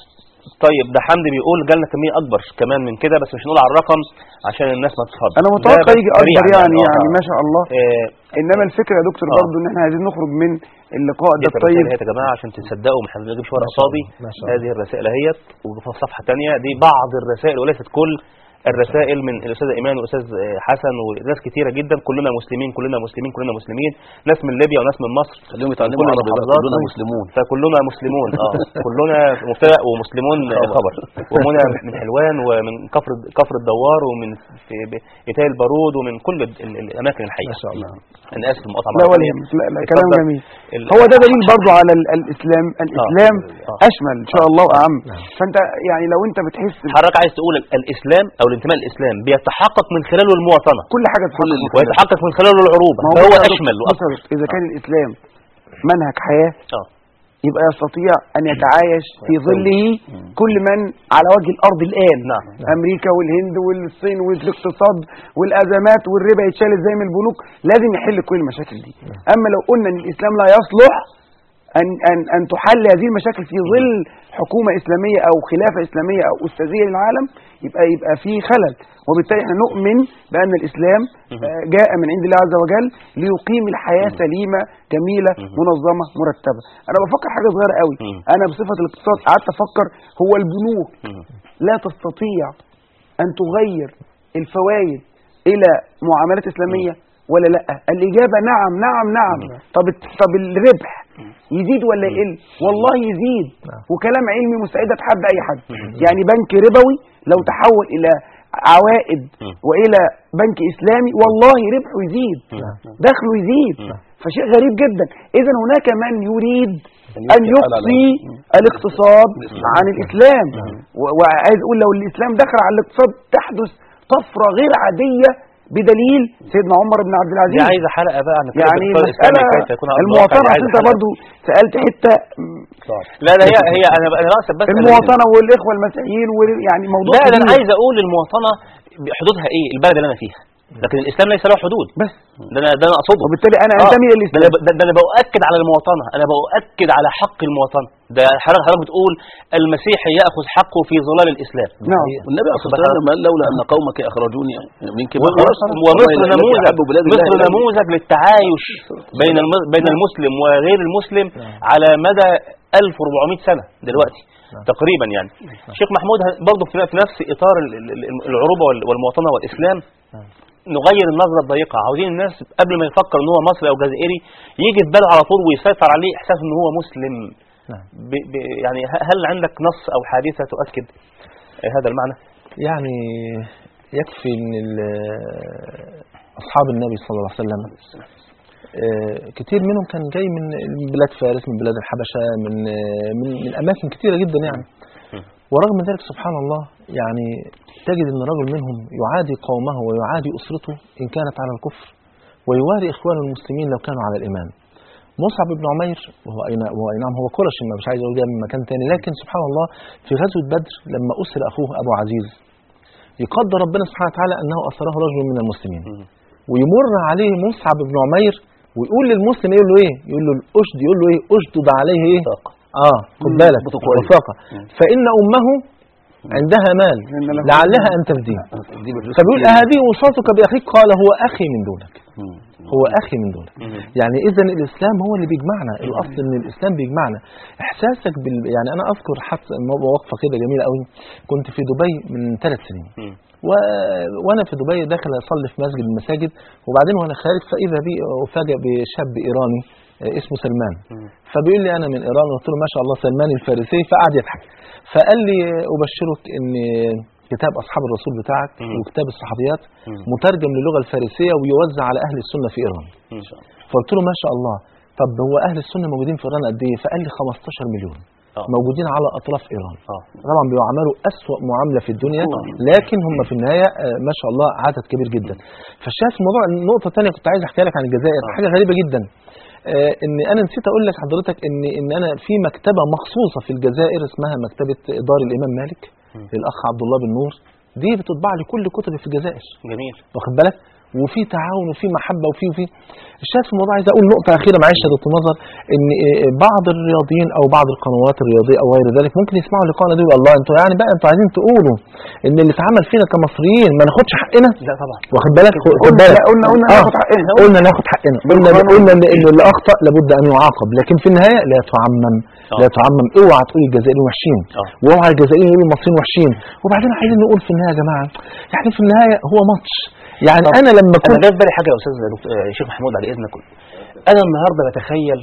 طيب ده حمدي بيقول جالنا كميه اكبر كمان من كده بس مش هنقول على الرقم عشان الناس ما تتخض أنا ده متوقع بس يجي سريعاً أكبر يعني آه. يعني ما شاء الله آه، إنما الفكرة يا دكتور آه. برضه إن إحنا عايزين نخرج من اللقاء ده دي الطيب الرسائل اهي يا جماعه عشان تصدقوا ما هنجيبش ورقه ما شاء قصادي الله، ما شاء الله. هذه الرسائل اهيت وفي صفحه ثانيه دي بعض الرسائل وليست كل الرسائل من الاستاذ ايمان والاستاذ آه، حسن وناس كتيره جدا كلنا مسلمين كلنا مسلمين كلنا مسلمين ناس من ليبيا وناس من مصر خليهم يتعلموا كل عربي بقى، المحافظات. كلنا مسلمون فكلنا مسلمون اه كلنا مبتدا ومسلمون آه، خبر ومنى من حلوان ومن كفر كفر الدوار ومن في ب- إيتاي البارود ومن كل ال- ال- الاماكن الحقيقه ما شاء الله انا اسف المقاطعه لا مرة ولا تانية. يهمك لا, لا كلام اتفضل. جميل ال- هو ده دليل برضو على ال- الاسلام الاسلام آه. اشمل ان شاء الله واعم فانت يعني لو انت بتحس حضرتك عايز تقول ال- الاسلام او الانتماء للاسلام بيتحقق من خلاله المواطنه كل حاجه تحقق من خلال- ويتحقق من خلاله العروبه ما فهو بص يا اشمل دكتور- بص يا دكتور، اذا كان الاسلام منهج حياه اه يبقى يستطيع ان يتعايش في ظله كل من على وجه الارض الان نعم. امريكا والهند والصين والاقتصاد والازمات والربا يتشال ازاي من البنوك لازم يحل كل المشاكل دي اما لو قلنا ان الاسلام لا يصلح ان ان ان تحل هذه المشاكل في ظل حكومه اسلاميه او خلافه اسلاميه او استاذيه للعالم يبقى يبقى في خلل وبالتالي احنا نؤمن بان الاسلام آه، جاء من عند الله عز وجل ليقيم الحياه سليمه جميله منظمه مرتبه انا بفكر حاجه صغيره قوي انا بصفه الاقتصاد قعدت افكر هو البنوك لا تستطيع ان تغير الفوائد الى معاملات اسلاميه ولا لا الاجابه نعم نعم نعم طب طب الربح يزيد ولا يقل والله يزيد وكلام علمي مستعد اتحدى اي حد يعني بنك ربوي لو تحول الى عوائد والى بنك اسلامي والله ربحه يزيد دخله يزيد فشيء غريب جدا اذا هناك من يريد ان يقصي الاقتصاد عن الاسلام و- وعايز اقول لو الاسلام دخل على الاقتصاد تحدث طفره غير عاديه بدليل سيدنا عمر بن عبد دي العزيز عايزه حلقه بقى عن يعني الاقتصاد الإسلامي مسألة كيف يكون على المواطنة الواقع. دي أصل عايزة أنت حلقة. برضو سألت حتة لا لا هي هي انا انا اقصد بس المواطنة والإخوة المسيحيين وال- يعني موضوع لا ده انا كبير. عايز اقول المواطنه حدودها ايه البلد اللي انا فيها لكن الاسلام ليس له حدود بس ده انا ده انا اقصده وبالتالي أنا آه. أنتمي ده للإسلام انا ب- ده انا باؤكد على المواطنه انا باؤكد على حق المواطنه ده حضرتك حضرتك بتقول المسيح ياخذ حقه في ظلال الاسلام نعم والنبي عليه الصلاه والسلام قال لولا ان قومك اخرجوني منك ما ومصر خلاص أنا- ومصر والله التي نموذج أحب بلاد الله مصر إلي. نموذج للتعايش بين الم- بين المسلم وغير المسلم على مدى 1400 سنه دلوقتي تقريبا يعني شيخ محمود ه- برضه في في نفس اطار ال- ال- ال- العروبه وال- والمواطنه والاسلام نغير النظره الضيقه عاوزين الناس قبل ما يفكر ان هو مصري او جزائري يجي في باله على طول ويسيطر عليه احساس ان هو مسلم ب ب يعني ه- هل عندك نص او حادثه تؤكد آه، هذا المعنى يعني يكفي ان ال- اصحاب النبي صلى الله عليه وسلم آه، كتير منهم كان جاي من من بلاد فارس من بلاد الحبشه من آه، من, من اماكن كتيره جدا يعني ورغم ذلك سبحان الله يعني تجد ان رجل منهم يعادي قومه ويعادي اسرته ان كانت على الكفر ويواري اخوانه المسلمين لو كانوا على الايمان مصعب بن عمير وهو اي نعم وهو اي نعم هو قرشي ما مش عايز اقول جاي من مكان تاني لكن سبحان الله في غزوه بدر لما اسر اخوه ابو عزيز يقدر ربنا سبحانه وتعالى انه اسره رجل من المسلمين ويمر عليه مصعب بن عمير ويقول للمسلم يقول له ايه يقول له الاشد يقول له ايه اشدد عليه ايه اه خد بالك وثاقه فان امه عندها مال لعلها ان تفديه فبيقول هذه وصاتك باخيك قال هو اخي من دونك هو اخي من دونك يعني اذا الاسلام هو اللي بيجمعنا الاصل ان الاسلام بيجمعنا احساسك بال يعني انا اذكر حتى وقفه كده جميله قوي كنت في دبي من ثلاث سنين و... وانا في دبي داخل اصلي في مسجد من المساجد وبعدين وانا خارج فاذا بي افاجئ بشاب ايراني آه، اسمه سلمان فبيقول لي انا من ايران قلت له ما شاء الله سلمان الفارسي فقعد يضحك فقال لي ابشرك ان كتاب اصحاب الرسول بتاعك وكتاب الصحابيات مترجم للغه الفارسيه ويوزع على اهل السنه في ايران فقلت له ما شاء الله طب هو اهل السنه موجودين في ايران قد ايه فقال لي 15 مليون موجودين على اطراف ايران طبعا بيعاملوا اسوا معامله في الدنيا لكن هم في النهايه آه، ما شاء الله عدد كبير جدا فالشاهد في الموضوع نقطه ثانيه كنت عايز احكيها لك عن الجزائر حاجه غريبه جدا آه، ان انا نسيت اقول لك حضرتك ان ان انا في مكتبه مخصوصه في الجزائر اسمها مكتبه دار الامام مالك للاخ عبد الله بن نور دي بتطبع لي كل كتبي في الجزائر جميل واخد بالك وفي تعاون وفي محبه وفي وفي الشاهد في الموضوع عايز اقول نقطه اخيره معلش يا دكتور نظر ان إيه بعض الرياضيين او بعض القنوات الرياضيه او غير ذلك ممكن يسمعوا لقاءنا دول الله انتوا يعني بقى انتوا عايزين تقولوا ان اللي اتعمل فينا كمصريين ما ناخدش حقنا لا طبعا واخد بالك خد قلنا بالك لا، قلنا قلنا آه. ناخد حقنا قلنا ناخد حقنا قلنا بالقانون. قلنا ان إن اللي اخطا لابد ان يعاقب لكن في النهايه لا تعمم لا تعمم اوعى تقول الجزائريين وحشين واوعى الجزائريين يقولوا المصريين وحشين وبعدين عايزين نقول في النهايه يا جماعه يعني في النهايه هو ماتش يعني طب انا لما انا كنت جاي في بالي حاجه يا استاذ دكتور- آه، شيخ محمود على اذنك انا النهارده بتخيل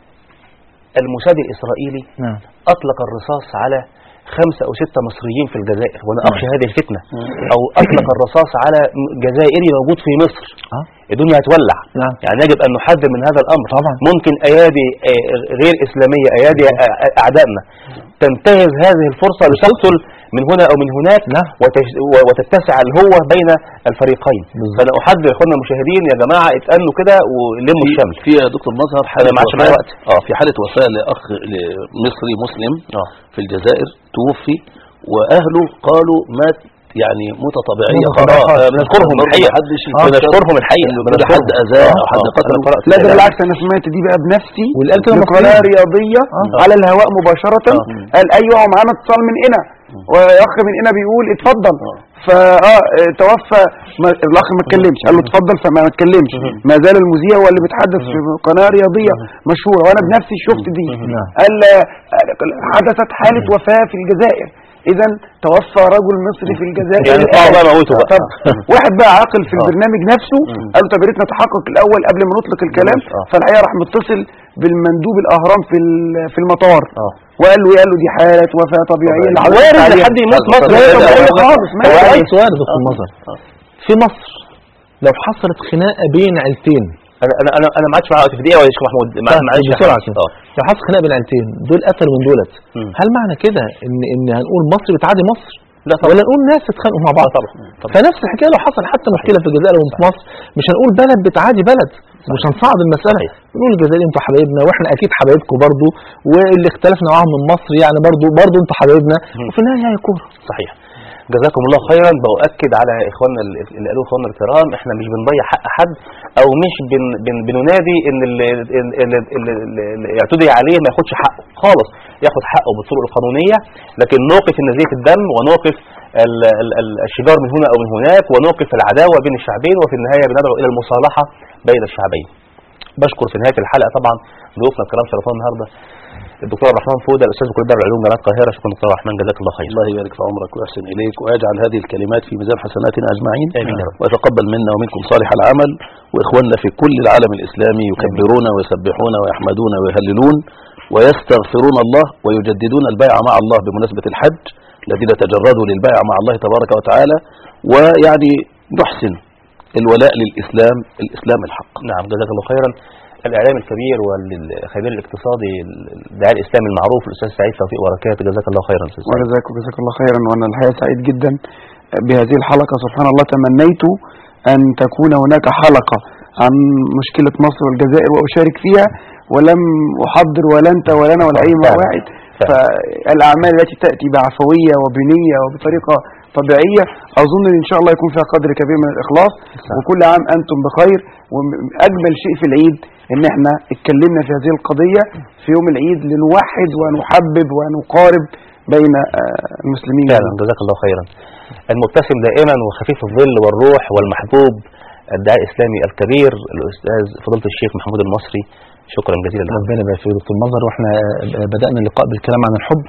الموساد الاسرائيلي نعم اطلق الرصاص على خمسة أو ستة مصريين في الجزائر وأنا أخشى هذه الفتنة أو أطلق الرصاص على م- جزائري موجود في مصر آه. الدنيا هتولع نعم. يعني يجب أن نحذر من هذا الأمر طبعا. ممكن أيادي آه، غير إسلامية أيادي آه، أعدائنا تنتهز هذه الفرصة لتقتل من هنا أو من هناك نعم. وتش- و- وتتسع الهوة بين الفريقين فأنا أحذر إخواننا المشاهدين يا جماعة اتأنوا كده ولموا الشمل في يا دكتور مظهر أنا حالة ما عادش معايا وفاة وقت. اه في حالة وفاة لأخ مصري مسلم آه. في الجزائر توفي وأهله قالوا مات يعني موتة طبيعية موتة طبيعية خلاص. آه، بنذكرهم برضه الحقيقة محدش آه، يفكر بنذكرهم الحقيقة إنه بنذكرهم. حد أذاه أو حد آه، قتله أنا قرأت لا ده كده. بالعكس انا سمعت دي بقى بنفسي والقال كده في قناه مصريين. رياضيه آه. على الهواء مباشره قال ايوه معانا اتصال من هنا واخ من هنا بيقول اتفضل فاه توفى ما- الاخ ما اتكلمش قال له اتفضل فما ما اتكلمش ما زال المذيع هو اللي بيتحدث في قناه رياضيه مشهوره وانا بنفسي شفت دي نعم. قال قال حدثت حاله وفاه في الجزائر اذا توفى رجل مصري في الجزائر يعني اه بقى موته بقى. طب واحد بقى عاقل في البرنامج نفسه قال له طب يا ريت نتحقق الاول قبل ما نطلق الكلام آه. فالحقيقه راح متصل بالمندوب الاهرام في ال- في المطار آه. وقال له قال له دي حاله وفاه طبيعيه اللي حضرتك وارد عليها. لحد يموت لا مصر طبيعيه خالص ما هو هي عايز سؤال يا دكتور نظر في مصر لو حصلت خناقه بين عيلتين انا انا انا انا ما عادش معايا وقت في دقيقه يا شيخ محمود طيب، مع- معلش يا بسرعه أحمد. كده اه لو حصل خناقه بين عيلتين دول قتلوا من دولت مم. هل معنى كده ان ان هنقول مصر بتعادي مصر لا طبعا ولا نقول ناس اتخانقوا مع بعض آه طبعا طبعا. فنفس الحكايه لو حصل حتى مشكله في الجزائر وفي مصر مش هنقول بلد بتعادي بلد مش هنصعد المساله صحيح. نقول الجزائر انتوا حبايبنا واحنا اكيد حبايبكم برضو واللي اختلفنا معاهم من مصر يعني برضو برضو انتوا حبايبنا وفي النهايه هي كوره صحيح جزاكم الله خيرا بأؤكد على اخواننا ال- اللي قالوه اخواننا الكرام احنا مش بنضيع حق حد او مش بن بن بننادي ان اللي, اللي, اللي, اللي يعتدي عليه ما ياخدش حقه خالص ياخد حقه بالطرق القانونيه لكن نوقف نزيه الدم ونوقف ال- ال- ال- الشجار من هنا او من هناك ونوقف العداوه بين الشعبين وفي النهايه بندعو الى المصالحه بين الشعبين بشكر في نهايه الحلقه طبعا ضيوفنا الكرام شرفونا النهارده الدكتور عبد الرحمن فوده الاستاذ بكليه دار العلوم جامعه القاهره شكرا دكتور عبد الرحمن جزاك الله خير الله يبارك في عمرك ويحسن إليك ويجعل هذه الكلمات في ميزان حسناتنا أجمعين آمين يا رب. ويتقبل منا ومنكم صالح العمل وإخواننا في كل العالم الإسلامي يكبرون ويسبحون ويحمدون ويهللون ويستغفرون الله ويجددون البيع مع الله بمناسبة الحج الذين تجردوا للبيع مع الله تبارك وتعالى ويعني نحسن الولاء للإسلام الإسلام الحق نعم جزاك الله خيرا الاعلام الكبير والخبير الاقتصادي الداعي الاسلامي المعروف الاستاذ سعيد توفيق بركات جزاك الله خيرا استاذ سعيد وجزاك وجزاك الله خيرا وانا الحقيقه سعيد جدا بهذه الحلقه سبحان الله تمنيت ان تكون هناك حلقه عن مشكله مصر والجزائر واشارك فيها ولم احضر ولا انت ولا انا ولا اي فعلا. واحد فعلا. فالاعمال التي تاتي بعفويه وبنيه وبطريقه طبيعيه اظن ان شاء الله يكون فيها قدر كبير من الاخلاص وكل عام انتم بخير واجمل شيء في العيد ان احنا اتكلمنا في هذه القضيه في يوم العيد لنوحد ونحبب ونقارب بين آه، المسلمين فعلا جزاك الله خيرا المبتسم دائما وخفيف الظل والروح والمحبوب الداعي الاسلامي الكبير الاستاذ فضيله الشيخ محمود المصري شكرا جزيلا لك ربنا يبارك فيك يا دكتور مظهر واحنا بدانا اللقاء بالكلام عن الحب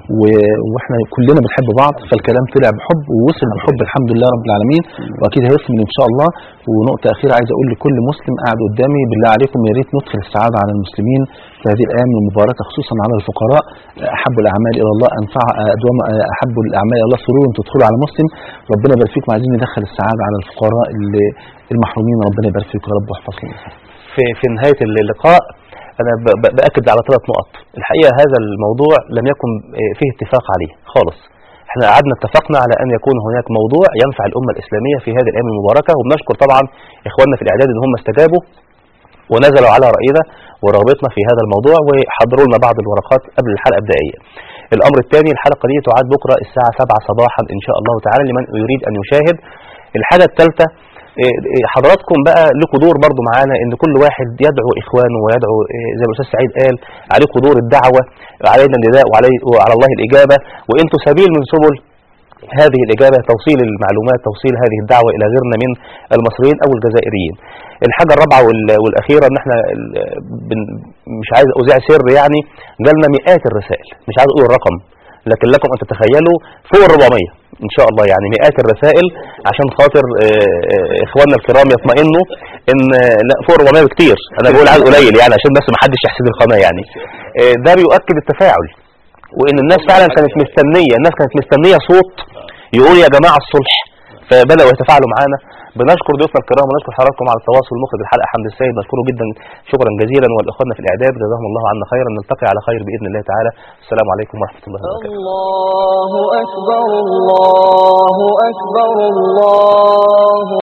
و- واحنا كلنا بنحب بعض فالكلام طلع بحب ووصل بحب الحمد لله رب العالمين واكيد هيكمل ان شاء الله ونقطه اخيره عايز اقول لكل مسلم قاعد قدامي بالله عليكم يا ريت ندخل السعاده على المسلمين في هذه الايام المباركه خصوصا على الفقراء احب الاعمال الى الله انفع ادوم احب الاعمال الى الله سرور تدخلوا على مسلم ربنا يبارك فيكم عايزين ندخل السعاده على الفقراء اللي المحرومين ربنا يبارك فيكم يا رب ويحفظكم في في نهايه اللقاء انا ب- ب- باكد على ثلاث نقط الحقيقه هذا الموضوع لم يكن آه، فيه اتفاق عليه خالص احنا قعدنا اتفقنا على ان يكون هناك موضوع ينفع الامه الاسلاميه في هذه الايام المباركه وبنشكر طبعا اخواننا في الاعداد ان هم استجابوا ونزلوا على راينا ورغبتنا في هذا الموضوع وحضروا لنا بعض الورقات قبل الحلقه بدقائق. الامر الثاني الحلقه دي تعاد بكره الساعه 7 صباحا ان شاء الله تعالى لمن يريد ان يشاهد. الحاجه الثالثه إيه، إيه، حضراتكم بقى لكم دور برضو معانا ان كل واحد يدعو اخوانه ويدعو إيه، زي ما الاستاذ سعيد قال عليكم دور الدعوه علينا النداء وعلي وعلى الله الاجابه وانتم سبيل من سبل هذه الإجابة توصيل المعلومات توصيل هذه الدعوة إلى غيرنا من المصريين أو الجزائريين الحاجة الرابعة وال- والأخيرة إن إحنا ال- بن- مش عايز أذيع سر يعني جالنا مئات الرسائل مش عايز أقول الرقم لكن لكم أن تتخيلوا فوق ال 400 إن شاء الله يعني مئات الرسائل عشان خاطر آه، آه، إخواننا الكرام يطمئنوا إن آه، لا فوق 400 بكتير أنا بقول عدد قليل يعني عشان بس ما حدش يحسد القناة يعني آه، ده بيؤكد التفاعل وان الناس فعلا كانت مستنيه الناس كانت مستنيه صوت يقول يا جماعه الصلح فبداوا يتفاعلوا معانا بنشكر ضيوفنا الكرام ونشكر حضراتكم على التواصل مخرج الحلقه حمد السيد نشكره جدا شكرا جزيلا والاخواننا في الاعداد جزاهم الله عنا خيرا نلتقي على خير باذن الله تعالى السلام عليكم ورحمه الله وبركاته الله أكبر الله أكبر الله